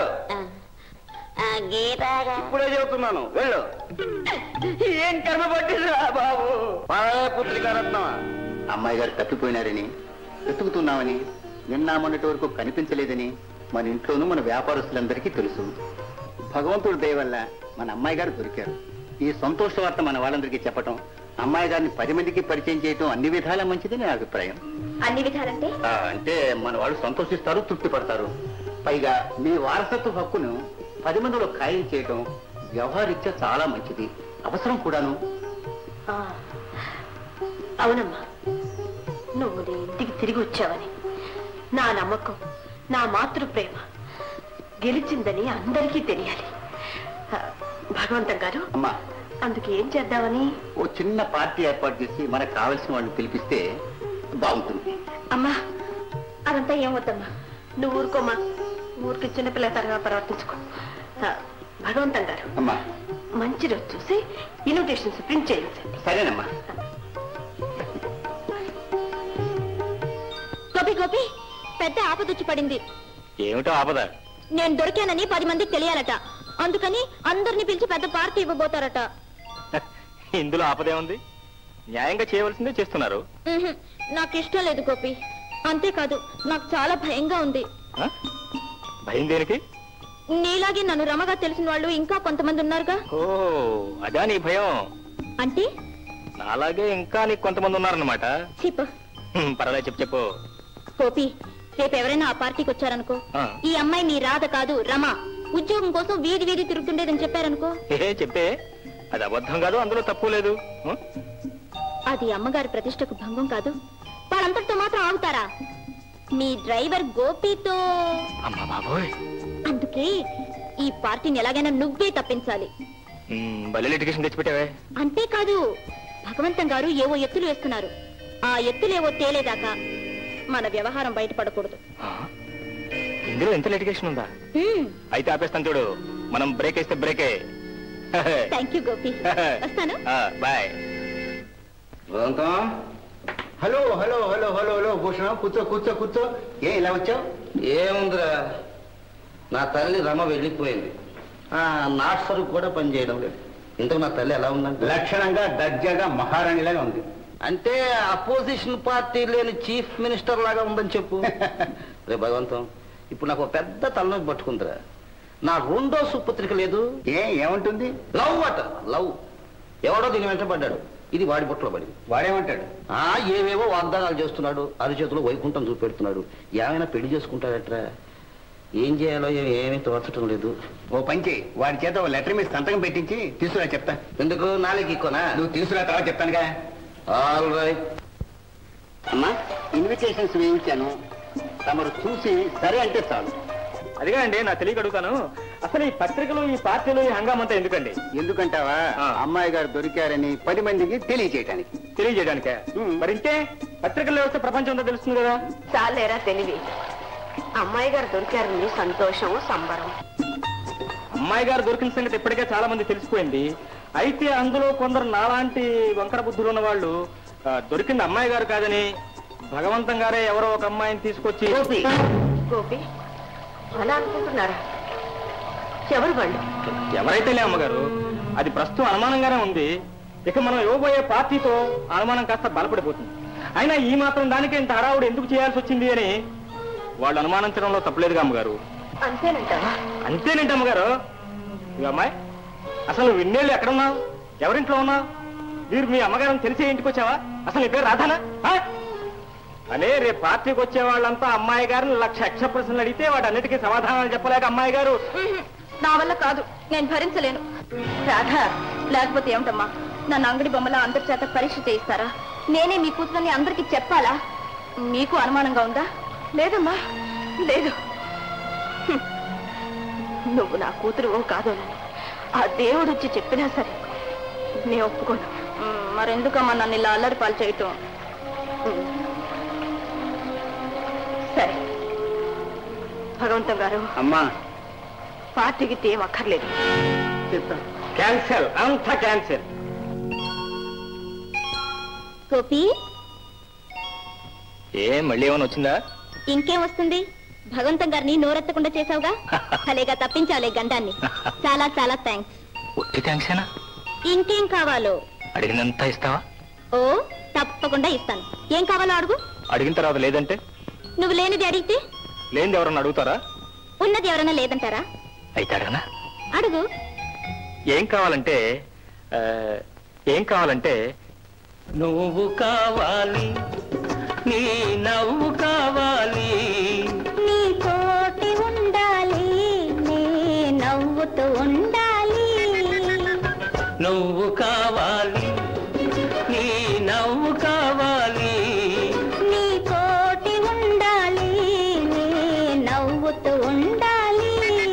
గీతాగా ఇప్పుడే చెబుతున్నాను వెళ్ళు ఏం కర్మ పట్టిందిరా బాబు పదవే పుత్రికా రత్నమా అమ్మాయి గారు తప్పిపోయినారని వెతుకుతున్నామని నిన్న మొన్నటి వరకు కనిపించలేదని మన ఇంట్లోనూ మన వ్యాపారస్తులందరికీ తెలుసు భగవంతుడి దయ వల్ల మన అమ్మాయి గారు దొరికారు ఈ సంతోష వార్త మన వాళ్ళందరికీ చెప్పటం అమ్మాయి గారిని పది మందికి పరిచయం చేయటం అన్ని విధాలా మంచిదని నా అభిప్రాయం అన్ని విధాలంటే ఆ, అంటే మన వాళ్ళు సంతోషిస్తారు తృప్తి పడతారు పైగా మీ వారసత్వ హక్కును పది మందిలో ఖాయం చేయటం వ్యవహారీత్యా చాలా మంచిది అవసరం కూడాను ఆ, అవునమ్మా నువ్వు నీ ఇంటికి తిరిగి వచ్చావని నా నమ్మకం నా మాతృ ప్రేమ గెలిచిందని అందరికీ తెలియాలి ఆ, భగవంతం గారు అమ్మా అందుకు ఏం చేద్దామని ఓ చిన్న పార్టీ ఏర్పాటు చేసి మనకు కావలసిన వాళ్ళని పిలిపిస్తే బాగుంటుంది అమ్మా అదంతా ఏం వద్దమ్మా నువ్వు ఊరుకోమ్మా ఊరికి చిన్నపిల్లతరగా ప్రవర్తించుకో ఆ, భగవంతం గారు అమ్మా మంచి రోజు చూసి ఇన్విటేషన్స్ ప్రింట్ చేయించండి సరేనమ్మా గోపి గోపి పెద్ద ఆపదొచ్చి పడింది ఏమిటో ఆపద నేను దొరికానని పది మందికి తెలియాలట అందుకని అందరిని పిలిచి పెద్ద పార్టీ ఇవ్వబోతారట ఇందులో ఆపదే ఉంది న్యాయంగా చేయవలసిందే చేస్తున్నారు ఉహుం, నాకు ఇష్టం లేదు గోపి అంతేకాదు నాకు చాలా భయంగా ఉంది ఆ? భయం దేనికి నీలాగే నన్ను రమగా తెలిసిన వాళ్ళు ఇంకా కొంతమంది ఉన్నారుగా ఓ అదా నీ భయం అంటే నాలాగే ఇంకా నీకు కొంతమంది ఉన్నారన్నమాట చీప హ్మ్, పర్వాలేదు చెప్పు చెప్పు గోపి రేపు ఎవరైనా ఆ పార్టీకి వచ్చారనుకో ఆ. ఈ అమ్మాయి నీ రాధ కాదు రమ ఉద్యోగం కోసం వీధి వీధి తిరుగుతుండేదని చెప్పారనుకో ఏ చెప్పే అది అబద్ధం కాదు అందులో తప్పు లేదు హ్మ్? అది అమ్మగారి ప్రతిష్టకు భంగం కాదు వాళ్ళంతటితో మాత్రం ఆగుతారా మీ డ్రైవర్ గోపితో అమ్మ బాబోయ్ అందుకే ఈ పార్టీని ఎలాగైనా నువ్వే తప్పించాలి హ్మ్, భలే లిటిగేషన్ తెచ్చిపెట్టావే అంతేకాదు భగవంతం గారు ఏవో ఎత్తులు వేస్తున్నారు ఆ ఎత్తులేవో తేలేదాకా మన వ్యవహారం బయటపడకూడదు ఆ? ఇందులో ఎంత లిటిగేషన్ ఉందా మ్మ్. అయితే ఆపేస్తాను చూడు మనం బ్రేక్ వేస్తే బ్రేకే థ్యాంక్ యూ గోపి వస్తాను bye hello hello hello hello hello Bhushanam కూర్చో కూర్చో కూర్చో ఏ ఇలా వచ్చావు ఏముందిరా నా తల్లి రమ వెళ్ళిపోయింది ఆ, నాట్ సరుకు కూడా పనిచేయడం లేదు ఇంతకు నా తల్లి ఎలా ఉందంటే లక్షణంగా దర్జాగా మహారాణిలాగా ఉంది అంటే అపోజిషన్ పార్టీ లేని చీఫ్ మినిస్టర్ లాగా ఉందని చెప్పు రే భగవంతం ఇప్పుడు నాకు ఒక పెద్ద తలనొప్పి పట్టుకుందిరా నా రెండో సుపత్రిక లేదు ఏ ఏముంటుంది లవ్ అట లవ్ ఎవడో దీని వెంట పడ్డాడు ఇది వాడి బుట్టలో పడింది వాడేమంటాడు ఆ ఏవేవో వాగ్దానాలు చేస్తున్నాడు అరిచేతిలో వైకుంఠం చూపెడుతున్నాడు ఏమైనా పెళ్లి చేసుకుంటాడట్రా ఏం చేయాలో ఏ- ఏమీ తోచటం లేదు ఓ పంచి వాడి చేత ఓ లెటర్ మీద సంతకం పెట్టించి తీసుకురా చెప్తా ఎందుకు నాలుగు ఇక్కోనా నువ్వు తీసుకురా తర్వాత చెప్తానుగా ఆల్ రైట్ అమ్మా ఇన్విటేషన్స్ వేయించాను తమరు చూసి సరే అంటే చాలు అదిగా అండి నా తెలియక అడుగుతాను అసలు ఈ పత్రికలు ఈ పార్టీలు ఈ హంగామంతా ఎందుకండి ఎందుకంటావా ఆ. అమ్మాయి గారు దొరికారని పది మందికి తెలియజేయటానికి తెలియజేయడానికే మ్మ్. మరింతే పత్రికల్లో వస్తే ప్రపంచం అంతా తెలుస్తుంది కదా చాలేరా తెలివి అమ్మాయి గారు దొరికారని సంతోషం సంబరం అమ్మాయి గారు దొరికిన సంగతి ఇప్పటికే చాలా మంది తెలిసిపోయింది అయితే అందులో కొందరు నాలాంటి వంకర బుద్ధులు ఉన్న వాళ్ళు ఆ, దొరికింది అమ్మాయి గారు కాదని భగవంతం గారే ఎవరో ఒక అమ్మాయిని తీసుకొచ్చి గోపి అలా అనుకుంటున్నారా ఎవరు వాళ్ళు ఎవరైతే లే అమ్మగారు అది ప్రస్తుతం అనుమానంగానే ఉంది ఇక మనం ఇవ్వబోయే పార్టీతో అనుమానం కాస్త బలపడిపోతుంది అయినా ఈ మాత్రం దానికే ఇంత హడావుడు ఎందుకు చేయాల్సి వచ్చింది అని వాళ్ళు అనుమానించడంలో తప్పలేదుగా అమ్మగారు అంతేనంటావా అంతేనండి అమ్మగారు ఇక అమ్మాయి అసలు నువ్వు ఇన్నేళ్ళు ఎక్కడున్నావు ఎవరింట్లో ఉన్నావు వీరు మీ అమ్మగారిని తెలిసే ఇంటికి వచ్చావా అసలు నీ పేరు రాధానా ఆ? అనే రేపు పార్టీకి వచ్చే వాళ్ళంతా అమ్మాయి గారిని లక్ష యక్ష ప్రశ్నలు అడిగితే వాటన్నిటికీ సమాధానాలు చెప్పలేక అమ్మాయి గారు నా వల్ల కాదు నేను భరించలేను రాధా లేకపోతే ఏమిటమ్మా నన్ను అంగడి బొమ్మల అందరి చేత పరీక్ష చేయిస్తారా నేనే మీ కూతురని అందరికీ చెప్పాలా మీకు అనుమానంగా ఉందా లేదమ్మా లేదు హ్మ్. నువ్వు నా కూతురు కాదోనని ఆ దేవుడు వచ్చి చెప్పినా సరే నేను ఒప్పుకోను మ్, మరెందుకమ్మా నన్ను ఇలా అల్లరి పాలు చేయటం హ్మ్. సరే భగవంతం గారు అమ్మా పార్టీకి ఏం అక్కర్లేదు చెప్తా క్యాన్సర్ అంతా క్యాన్సర్ గోపి ఏ మళ్ళీ ఏమైనా వచ్చిందా ఇంకేం వస్తుంది భగవంతం గారిని నోరెత్తకుండా చేసావుగా భలేగా తప్పించాలే గండాన్ని చాలా చాలా థ్యాంక్స్ ఒట్టి థ్యాంక్సేనా ఇంకేం కావాలో అడిగినంత ఇస్తావా ఓ తప్పకుండా ఇస్తాను ఏం కావాలో అడుగు అడిగిన తర్వాత లేదంటే నువ్వు లేనిది అడిగితే లేనిది ఎవరన్నా అడుగుతారా ఉన్నది ఎవరైనా లేదంటారా అయితే అడగనా అడుగు ఏం కావాలంటే ఆ, ఏం కావాలంటే నువ్వు కావాలి నీ నవ్వు కావాలి నీ తోటి ఉండాలి నే నవ్వుతూ ఉండాలి నువ్వు కావాలి నీ నవ్వు కావాలి నీ తోటి ఉండాలి నే నవ్వుతూ ఉండాలి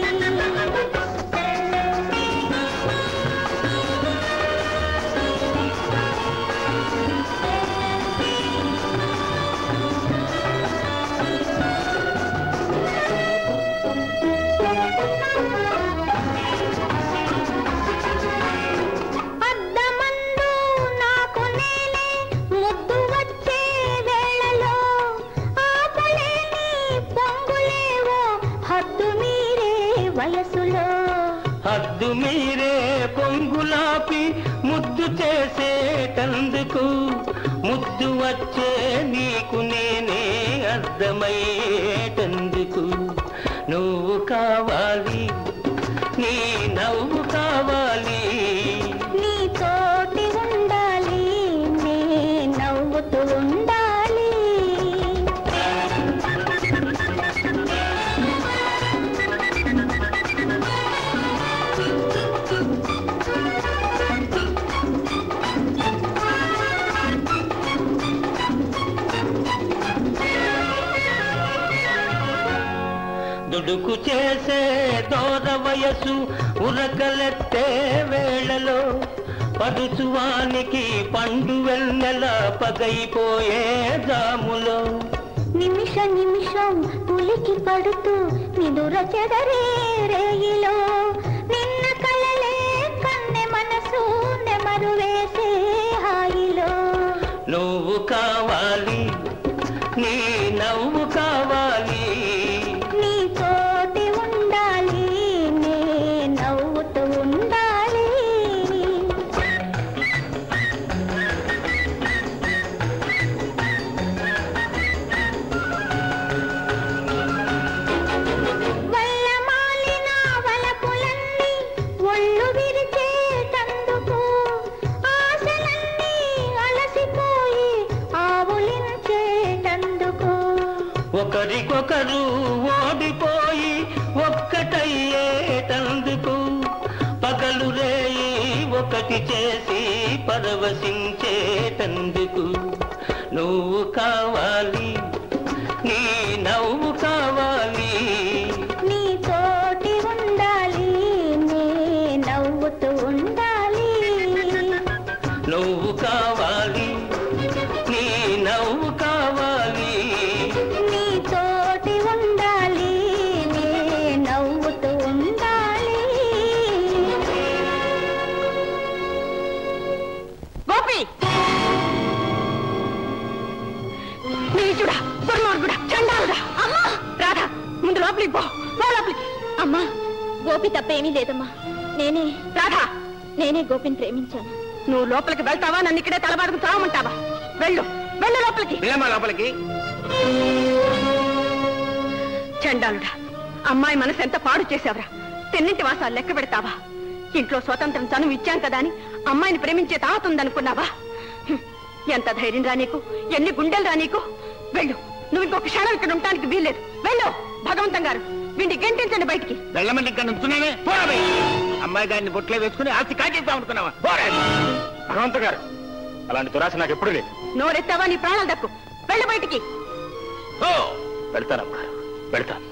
అద్దమందు నాకు నేనే ముద్దు వచ్చే వేళలో ఆపలేని పొంగులేవో హద్దు మీరే వయసులో హద్దు మీరే పొంగులాపి ముద్దు చేసేటందుకు ముద్దు వచ్చే నీకు నేనే అర్థమయ్యేటందుకు నువ్వు కావాలి నీ నవ్వు కావాలి నీ తోటి ఉండాలి నే నవ్వుతూ ఉండాలి దుడుకు చేసే దోర వయసు ఉరకలెత్తే వేళలో పడుచువానికి పండు వెన్నెల పగైపోయే జాములో నిమిష నిమిషం ఉలికి పడుతూ నిదుర చెదరే రేయిలో నిన్న కలలే కన్నె మనసు నెమరు వేసే హాయిలో నువ్వు కావాలి నీ నవ్వు కావాలి నీ తోటి ఉండాలి నే నవ్వుతూ ఉండాలి వల్లమాలిన వలపులన్నీ ఒళ్ళు విరిచేటందుకు ఆశలన్నీ అలసిపోయి ఆవులించేటందుకు ఒకరికొకరు ఓడిపోయి ఒక్కటయ్యేటందుకు పగలు రేయి ఒకటి చేసి పరవశించేటందుకు నువ్వు కావాలి నీ నవ్వు కావాలి నీ తోటి ఉండాలి నే నవ్వుతూ ఉండాలి నువ్వు కావాలి నీ నవ్వు కావాలి నీ తోటి ఉండాలి నే నవ్వుతూ ఉండాలి గోపి నీచుడా దుర్మార్గుడా చండాలుడా అమ్మా రాధా ముందు లోపలికి పో పో లోపలికి అమ్మా గోపి తప్పేమీ లేదమ్మా నేనే రాధా నేనే గోపిని ప్రేమించాను నువ్వు లోపలికి వెళ్తావా నన్ను ఇక్కడే తలబాటుకు చావమంటావా వెళ్ళు వెళ్ళు లోపలికి ఏమా లోపలికి చండాలుడా అమ్మాయి మనసు ఎంత పాడు చేసావురా తెన్నింటి వాసాలు లెక్క పెడతావా ఇంట్లో స్వతంత్రం చనువు ఇచ్చాం కదా అని అమ్మాయిని ప్రేమించే తాగుతుందనుకున్నావా హ్మ్. ఎంత ధైర్యం రా నీకు ఎన్ని గుండెలు రా నీకు వెళ్ళు నువ్వు ఇంకొక క్షణం ఇక్కడ ఉండటానికి వీల్లేదు వెళ్ళు భగవంతం గారు వీడిని గెంటించండి బయటికి వెళ్ళమని ఇక్కడ నుంచున్నానే పోరా బయ్. అమ్మాయి గారిని బొట్లో వేసుకుని ఆస్తి కాజేద్దాం అనుకున్నావా పోరా భగవంత గారు అలాంటి దురాశ నాకు ఎప్పుడు లేదు నోరెత్తావా నీ ప్రాణాలు దక్కు వెళ్ళు బయటికి ఓ వెళ్తాను అమ్మగారు వెళ్తాను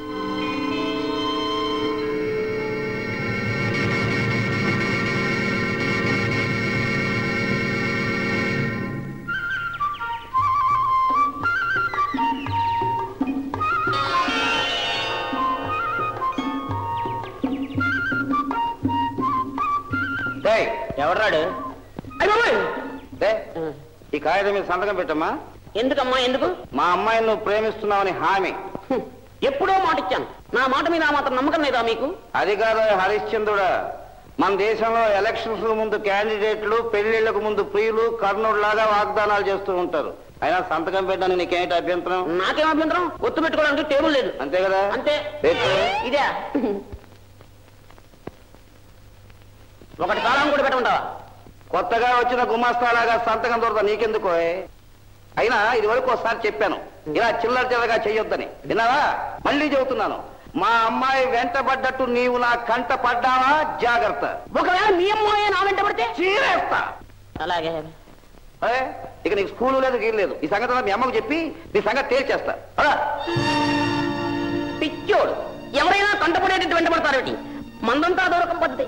ఎవడ్రాడు ఈ కాగితం మీద సంతకం పెట్టమ్మా ఎందుకమ్మా ఎందుకు మా అమ్మాయిని నువ్వు ప్రేమిస్తున్నావని హామీ హ్మ్. ఎప్పుడో మాట ఇచ్చాను నా మాట మీద ఆ మాత్రం నమ్మకం లేదా మీకు అది కాదు హరిశ్చంద్రుడా మన దేశంలో ఎలక్షన్స్ ముందు క్యాండిడేట్లు పెళ్లిళ్లకు ముందు ప్రియులు కర్ణుడిలాగా వాగ్దానాలు చేస్తూ ఉంటారు అయినా సంతకం పెట్టడానికి నీకేంటి అభ్యంతరం నాకేం అభ్యంతరం ఒత్తు పెట్టుకోవడానికి టేబుల్ లేదు అంతే కదా అంతే పెట్టు. ఇదే ఒకటి తాళం కూడా పెట్టమంటావా కొత్తగా వచ్చిన గుమాస్తాలాగా సంతకం దొరద నీకెందుకో అయినా ఇది వరకు ఒకసారి చెప్పాను ఇలా చిల్లర చిల్లరగా చెయ్యొద్దని విన్నావా మళ్ళీ చెబుతున్నాను మా అమ్మాయి వెంటబడ్డట్టు నీవు నా కంట పడ్డావా జాగ్రత్త ఒకవేళ మీ అమ్మాయి నా వెంట పడితే చీరేస్తా అలాగే అదే ఇక నీకు స్కూలు లేదు గీలు లేదు ఈ సంగతి అంతా మీ అమ్మకు చెప్పి నీ సంగతి తేల్చేస్తా అలా పిచ్చోడు ఎవరైనా కంటపడేటట్టు వెంటబడతారేమిటి మందంతా దూరకం పద్ధతి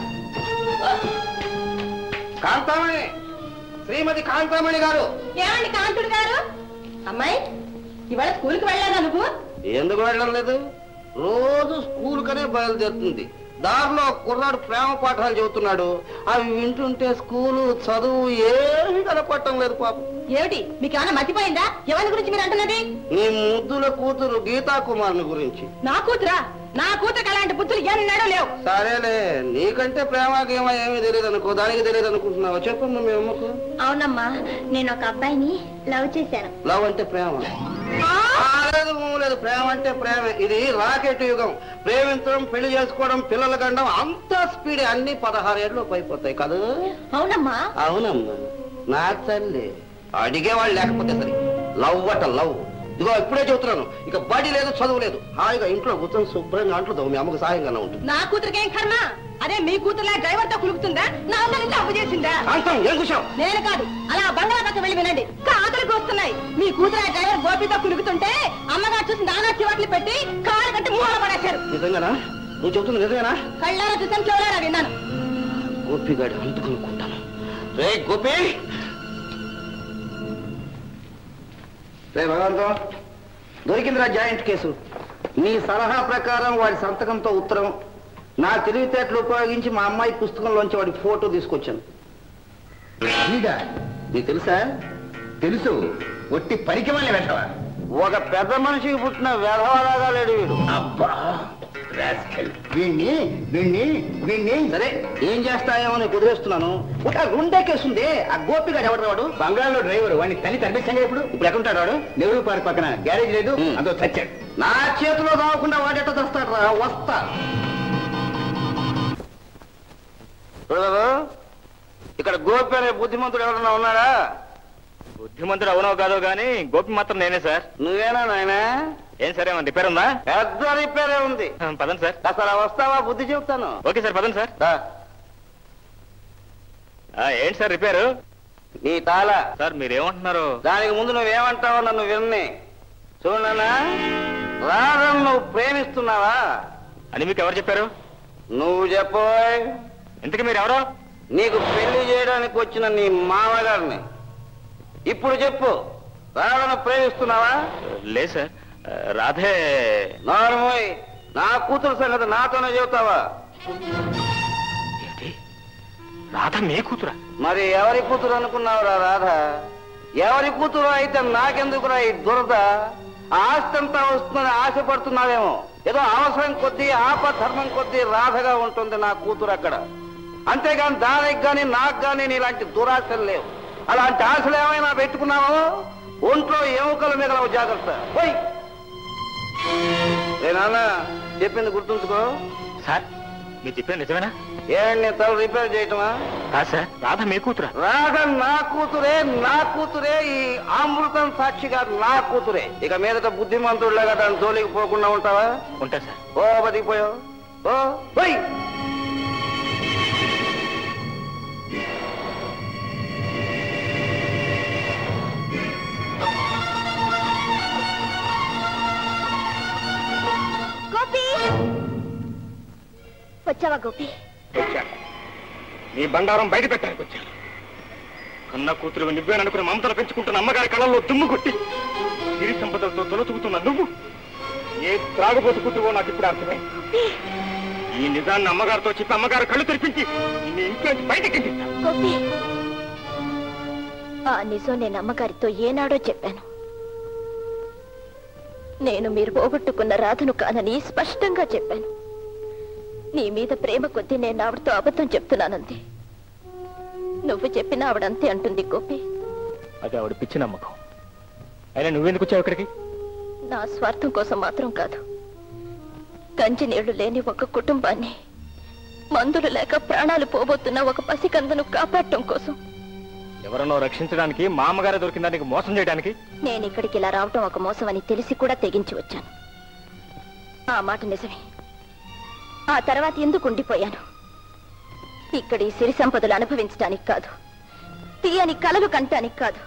కాంతామణి శ్రీమతి కాంతామణి గారు ఏమండి కాంతుడు గారు అమ్మాయి ఇవాళ స్కూల్కి వెళ్ళాదా నువ్వు ఎందుకు వెళ్ళడం లేదు రోజు స్కూల్ కనే బయలుదేరుతుంది దారిలో కుర్రాడు ప్రేమ పాఠాలు చెబుతున్నాడు అవి వింటుంటే స్కూలు చదువు ఏమీ కనపడటం లేదు పాపం ఏమిటి మీకు ఏమైనా మర్చిపోయిందా ఎవరి గురించి మీరు అంటున్నది నీ ముద్దుల కూతురు గీతా కుమార్ని గురించి నా కూతురా నా కూతురికి అలాంటి బుద్ధులు ఎన్నడూ లేవు సరేలే నీకంటే ప్రేమ గీమ ఏమీ తెలియదు అనుకో దానికి తెలియదు అనుకుంటున్నావు చెప్పమ్మా మీ అమ్మకు అవునమ్మా నేను ఒక అబ్బాయిని లవ్ చేశాను లవ్ అంటే ప్రేమ ఆ, లేదు ఊ, లేదు ప్రేమ అంటే ప్రేమ ఇది రాకెట్ యుగం ప్రేమించడం పెళ్లి చేసుకోవడం పిల్లలు కండం అంత స్పీడ్ అన్ని పదహారు ఏళ్ళు అయిపోతాయి కదా అవునమ్మా అవునమ్మా నా తల్లి అడిగేవాళ్ళు లేకపోతే సరే లవ్ అట లవ్ ఇదిగో ఇప్పుడే చెబుతున్నాను ఇక బడి లేదు చదువు లేదు హాయిగా ఇంట్లో కూర్చొని శుభ్రంగా అంట్లు మీ అమ్మకు సాయంగా ఉంటుంది నా కూతురికి ఏం కర్మ అదే మీ కూతురులా డ్రైవర్ తో కులుకుతుందా నా అందరి నుంచి అప్పు చేసిందా కాంతం ఏం కూర్చోం నేను కాదు అలా బంగాళా పక్క వెళ్ళి వినండి కాకలికి వస్తున్నాయి మీ కూతురు ఆ డ్రైవర్ గోపితో కులుకుతుంటే అమ్మగారు చూసి నానా చివాట్లు పెట్టి కారు కట్టి మూల పడేశారు నిజంగానా నువ్వు చెబుతున్నా నిజమేనా కళ్ళారా చూసాను చెవులారా విన్నాను గోపిగాడు అందుకునుకుంటాను రే గోపి రే భగవంతం దొరికిందిరా జాయింట్ కేసు నీ సలహా ప్రకారం వాడి సంతకంతో ఉత్తరం నా తెలివితేటలు ఉపయోగించి మా అమ్మాయి పుస్తకంలోంచి వాడి ఫోటో తీసుకొచ్చాను నీకు తెలుసా తెలుసు ఒట్టి పనికి మళ్ళీ వెంటవా ఒక పెద్ద మనిషికి పుట్టిన వెధవలాగా లేడు వీడు అబ్బా rascal. వీణ్ణి వీణ్ణి వీణ్ణి సరే ఏం చేస్తాయేమో నేను కుదిరేస్తున్నాను ఒక రెండే కేసు ఉంది ఆ గోపిగాడు ఎవడు వాడు బంగాళలో డ్రైవర్ వాడిని తల్లి తనిపించాగా ఇప్పుడు ఇప్పుడు ఎక్కడుంటాడు వాడు నెహ్రూ పార్క్ పక్కన గ్యారేజ్ లేదు ఉమ్. అందులో చచ్చాడు నా చేతిలో కాకుండా వాడెట్ట తెస్తాడు రా వస్తా చూడరు ఇక్కడ గోపి అనే బుద్ధిమంతుడు ఎవరన్నా ఉన్నాడా బుద్ధిమంతుడు అవునో కాదో గానీ గోపి మాత్రం నేనే సార్ నువ్వేనా నాయనా ఏం సరే ఏమన్నా రిపేర్ ఉందా పెద్ద రిపేరే ఉంది ఆ, పదండి సార్ అసలు వస్తావా బుద్ధి చెప్తాను ఓకే సార్ పదండి సార్ రా. ఆ, ఏంటి సార్ రిపేరు నీ తాళ సార్ మీరేమంటున్నారు దానికి ముందు నువ్వేమంటావో నన్ను విన్ని చూడనా రాధను నువ్వు ప్రేమిస్తున్నావా అని మీకు ఎవరు చెప్పారు నువ్వు చెప్పోయ్ ఇంతకీ మీరు ఎవరు నీకు పెళ్లి చేయడానికి వచ్చిన నీ మామగారిని ఇప్పుడు చెప్పు రాధను ప్రేమిస్తున్నావా లేదు సార్ ఆ, రాధే నార్మోయ్ నా కూతురు సంగతి నాతోనే చెబుతావా ఏంటి రాధ మీ కూతురా మరి ఎవరి కూతురు అనుకున్నావురా రాధ ఎవరి కూతురు అయితే నాకెందుకురా ఈ దురద ఆస్తంతా వస్తుందని ఆశపడుతున్నావేమో ఏదో అవసరం కొద్దీ ఆపధర్మం కొద్దీ రాధగా ఉంటుంది నా కూతురు అక్కడ అంతేగాని దానికి గాని నాకు గాని నీలాంటి దురాశలు లేవు అలాంటి ఆశలు ఏమైనా పెట్టుకున్నావో ఒంట్లో ఎముకల మిగలవు జాగ్రత్త పోయ్ ఏ నాన్న చెప్పింది గుర్తుంచుకో సార్ మీరు చెప్పేది నిజమేనా ఏంటి నీ తల రిపేర్ చేయటమా కాదు సార్ రాధ మీ కూతురా రాధ నా కూతురే నా కూతురే ఈ అమృతం సాక్షిగా నా కూతురే ఇక మీదట బుద్ధిమంతుడిలాగా దాని జోలికి పోకుండా ఉంటావా ఉంటా సార్ ఓ బతికిపోయావు ఓ పోయ్ గోపి వచ్చావా గోపి వచ్చాను నీ బండారం బయట పెట్టడానికి వచ్చాను కన్న కూతురు నువ్వేననుకుని మమతలు పెంచుకుంటున్న అమ్మగారి కళల్లో దుమ్ము కొట్టి సిరి సంపదలతో తొలతుకుతున్న నువ్వు ఏ త్రాగబోతు కూతురువో నాకు ఇప్పుడు అర్థమే ఈ నిజాన్ని అమ్మగారితో చెప్పి అమ్మగారు కళ్ళు తెరిపించి నీ ఇంట్లో బయటకి గోపి ఆ నిజం నేను అమ్మగారితో ఏనాడో చెప్పాను నేను మీరు పోగొట్టుకున్న రాధను కానని స్పష్టంగా చెప్పాను నీ మీద ప్రేమ కొద్దీ నేను ఆవిడతో అబద్ధం చెప్తున్నానంతే నువ్వు చెప్పిన ఆవిడంతే అంటుంది గోపి అది ఆవిడ పిచ్చి నమ్మకం అయినా నువ్వెందుకు వచ్చావు ఇక్కడికి నా స్వార్థం కోసం మాత్రం కాదు కంచి నీళ్లు లేని ఒక కుటుంబాన్ని మందులు లేక ప్రాణాలు పోబోతున్న ఒక పసికందను కాపాడటం కోసం ఎవరన్నో రక్షించడానికి మా అమ్మగారే దొరికిందానికి మోసం చేయడానికి నేను ఇక్కడికి ఇలా రావటం ఒక మోసం అని తెలిసి కూడా తెగించి వచ్చాను ఆ మాట నిజమే ఆ తర్వాత ఎందుకు ఉండిపోయాను ఇక్కడ ఈ సిరి సంపదలు అనుభవించడానికి కాదు తీయని కలలు కంటానికి కాదు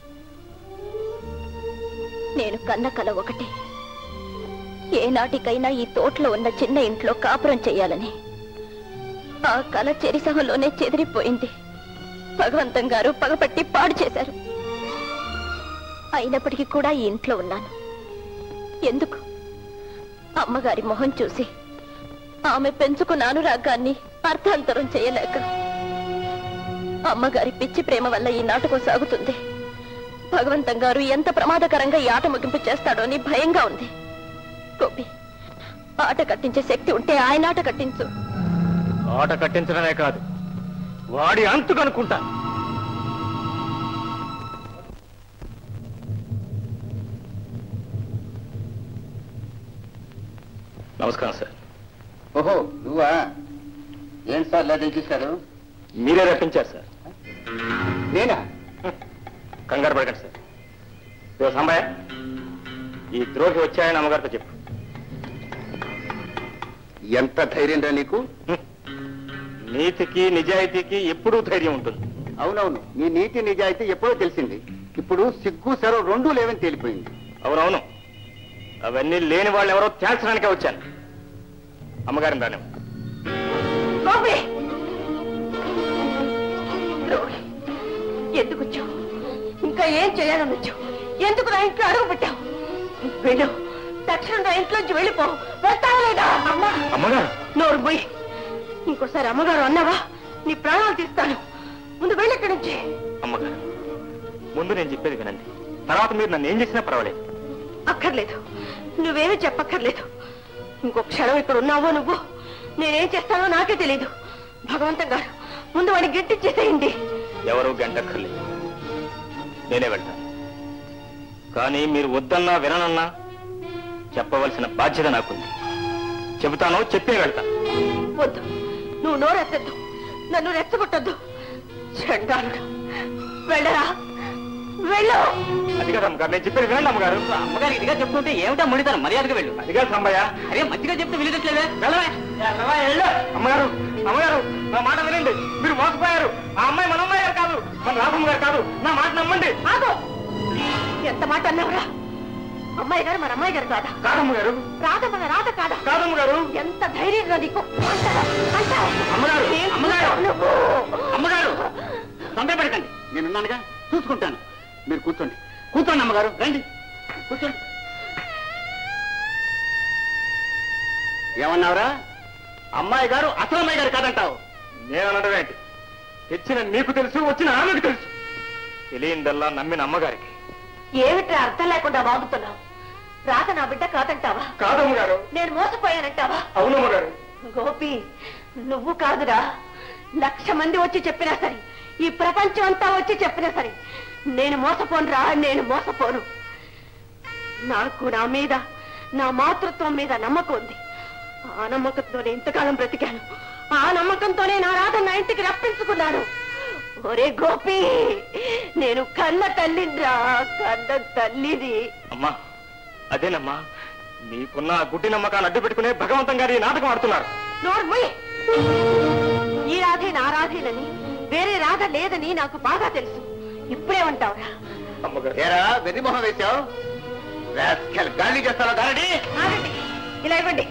నేను కన్న కల ఒకటే ఏనాటికైనా ఈ తోటలో ఉన్న చిన్న ఇంట్లో కాపురం చేయాలని ఆ కల చెరిసహంలోనే చెదిరిపోయింది భగవంతం గారు పగపట్టి పాడు చేశారు అయినప్పటికీ కూడా ఈ ఇంట్లో ఉన్నాను ఎందుకు అమ్మగారి మొహం చూసి ఆమె పెంచుకున్న అనురాగాన్ని అర్థాంతరం చేయలేక అమ్మగారి పిచ్చి ప్రేమ వల్ల ఈ నాటకం సాగుతుంది భగవంతం గారు ఎంత ప్రమాదకరంగా ఈ ఆట ముగింపు చేస్తాడో అని భయంగా ఉంది గోపి ఆట కట్టించే శక్తి ఉంటే ఆయన ఆట కట్టించు ఆట కట్టించడమే కాదు వాడి అంతు కనుక్కుంటా నమస్కారం సార్ ఓహో నువ్వా ఏం సార్ ఇలా చేశారు మీరే రప్పించారు సార్ నేనా కంగారు పడకండి సార్ ఇదిగో సాంబయ్య ఈ ద్రోహి వచ్చాయని అమ్మగారితో చెప్పు ఎంత ధైర్యం రా నీకు నీతికి నిజాయితీకి ఎప్పుడూ ధైర్యం ఉంటుంది అవునవును నీ నీతి నిజాయితీ ఎప్పుడో తెలిసింది ఇప్పుడు సిగ్గు సెరవు రెండూ లేవని తేలిపోయింది అవునవును అవన్నీ లేని వాళ్ళు ఎవరో తేల్చడానికే వచ్చాను అమ్మగారిని రాని గోపి ద్రోహి ఎందుకు వచ్చావు ఇంకా ఏం చేయాలని వచ్చావు ఎందుకు నా ఇంట్లో అడుగు పెట్టావు వెళ్ళు తక్షణం నా ఇంట్లోంచి వెళ్ళిపో వస్తావా లేదా అమ్మా అమ్మగారు నోరు పోయి ఇంకోసారి అమ్మగారు అన్నావా నీ ప్రాణాలు తీస్తాను ముందు వెళ్ళి ఇక్కడి నుంచి అమ్మగారు ముందు నేను చెప్పేది వినండి తర్వాత మీరు నన్ను ఏం చేసినా పర్వాలేదు అక్కర్లేదు నువ్వేమీ చెప్పక్కర్లేదు ఇంకో క్షణం ఇక్కడ ఉన్నావో నువ్వు నేనేం చేస్తానో నాకే తెలీదు భగవంతం గారు ముందు వాడిని గట్టించేసేయండి ఎవరు గంటక్కర్లేదు నేనే వెళ్తాను కానీ మీరు వద్దన్నా విననన్నా చెప్పవలసిన బాధ్యత నాకుంది చెబుతాను చెప్పే వెళ్తా వద్దు నువ్వు నోరెత్తద్దు నన్ను రెచ్చగొట్టద్దు చండాలుడు వెళ్ళరా వెళ్ళు అది కదా అమ్మగారు నేను చెప్పేది వినండి అమ్మగారు అమ్మగారు ఇదిగా చెప్తుంటే ఏమిటా ముడితాను మర్యాదగా వెళ్ళు అది కాదు సాంబయ్య అరే మంచిగా చెప్తే వినట్లేదే వెళ్ళవే. వెళ్ళవా, వెళ్ళు. అమ్మగారు అమ్మగారు నా మాట వినండి మీరు మోసపోయారు ఆ అమ్మాయి మన అమ్మాయి గారు కాదు మన రాధమ్మ గారు కాదు నా మాట నమ్మండి ఆగు ఎంత మాట అన్నావురా అమ్మాయి గారు మన అమ్మాయి గారు కాదా కాదమ్మ గారు రాధ మన రాధ కాదా కాదమ్మ గారు ఎంత ధైర్యంగా నీకు అంటారా? అంటారా? అమ్మగారు, ఏం అమ్మగారు. నువ్వు? అమ్మగారు తొందరపడకండి నేనున్నానుగా చూసుకుంటాను మీరు కూర్చోండి కూర్చోండి అమ్మగారు రండి కూర్చోండి ఏమన్నావురా అమ్మాయి గారు అసలు అమ్మాయి గారు కాదంటావు నేను అనడం ఏంటి తెచ్చిన నీకు తెలుసు వచ్చిన ఆమెకు తెలుసు తెలియందల్లా నమ్మిన అమ్మగారికి ఏమిట్రా అర్థం లేకుండా వాగుతున్నావు రాధ నా బిడ్డ కాదంటావా కాదమ్మ గారు నేను మోసపోయానంటావా అవునమ్మ గారు గోపి నువ్వు కాదురా లక్ష మంది వచ్చి చెప్పినా సరే ఈ ప్రపంచం అంతా వచ్చి చెప్పినా సరే నేను మోసపోనురా నేను మోసపోను నాకు నా మీద నా మాతృత్వం మీద నమ్మకం ఉంది ఆ నమ్మకంతోనే ఇంతకాలం బ్రతికాను ఆ నమ్మకంతోనే నా రాధ నా ఇంటికి రప్పించుకున్నాను ఒరే గోపి నేను కన్న తల్లిరా కన్న తల్లిది అమ్మా అదేనమ్మా నీకున్న ఆ గుడ్డి నమ్మకాలు అడ్డు పెట్టుకునే భగవంతం గారి ఈ నాటకం ఆడుతున్నారు నోరు మూయి. ఈ రాధే నా రాధేనని వేరే రాధ లేదని నాకు బాగా తెలుసు ఇప్పుడేమంటావురా అమ్మగారు ఏరా వెర్రిమొహం వేశావు రాస్కెల్, గాలి చేస్తావా గారడి ఆగండి ఇలా ఇవ్వండి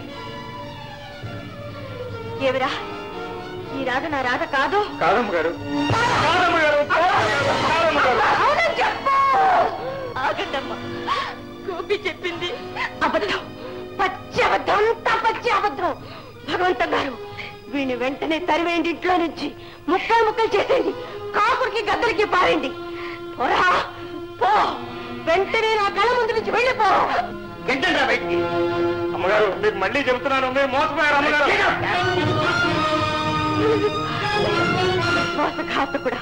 ఏమిరా ఈ రాధ నా రాధ కాదు కాదమ్మ గారు కాదమ్మ గారు కాదమ్మ గారు అవునని చెప్పు ఆగండమ్మా గోపి చెప్పింది అబద్ధం పచ్చి అబద్ధం అంతా పచ్చి అబద్ధం భగవంతం గారు వీణి వెంటనే తరివేయండి ఇంట్లో నుంచి ముక్కలు ముక్కలు చేసేయండి కాకుడికి గద్దరికి పారేయండి పోరా పో వెంటనే నా కళ్ళ ముందు నుంచి వెళ్ళిపో గంటరా బయటికి అమ్మగారు మీకు మళ్ళీ చెబుతున్నాను మీరు మోసపోయారు అమ్మగారు విశ్వాసఘాతకుడా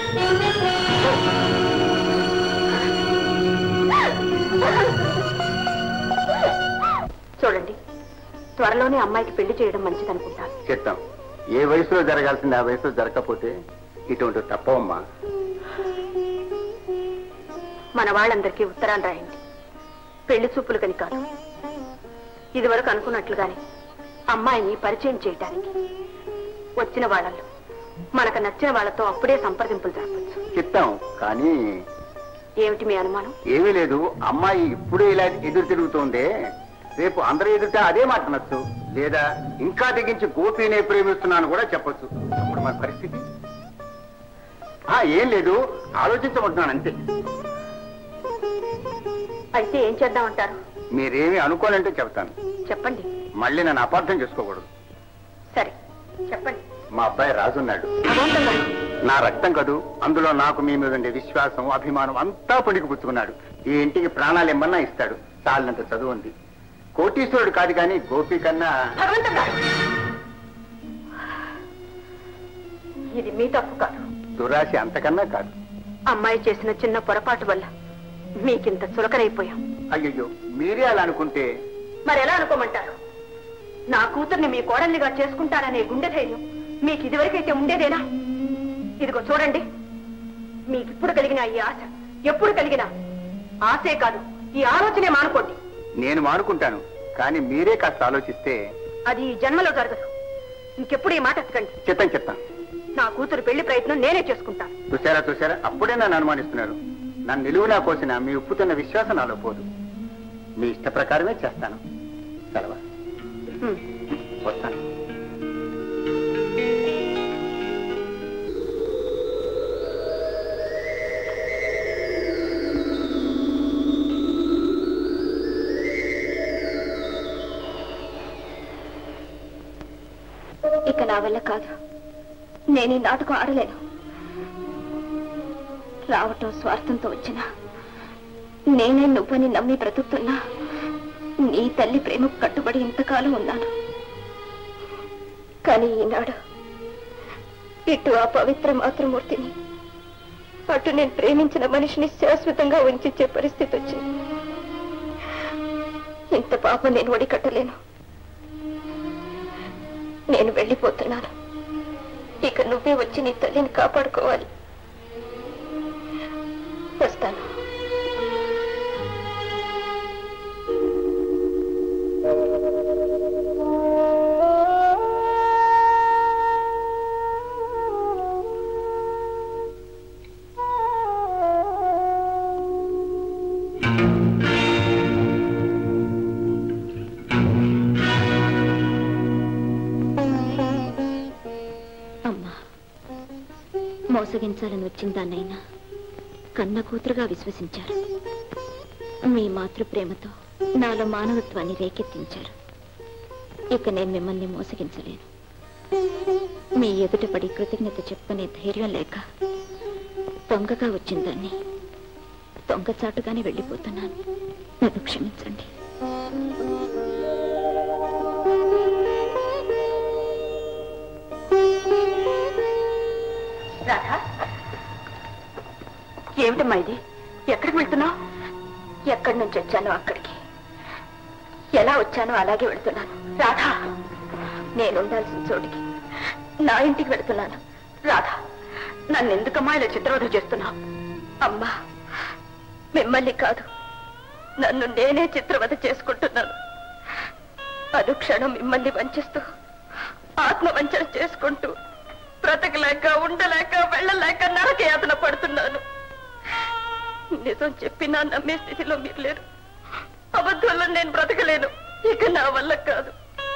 చూడండి త్వరలోనే అమ్మాయికి పెళ్లి చేయడం మంచిదనుకుంటాను చెప్తాం ఏ వయసులో జరగాల్సింది ఆ వయసులో జరగకపోతే ఇటువంటి తప్పవమ్మా మన వాళ్ళందరికీ ఉత్తరాలు రాయండి పెళ్లి చూపులు కని కాదు ఇదివరకు అనుకున్నట్లుగానే అమ్మాయిని పరిచయం చేయటానికి వచ్చిన వాళ్ళల్లో మనకు నచ్చిన వాళ్ళతో అప్పుడే సంప్రదింపులు జరపచ్చు చెప్తాం కానీ ఏమిటి మీ అనుమానం ఏమీ లేదు అమ్మాయి ఇప్పుడే ఇలా ఎదురు తిరుగుతోందే రేపు అందరూ ఎదుట అదే మాట అనొచ్చు లేదా ఇంకా తెగించి గోపినే ప్రేమిస్తున్నాను కూడా చెప్పొచ్చు అప్పుడు మన పరిస్థితి ఆ, ఏం లేదు ఆలోచించమంటున్నాను అంతే అయితే ఏం చేద్దామంటారు మీరేమి అనుకోనంటే చెప్తాను చెప్పండి మళ్ళీ నన్ను అపార్థం చేసుకోకూడదు సరే చెప్పండి మా అబ్బాయి రాజున్నాడు భగవంతం గారు నా రక్తం కదూ అందులో నాకు మీ మీద ఉండే విశ్వాసం అభిమానం అంతా పుణికిపుచ్చుకున్నాడు ఈ ఇంటికి ప్రాణాలు ఏమన్నా ఇస్తాడు చాలినంత చదువు ఉంది కోటీశ్వరుడు కాదు కానీ గోపి కన్నా భగవంతం గారు ఇది మీ తప్పు కాదు దురాశ అంతకన్నా కాదు అమ్మాయి చేసిన చిన్న పొరపాటు వల్ల మీకింత చులకనైపోయాం అయ్యయ్యో మీరే అలా అనుకుంటే మరి ఎలా అనుకోమంటారు నా కూతుర్ని మీ కోడల్నిగా చేసుకుంటాననే గుండె ధైర్యం మీకు ఇదివరకైతే ఉండేదేనా ఇదిగో చూడండి మీకిప్పుడు కలిగిన ఈ ఆశ ఎప్పుడు కలిగినా ఆశే కాదు ఈ ఆలోచనే మానుకోండి నేను మానుకుంటాను కానీ మీరే కాస్త ఆలోచిస్తే అది ఈ జన్మలో జరగదు ఇంకెప్పుడు ఈ మాట ఎత్తకండి చెప్తాను చెప్తాను నా కూతురు పెళ్లి ప్రయత్నం నేనే చేసుకుంటాను చూసారా చూసారా అప్పుడే నన్ను అనుమానిస్తున్నారు నన్ను నిలువునా కోసిన మీ ఉప్పుతున్న విశ్వాసం నాలో పోదు మీ ఇష్ట ప్రకారమే చేస్తాను సెలవా హ్మ్. వస్తాను నా వల్ల కాదు నేను ఈ నాటకం ఆడలేను రావటం స్వార్థంతో వచ్చినా నేనే నువ్వని నమ్మి బ్రతుకుతున్నా నీ తల్లి ప్రేమకు కట్టుబడి ఇంతకాలం ఉన్నాను కానీ ఈనాడు ఇటు ఆ పవిత్ర మాతృమూర్తిని అటు నేను ప్రేమించిన మనిషిని శాశ్వతంగా ఉంచే పరిస్థితి వచ్చింది ఇంత పాపం నేను ఒడికట్టలేను నేను వెళ్ళిపోతున్నాను ఇక నువ్వే వచ్చి నీ తల్లిని కాపాడుకోవాలి వస్తాను అమ్మా మోసగించాలని వచ్చిన దాన్నైనా కన్న కూతురుగా విశ్వసించారు మీ మాతృ ప్రేమతో నాలో మానవత్వాన్ని రేకెత్తించారు ఇక నేను మిమ్మల్ని మోసగించలేను మీ ఎదుట పడి కృతజ్ఞత చెప్పుకునే ధైర్యం లేక దొంగగా వచ్చిన దాన్ని దొంగచాటుగానే వెళ్ళిపోతున్నాను నన్ను క్షమించండి రాధా ఏమిటమ్మా ఇది ఎక్కడికి వెళ్తున్నావు ఎక్కడి నుంచి వచ్చానో అక్కడికి ఎలా వచ్చానో అలాగే వెళ్తున్నాను రాధా నేను ఉండాల్సిన చోటికి నా ఇంటికి వెళ్తున్నాను రాధా నన్ను ఎందుకమ్మా ఇలా చిత్రవధ చేస్తున్నావు అమ్మా మిమ్మల్ని కాదు నన్ను నేనే చిత్రవధ చేసుకుంటున్నాను అనుక్షణం మిమ్మల్ని వంచిస్తూ ఆత్మవంచన చేసుకుంటూ బ్రతకలేక ఉండలేక వెళ్ళలేక నరక యాతన పడుతున్నాను నిజం చెప్పినా నమ్మే స్థితిలో మీరు లేరు అబద్ధంలో నేను బ్రతకలేను ఇక నా వల్ల కాదు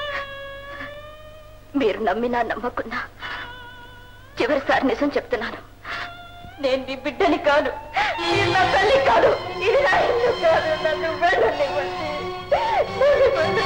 మీరు నమ్మినా నమ్మకున్నా చివరిసారి నిజం చెప్తున్నాను నేను మీ బిడ్డని కాదు మీరు నా తల్లి కాదు ఇది నా ఇల్లు కాదు నన్ను వెళ్ళనివ్వండి నన్ను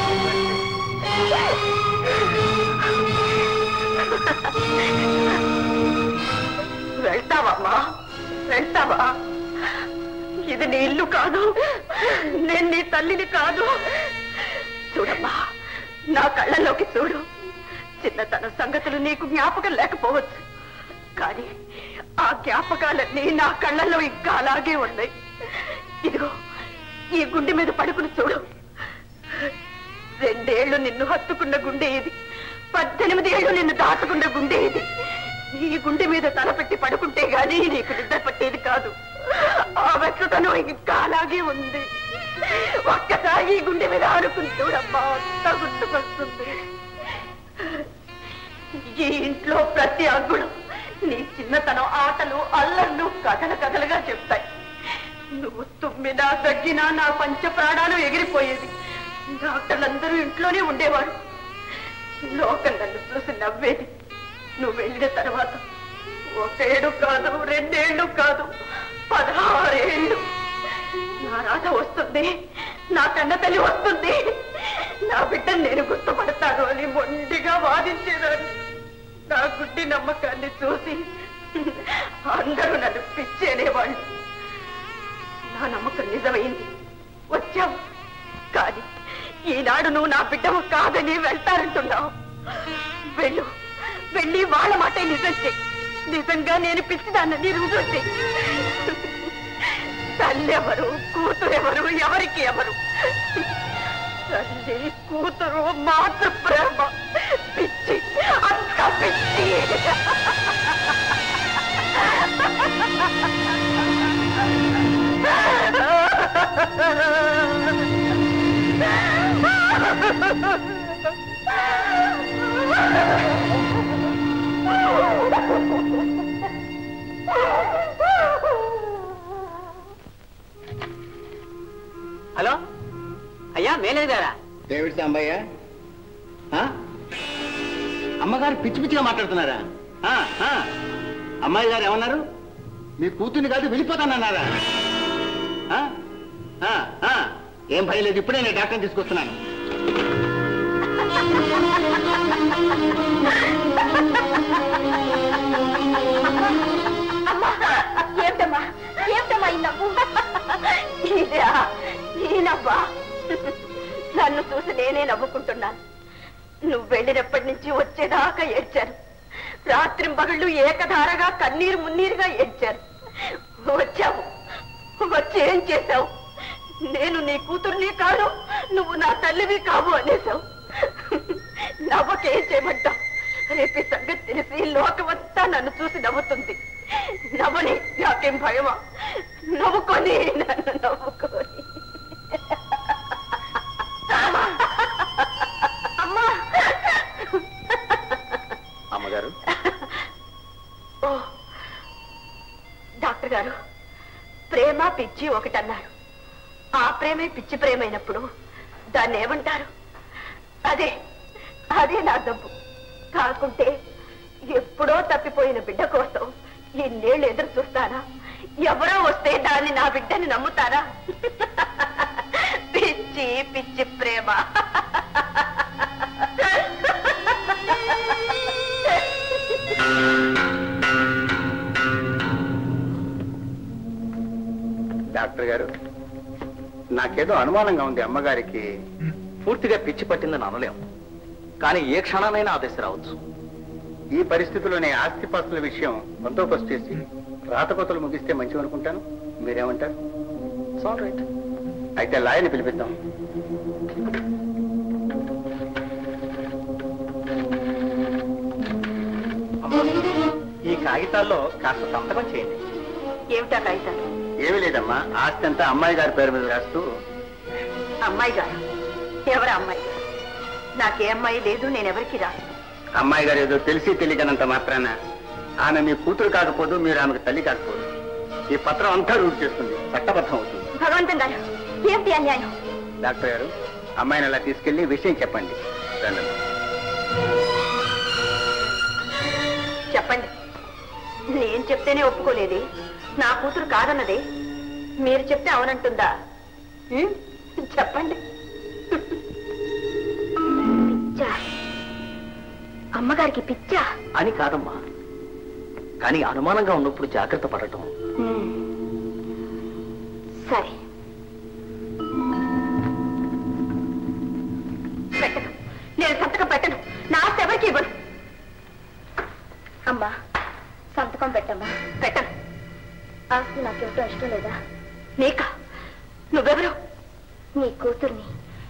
వెళ్ళనివ్వండి. వెళ్తావమ్మా వెళ్తావా ఇది నీ ఇల్లు కాదు నేను నీ తల్లిని కాదు చూడమ్మా నా కళ్ళలోకి చూడు చిన్నతన సంగతులు నీకు జ్ఞాపకం లేకపోవచ్చు కానీ ఆ జ్ఞాపకాలన్నీ నా కళ్ళలో ఇంకా అలాగే ఉన్నాయి ఇదిగో ఈ గుండె మీద పడుకుని చూడు రెండేళ్లు నిన్ను హత్తుకున్న గుండె ఇది పద్దెనిమిది ఏళ్ళు నిన్ను దాటుకున్న గుండె ఇది ఈ గుండె మీద తలపెట్టి పడుకుంటే గానీ నీకు నిద్ర పట్టేది కాదు ఆ వెచ్చతనం ఇంకా అలాగే ఉంది ఒక్కసారి ఈ గుండె మీద ఆడుకుని చూడమ్మా అంతా గుర్తుకొస్తుంది ఈ ఇంట్లో ప్రతి అంగుళం నీ చిన్నతనం ఆటలు అల్లర్లు కథలు కథలుగా చెప్తాయి నువ్వు తుమ్మినా తగ్గినా నా పంచ ప్రాణాలు ఎగిరిపోయేది డాక్టర్లందరూ ఇంట్లోనే ఉండేవారు లోకం నన్ను చూసి నవ్వేది నువ్వు వెళ్ళిన తర్వాత ఒకేడు కాదు రెండేళ్లు కాదు పదహారేళ్ళు నా రాధ వస్తుంది నా కన్న తల్లి వస్తుంది నా బిడ్డను నేను గుర్తుపడతాను అని మొండిగా వాదించేదాన్ని నా గుడ్డి నమ్మకాన్ని చూసి అందరూ నన్ను పిచ్చేనేవాళ్ళు నా నమ్మకం నిజమైంది వచ్చావు కానీ ఈనాడు నువ్వు నా బిడ్డవు కాదని వెళ్తారంటున్నావు వెళ్ళు వెళ్ళి వాళ్ళ మాటే నిజం చెయ్యి నిజంగా నేను పిచ్చిదాన్నని రుజువు చెయ్యి తల్లి ఎవరు కూతురు ఎవరు ఎవరికి ఎవరు తల్లి కూతురు మాతృ ప్రేమ పిచ్చి అంత పిచ్చి హలో అయ్యా మేనేజ్ గారా ఏమిటి సాంబయ్య ఆ? అమ్మగారు పిచ్చి పిచ్చిగా మాట్లాడుతున్నారా ఆ, ఆ. అమ్మాయి గారు ఏమన్నారు మీ కూతుర్ని కాదు వెళ్ళిపోతానన్నారా ఆ? ఆ, ఆ. ఏం భయం లేదు ఇప్పుడే నేను డాక్టర్ని తీసుకొస్తున్నాను ఏమిటమ్మా ఏమిటమ్మా ఈ నవ్వు ఇదా ఈ నవ్వా నన్ను చూసి నేనే నవ్వుకుంటున్నాను నువ్వు వెళ్ళినప్పటి నుంచి వచ్చేదాకా ఏడ్చారు రాత్రి పగళ్ళు ఏకధారగా కన్నీరు మున్నీరుగా ఏడ్చారు వచ్చావు వచ్చి ఏం చేశావు నేను నీ కూతుర్ని కాను నువ్వు నా తల్లివి కావు అనేసావు నవ్వకేం చేయమంటావు రేపు ఈ సంగతి తెలిసి లోకమంతా నన్ను చూసి నవ్వుతుంది నవ్వని నాకేం భయమా నవ్వుకొని నన్ను నవ్వుకొని అమ్మా అమ్మగారు ఓ డాక్టర్ గారు ప్రేమ పిచ్చి ఒకటన్నారు ఆ ప్రేమే పిచ్చి ప్రేమైనప్పుడు దాన్ని ఏమంటారు అదే అదే నా డబ్బు కాకుంటే ఎప్పుడో తప్పిపోయిన బిడ్డ కోసం ఎన్నేళ్ళు ఎదురు చూస్తానా ఎవరో వస్తే దాన్ని నా బిడ్డని నమ్ముతారా పిచ్చి పిచ్చి ప్రేమ డాక్టర్ గారు నాకేదో అనుమానంగా ఉంది అమ్మగారికి పూర్తిగా పిచ్చి పట్టిందని అనలేం కానీ ఏ క్షణానైనా ఆ దశ రావచ్చు ఈ పరిస్థితుల్లోనే ఆస్తిపాస్తుల విషయం బందోబస్తు చేసి రాతకోతలు ముగిస్తే మంచిది అనుకుంటాను మీరేమంటారు రైట్ అయితే లాయర్ని పిలిపిద్దాం ఈ కాగితాల్లో కాస్త సంతకం చేయండి ఏమిటా కాగితాలు ఏమీ లేదమ్మా ఆస్తి అంతా అమ్మాయి గారి పేరు మీద రాస్తూ అమ్మాయి గారు ఎవరా అమ్మాయి గారు నాకే అమ్మాయి లేదు నేనెవరికి రాను అమ్మాయి గారు ఏదో తెలిసి తెలియకనంత మాత్రాన ఆమె మీ కూతురు కాకపోదు మీరు ఆమెకు తల్లి కాకపోదు ఈ పత్రం అంతా రూట్ చేస్తుంది చట్టబద్ధం అవుతుంది భగవంతం గారు ఏమిటి అన్యాయం డాక్టర్ గారు అమ్మాయిని అలా తీసుకెళ్లి విషయం చెప్పండి రండి చెప్పండి నేను చెప్తేనే ఒప్పుకోలేదే నా కూతురు కాదన్నదే మీరు చెప్తే అవునంటుందా ఉం? చెప్పండి పిచ్చా అమ్మగారికి పిచ్చా అని కాదమ్మా కానీ అనుమానంగా ఉన్నప్పుడు జాగ్రత్త పడటం ఉం. సరే పెట్టను నేను సంతకం పెట్టను నా ఆస్తి ఎవరికి ఇవ్వను అమ్మా సంతకం పెట్టమ్మా పెట్టను ఆస్తి నాకేమిటో ఇష్టం లేదా నీకా నువ్వెవరు నీ కూతుర్ని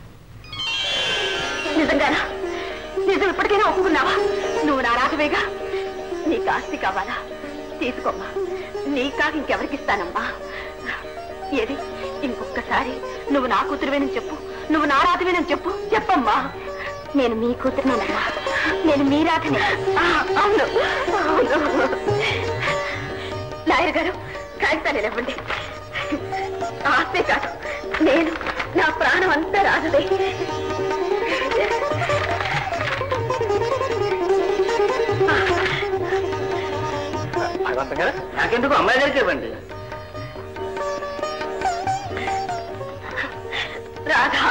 నిజంగానా నిజం ఇప్పటికైనా ఒప్పుకున్నావా నువ్వు నా రాజవేగా నీకు ఆస్తి కావాలా తీసుకోమ్మా నీకా ఇంకెవరికి ఇస్తానమ్మా ఏది ఇంకొకసారి నువ్వు నా కూతురువేనని చెప్పు నువ్వు నా రాజవేనని చెప్పు చెప్పమ్మా నేను మీ కూతురునేనమ్మా నేను మీ రాధనే అవును అవును లాయర్ గారు కాగితాలు ఇవ్వండి ఆస్తే కాదు నేను నా ప్రాణం అంతా రాజదే భగవంతం గారు నాకెందుకు అమ్మాయి గారికి ఇవ్వండి రాధా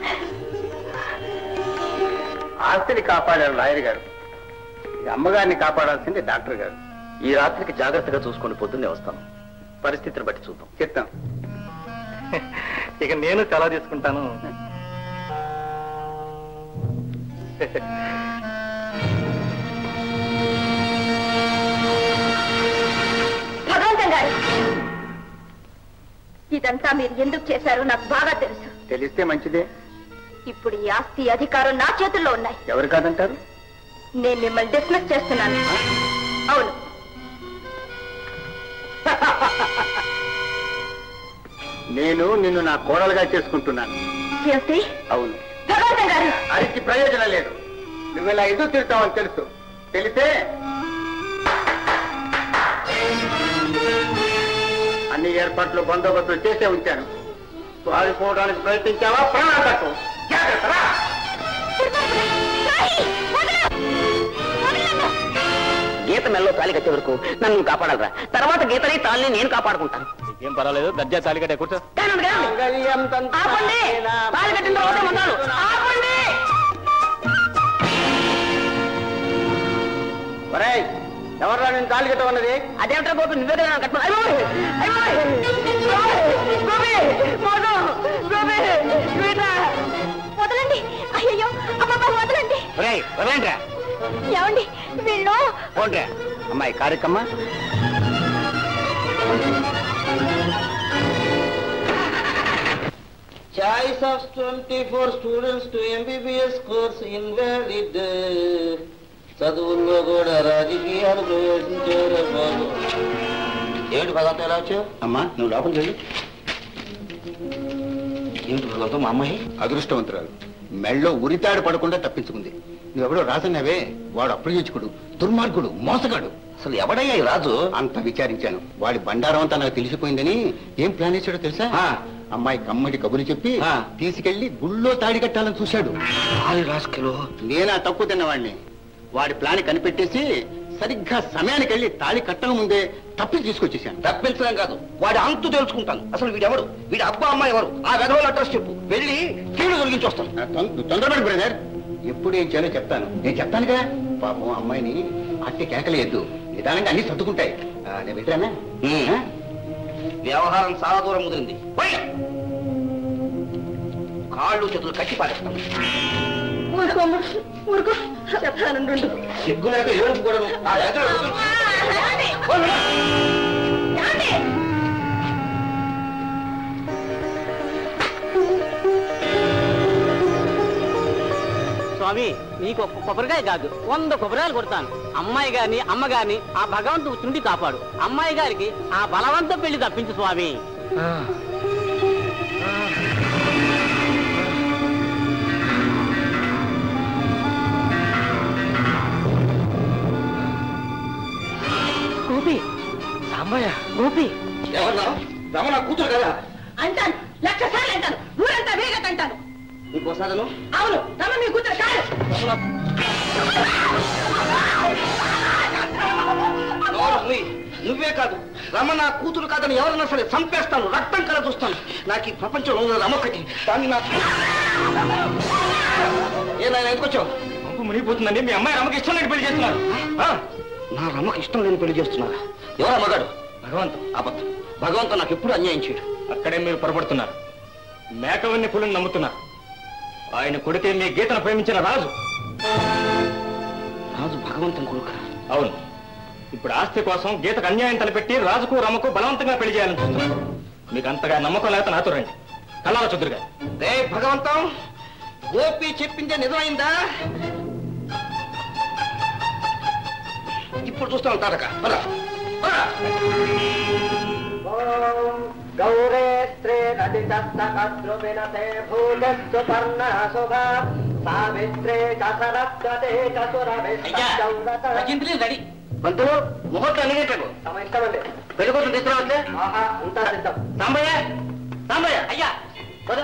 ఆస్తిని కాపాడారు లాయర్ గారు ఈ అమ్మగారిని కాపాడాల్సింది డాక్టర్ గారు ఈ రాత్రికి జాగ్రత్తగా చూసుకొని పొద్దున్నే వస్తాను పరిస్థితిని బట్టి చూద్దాం చెప్తాం ఇక నేను సెలవు తీసుకుంటాను భగవంతం గారు ఇదంతా మీరు ఎందుకు చేశారో నాకు బాగా తెలుసు తెలిస్తే మంచిదే ఇప్పుడు ఈ ఆస్తి అధికారం నా చేతుల్లో ఉన్నాయి ఎవరు కాదంటారు నేను మిమ్మల్ని డిస్మిస్ చేస్తున్నాను అవును నేను నిన్ను నా కోడలుగా చేసుకుంటున్నాను ఏమిటి అవును భగవంతం గారు అరికి ప్రయోజనం లేదు నువ్వు ఇలా ఎదురు తిరుగుతావని తెలుసు తెలిసే అన్ని ఏర్పాట్లు బందోబస్తు చేసే ఉంచాను పారిపోవడానికి ప్రయత్నించావా ప్రాణాలకు జాగ్రత్త రా. గీత మెల్లో తాలి కట్టే వరకు నన్ను నువ్వు కాపాడాలరా తర్వాత గీతని తాళ్ళని నేను కాపాడుకుంటాను ఏం పర్వాలేదు దర్జా తాలికటే కూర్చో కానండి, కానండి. ఆపండి తాళి కట్టిన తర్వాత ఉన్నాను ఆపండి ఎవరా నేను తాళి కట్టమన్నది అదేమిటా గోపి నువ్వే కదా కట్టు అయ్యో అయ్యో గోపి మోసం గోపి వీటా వదలండి అయ్యో అమ్మమ్మ వదలండి వదలండిరా ఏమండి వీళ్ళు పోండ్రా అమ్మాయి కారికమ్మ choice of twenty four students to MBBS course invalid చదువుల్లో కూడా రాజకీయాలు ప్రవేశించారు బాబు ఏమిటి భగవంతం ఎలా వచ్చావు అమ్మా నువ్వు లోపలికి వెళ్ళి ఏమిటి భగవంతం మా అమ్మాయి అదృష్టవంతురాలు మెళ్ళో ఉరితాడు పడకుండా తప్పించుకుంది నువ్వెవడో రాసన్నావే వాడు అప్రయోజకుడు దుర్మార్గుడు మోసగాడు అసలు ఎవడయ్యా ఈ రాజు అంత విచారించాను వాడి బండారం అంతా నాకు తెలిసిపోయిందని ఏం ప్లాన్ చేశాడో తెలుసా ఆ. అమ్మాయి కమ్మటి కబురు చెప్పి ఆ. తీసుకెళ్లి గుళ్ళో తాడి కట్టాలని చూశాడు ఆరి రాసుకెలు నేనా తక్కువ తిన్నవాడిని వాడి ప్లాన్ కనిపెట్టేసి సరిగ్గా సమయానికి వెళ్ళి తాళి కట్టక ముందే తప్పి తీసుకొచ్చేసాను తప్పించడం కాదు వాడి అంతు తెలుసుకుంటాను అసలు వీడెవడు వీడి అబ్బా అమ్మాయి ఎవరు ఆ వెధవల అడ్రస్ చెప్పు వెళ్ళి కీడు తొలగించి వస్తాను ఆ, తొం- తొందరపడి బ్రదర్ ఎప్పుడు ఏం చేయాలో చెప్తాను నేను చెప్తానుగా పాపం అమ్మాయిని అట్టి కేకలేయద్దు నిదానంగా అన్ని సర్దుకుంటాయి ఆ, నేను వెళ్ళరానా ఆ? వ్యవహారం చాలా దూరం ముదిరింది పోయి. కాళ్ళు చేతులు కట్టి పారేస్తాను ఊరుకో అమ్మ, ఊరుకో చెప్తాను సిగ్గు లేక ఏడుపు కూడాను ఆ వెధవ స్వామి నీకు ఒక్క కొబ్బరికాయ కాదు వంద కొబ్బరికాయలు కొడతాను అమ్మాయి గారిని అమ్మ గారిని ఆ భగవంతుడు చుండి కాపాడు అమ్మాయి గారికి ఆ బలవంత పెళ్లి తప్పించు స్వామి గోపి సాంబయ్య గోపి ఎవరన్నా రమణ కూతురు కదా అంటాను లక్ష సార్లు అంటాను ఊరంతా వేగట్ అంటాను ఇంకోసారి అవును రమ మీ కూతురు కాదు నోరు మూయి. నువ్వే కాదు రమ నా కూతురు కాదని ఎవరన్నా సరే చంపేస్తాను రక్తం కల చూస్తాను నాకు ఈ ప్రపంచంలో ఉన్న రమొక్కటి దాన్ని నాకు ఏ నాయన ఎందుకు వచ్చావు పంపు మునిగిపోతుందండి మీ అమ్మాయి రమకి ఇష్టం లేని పెళ్లి చేస్తున్నారు ఆ? నా రమ్మకి ఇష్టం లేని పెళ్లి చేస్తున్నారా ఎవరా మగాడు భగవంతు అబద్ధం భగవంతుడు నాకు ఎప్పుడు అన్యాయం చేయడు అక్కడే మీరు పొరపడుతున్నారు మేకవన్ని పులిని నమ్ముతున్నారు ఆయన కొడితే మీ గీతను ప్రేమించిన రాజు రాజు భగవంతుని కొడుక అవును ఇప్పుడు ఆస్తి కోసం గీతకు అన్యాయం తలపెట్టి రాజుకు రమకు బలవంతంగా పెళ్లి చేయాలని చూస్తున్నారు మీకు అంతగా నమ్మకం లేకపోతే నాతో రండి కళ్ళాల చుద్దురుగా రే భగవంతం గోపి చెప్పిందే నిజమైందా ఇప్పుడు చూస్తాను తాటక పద, పద. గౌరేత్రే నదితస్తకద్రువినతే భూజస్సు పర్ణశుభ సావిత్రే చరత్వతే భజంత్రీలు రెడీ పంతులు ముహూర్తం ఎన్ని గంటలకు తమ ఇష్టమండి పెళ్లి కోసం తీసుకురావట్లే ఆహా అంతా సిద్ధం సాంబయ్య సాంబయ్య అయ్యా పద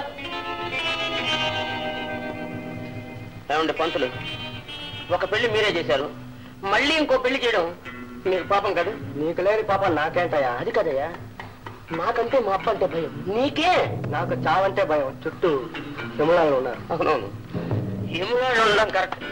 ఏమండి పంతులు ఒక పెళ్లి మీరే చేశారు మళ్ళీ ఇంకో పెళ్లి చేయడం మీకు పాపం కదా నీకు లేని పాపం నాకేంటయ్యా అది కదయ్యా నాకంటే మా అప్ప అంటే భయం నీకే నాకు చావంటే భయం చుట్టూ యమునాలు ఉన్నారు అవునవును యమునాలు ఉండడం కరెక్ట్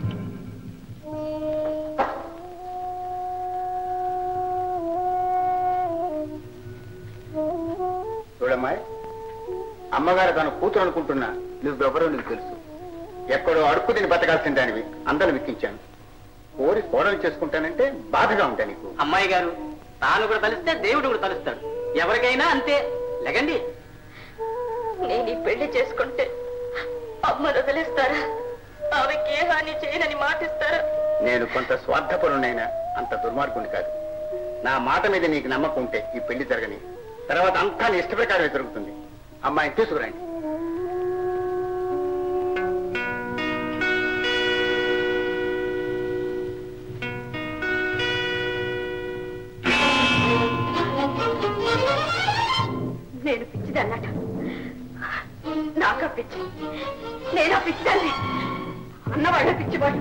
చూడమ్మాయి అమ్మగారు తన కూతురు అనుకుంటున్నా నువ్వెవరో నీకు తెలుసు ఎక్కడో అడుక్కు తిని బతకాల్సిన దానివి అందరూ విక్కించాను కోరి కోడలు చేసుకుంటానంటే బాధగా ఉంటా నీకు అమ్మాయి గారు తాను కూడా తలిస్తే దేవుడు కూడా తలుస్తాడు ఎవరికైనా అంతే లెగండి నేను ఈ పెళ్లి చేసుకుంటే అమ్మను వదిలేస్తారా ఆమెకి ఏ హాని చేయనని మాటిస్తారా నేను కొంత స్వార్థపరునైనా అంత దుర్మార్గుని కాదు నా మాట మీద నీకు నమ్మకం ఉంటే ఈ పెళ్లి జరగని తర్వాత అంతా నీ ఇష్ట ప్రకారమే జరుగుతుంది అమ్మాయిని తీసుకురండి నేను పిచ్చిదన్నట నాకా పిచ్చి నేనా పిచ్చిదాన్ని అన్నవాళ్ళ పిచ్చివాడు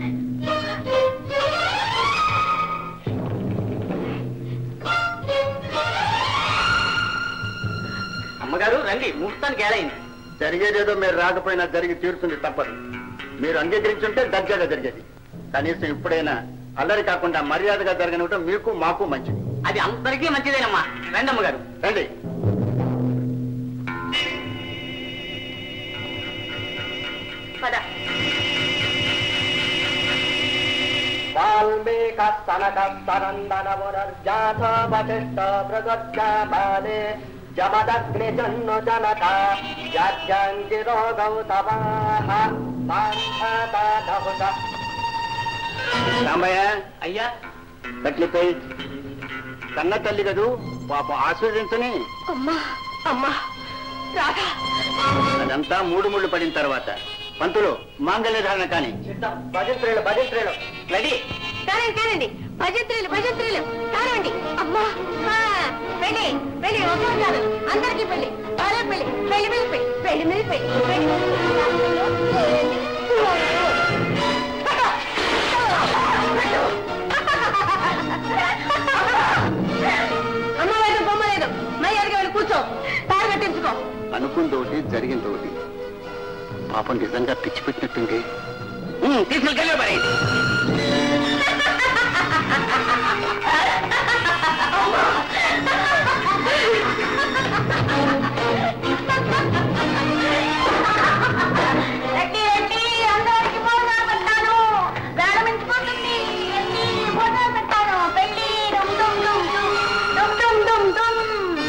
అమ్మగారు రండి ముహూర్తానికి ఏడైంది జరిగేదేదో మీరు రాకపోయినా జరిగి తీరుతుంది తప్పదు మీరు అంగీకరించుంటే దర్జాగా జరిగేది కనీసం ఇప్పుడైనా అల్లరి కాకుండా మర్యాదగా జరగనివ్వటం మీకు మాకు మంచిది అది అందరికీ మంచిదేనమ్మా రండమ్మ గారు రండి పద వాల్మీకస్తనకస్తనందనమునర్జాత వశిష్ట మృగర్జామానే జమదగ్ని జన్ను జనక యాజ్ఞాంగిరో గౌతమాహ మాంధాతాదహుత రాంబయ్య అయ్యా కట్లిపోయి కన్న తల్లి కదూ పాప ఆస్వాదించని అమ్మా అమ్మా రాధా అదంతా మూడు ముళ్ళు పడిన తర్వాత పంతులు మాంగళ్య ధారణ కానీ భజంత్రులు భజంత్రులు రెడీ కానండి కానండి భజంత్రులు భజంత్రులు కానండి అమ్మా ఆ, పెళ్ళి పెళ్ళి ఒకే కాదు అందరికీ పెళ్ళి వాళ్ళ పెళ్ళి పెళ్లి మీద పెళ్ళి పెళ్లి మీద పెళ్ళి పెళ్లి మీద అమ్మ లేదు బొమ్మ లేదు మయ్యాడికి వెళ్ళి కూర్చో తాడు కట్టించుకో అనుకుంది ఒకటి జరిగింది ఒకటి పాపం నిజంగా పిచ్చి పెట్టినట్టుంది తీసుకెళ్ళి మరి రెడ్డి రెడ్డి అందరికి భోజనం పెట్టాను ప్రారంభించుకుంటుంది రెడ్డి భోజనం పెట్టాను పెళ్ళి డుమ్ డుమ్ డుమ్ డుమ్ డుమ్ డుమ్ డుమ్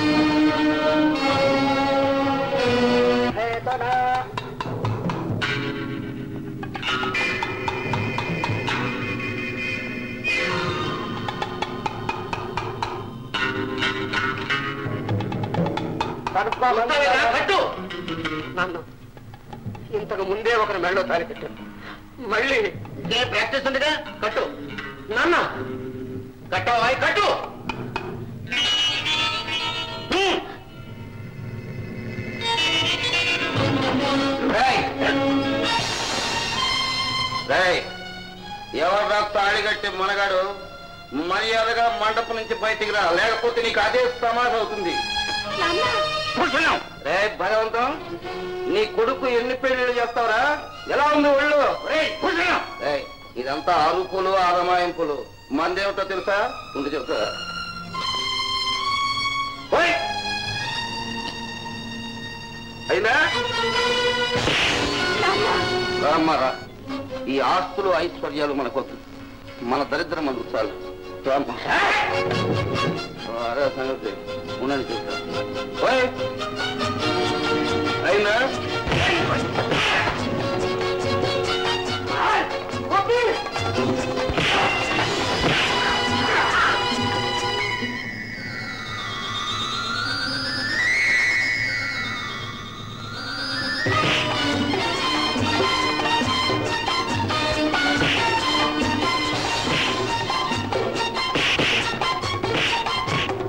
కట్టు నాన్న ఇంతకు ముందే ఒకరి మెళ్ళో తారి కట్టాను మళ్ళీ ఇదే ప్రాక్టీస్ ఉందిగా కట్టు నాన్న కట్టవా కట్టు హ్మ్. రేయ్! రేయ్! ఎవర్రా తాళిగట్టి మనగాడు మర్యాదగా మండపం నుంచి బయటికి రా లేకపోతే నీకు అదే సమాధి అవుతుంది కూర్చున్నాం రే భగవంతం నీ కొడుకు ఎన్ని పెళ్లిళ్ళు చేస్తావురా ఎలా ఉంది ఒళ్ళు రే కూర్చున్నాం రే ఇదంతా అరుపులు ఆరమాయింపులు మందేమిటో తెలుసా ఉండి చెప్తా ఓయ్! అయినా రామ్మారా ఈ ఆస్తులు ఐశ్వర్యాలు మనకొద్దు మన దరిద్రం మనకు చాలు రామ్మ అరే సంగతి ఉండండి చూస్తా ఓయ్! అయినా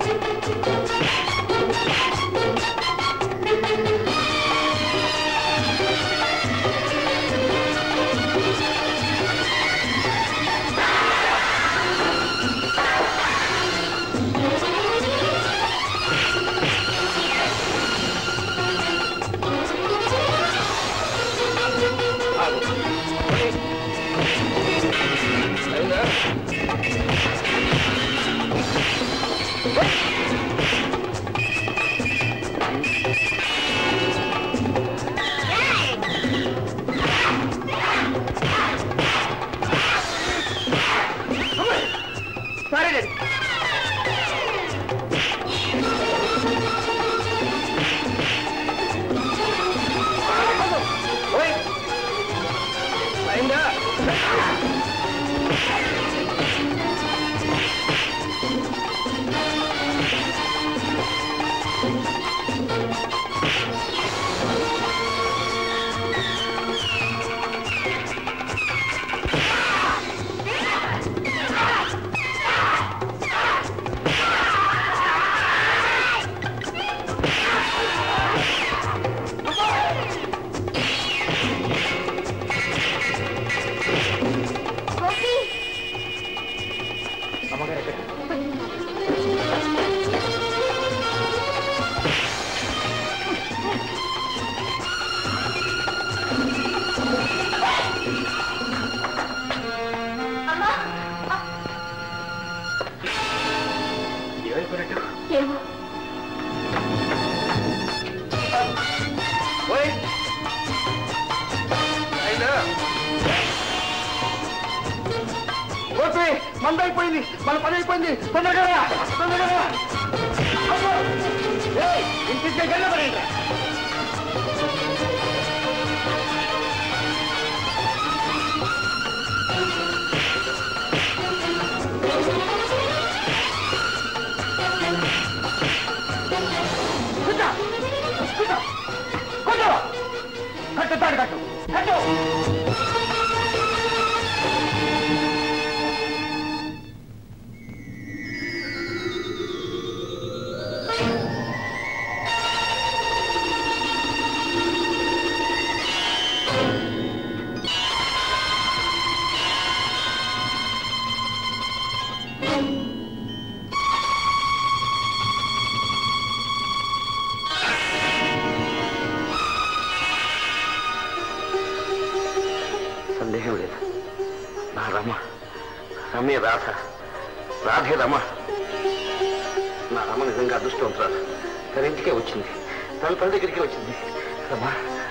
ఆ మంద అయిపోయింది మన పని అయిపోయింది తొందరగా రా, తొందరగా రా. అమ్మో! ఏయ్, ఇంటికి గల్ల పడేయండి. కూర్చో, కూర్చో, కూర్చో. కట్టు తాడు కట్టు కట్టు సందేహం లేదు నా రమ రమే రాధ రాధే రమ నా రమ నిజంగా అదృష్టవంతురాలు తన ఇంటికే వచ్చింది తన తన దగ్గరికే వచ్చింది రమ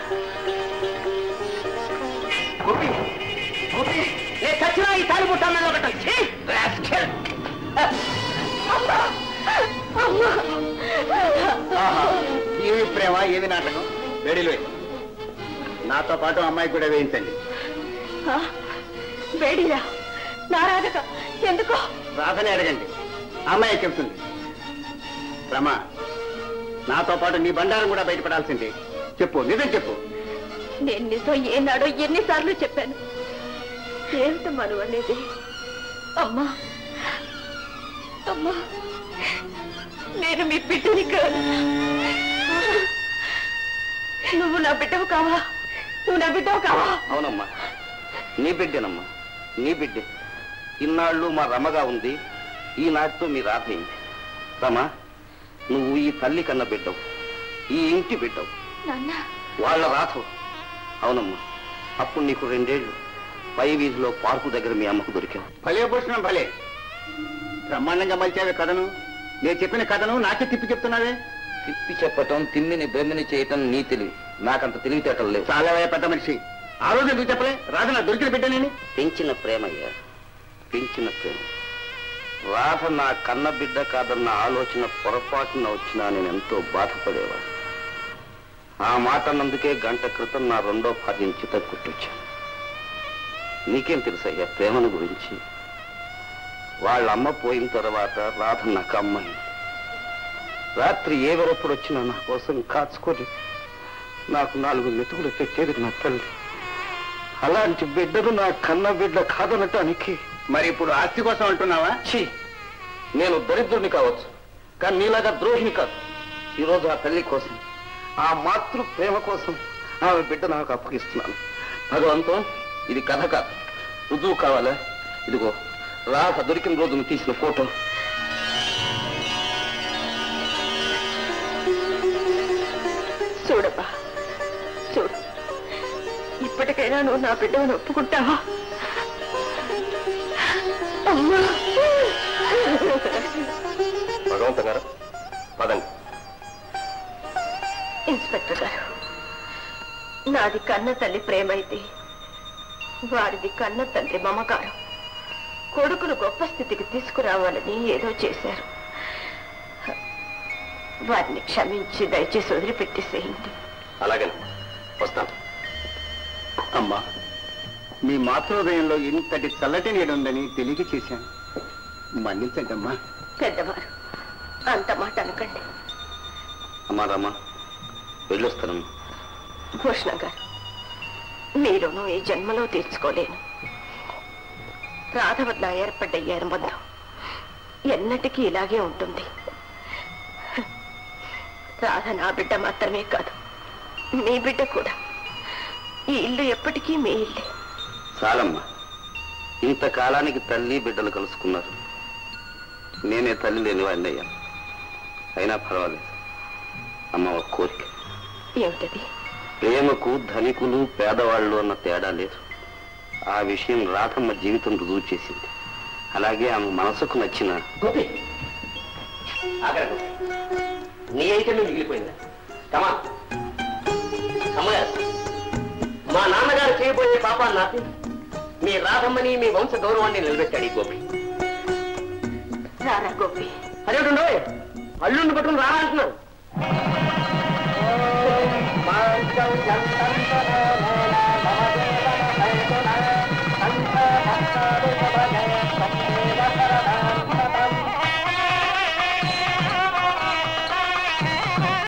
గోపి గోపి నేను చచ్చినా ఈ తాలి పుట్టాను ఒకటి ఆహా, ఏమి ప్రేమ ఏమి నాటకం వేడిలో నాతో పాటు అమ్మాయి కూడా వేయించండి ఆ, వేడిరా నారాధక ఎందుకో రాధనే అడగండి అమ్మాయి చెప్తుంది రమ నాతో పాటు నీ బండారం కూడా బయటపడాల్సింది చెప్పు నిజం చెప్పు నేను నిజం ఏనాడో ఎన్నిసార్లు చెప్పాను ఏమిటమ్మా నువ్వు అనేది అమ్మా అమ్మా నేను మీ బిడ్డని కాదు నువ్వు నా బిడ్డవు కావా నువ్వు నా బిడ్డవు కావా అవునమ్మా నీ బిడ్డేనమ్మా నీ బిడ్డే ఇన్నాళ్ళు మా రమగా ఉంది ఈనాటితో మీ రాధ అయింది రమ నువ్వు ఈ తల్లి కన్న బిడ్డవు ఈ ఇంటి బిడ్డవు నాన్న వాళ్ళ రాథవు అవునమ్మా అప్పుడు నీకు రెండేళ్లు పై వీధిలో పార్కు దగ్గర మీ అమ్మకు దొరికావు భలే భూషణం భలే బ్రహ్మాండంగా మలిచావే కథను నేను చెప్పిన కథను నాకే తిప్పి చెప్తున్నావే తిప్పి చెప్పటం తిమ్మిని బ్రహ్మిని చేయటం నీ తెలివి నాకంత తెలివితేటలు లేవు చాలా పెద్ద మనిషి ఆ రోజు ఎందుకు చెప్పలే రాజు నా దొరికిన బిడ్డనేని పెంచిన ప్రేమయ్యా పెంచిన ప్రేమ రాధ నా కన్న బిడ్డ కాదన్న ఆలోచన పొరపాటున వచ్చినా నేను ఎంతో బాధపడేవాడు ఆ మాట అన్నందుకే గంట క్రితం నా రెండో భార్యను చిత కుట్టొచ్చాను నీకేం తెలుసయ్యా ప్రేమను గురించి వాళ్ళ అమ్మ పోయిన తర్వాత రాధ నాకు అమ్మాయి రాత్రి ఏ వరప్పుడు వచ్చినా నా కోసం కాచుకొని నాకు నాలుగు మెతుకులు పెట్టేది నా తల్లి అలాంటి బిడ్డను నా కన్న బిడ్డ కాదనటానికి మరి ఇప్పుడు ఆస్తి కోసం అంటున్నావా ఛీ నేను దరిద్రుని కావచ్చు కానీ నీలాగా ద్రోహిని కాదు ఈరోజు ఆ తల్లి కోసం ఆ మాతృ ప్రేమ కోసం ఆమె బిడ్డ నాకు అప్పగిస్తున్నాను భగవంతం ఇది కథ కాదు రుజువు కావాలా ఇదిగో రాధ దొరికిన రోజును తీసిన ఫోటో చూడమ్మా చూడు ఇప్పటికైనా నువ్వు నా బిడ్డను ఒప్పుకుంటావా అమ్మా భగవంత గారు పదండి ఇన్స్పెక్టర్ గారు నాది కన్న తల్లి ప్రేమైతే వారిది కన్న తండ్రి మమకారం కొడుకును గొప్ప స్థితికి తీసుకురావాలని ఏదో చేశారు వారిని క్షమించి దయచేసి వదిలిపెట్టేసేయండి అలాగే వస్తాను అమ్మా మీ మాతృహృదయంలో ఇంతటి చల్లటి నీడుందని తెలియక చేశాను మన్నించండి అమ్మా పెద్దవారు అంత మాట అనకండి అమ్మా రామా వెళ్ళొస్తానమ్మా భూషణ గారు మీరును ఈ జన్మలో తీర్చుకోలేను రాధ వల్ల ఏర్పడ్డ ఈ అనుబంధం ఎన్నటికీ ఇలాగే ఉంటుంది రాధ నా బిడ్డ మాత్రమే కాదు మీ బిడ్డ కూడా ఈ ఇల్లు ఎప్పటికీ మీ ఇల్లే చాలమ్మా ఇంతకాలానికి తల్లి బిడ్డలు కలుసుకున్నారు నేనే తల్లి లేని వాడిని అయ్యాను అయినా పర్వాలేదు అమ్మ ఒక కోరిక ఏమిటది ప్రేమకు ధనికులు పేదవాళ్ళు అన్న తేడా లేదు ఆ విషయం రాధమ్మ జీవితం రుజువు చేసింది అలాగే ఆమె మనసుకు నచ్చిన గోపి ఆగరా గోపి. నీ అయితే మిగిలిపోయిందా కమా సమయ మా నాన్నగారు చేయబోయే పాపాన్ని ఆపి మీ రాధమ్మని మీ వంశ గౌరవాన్ని నిలబెట్టాడు ఈ గోపి రారా గోపి అదేమిటండో అల్లుండి పట్టుకుని రా అంటున్నాను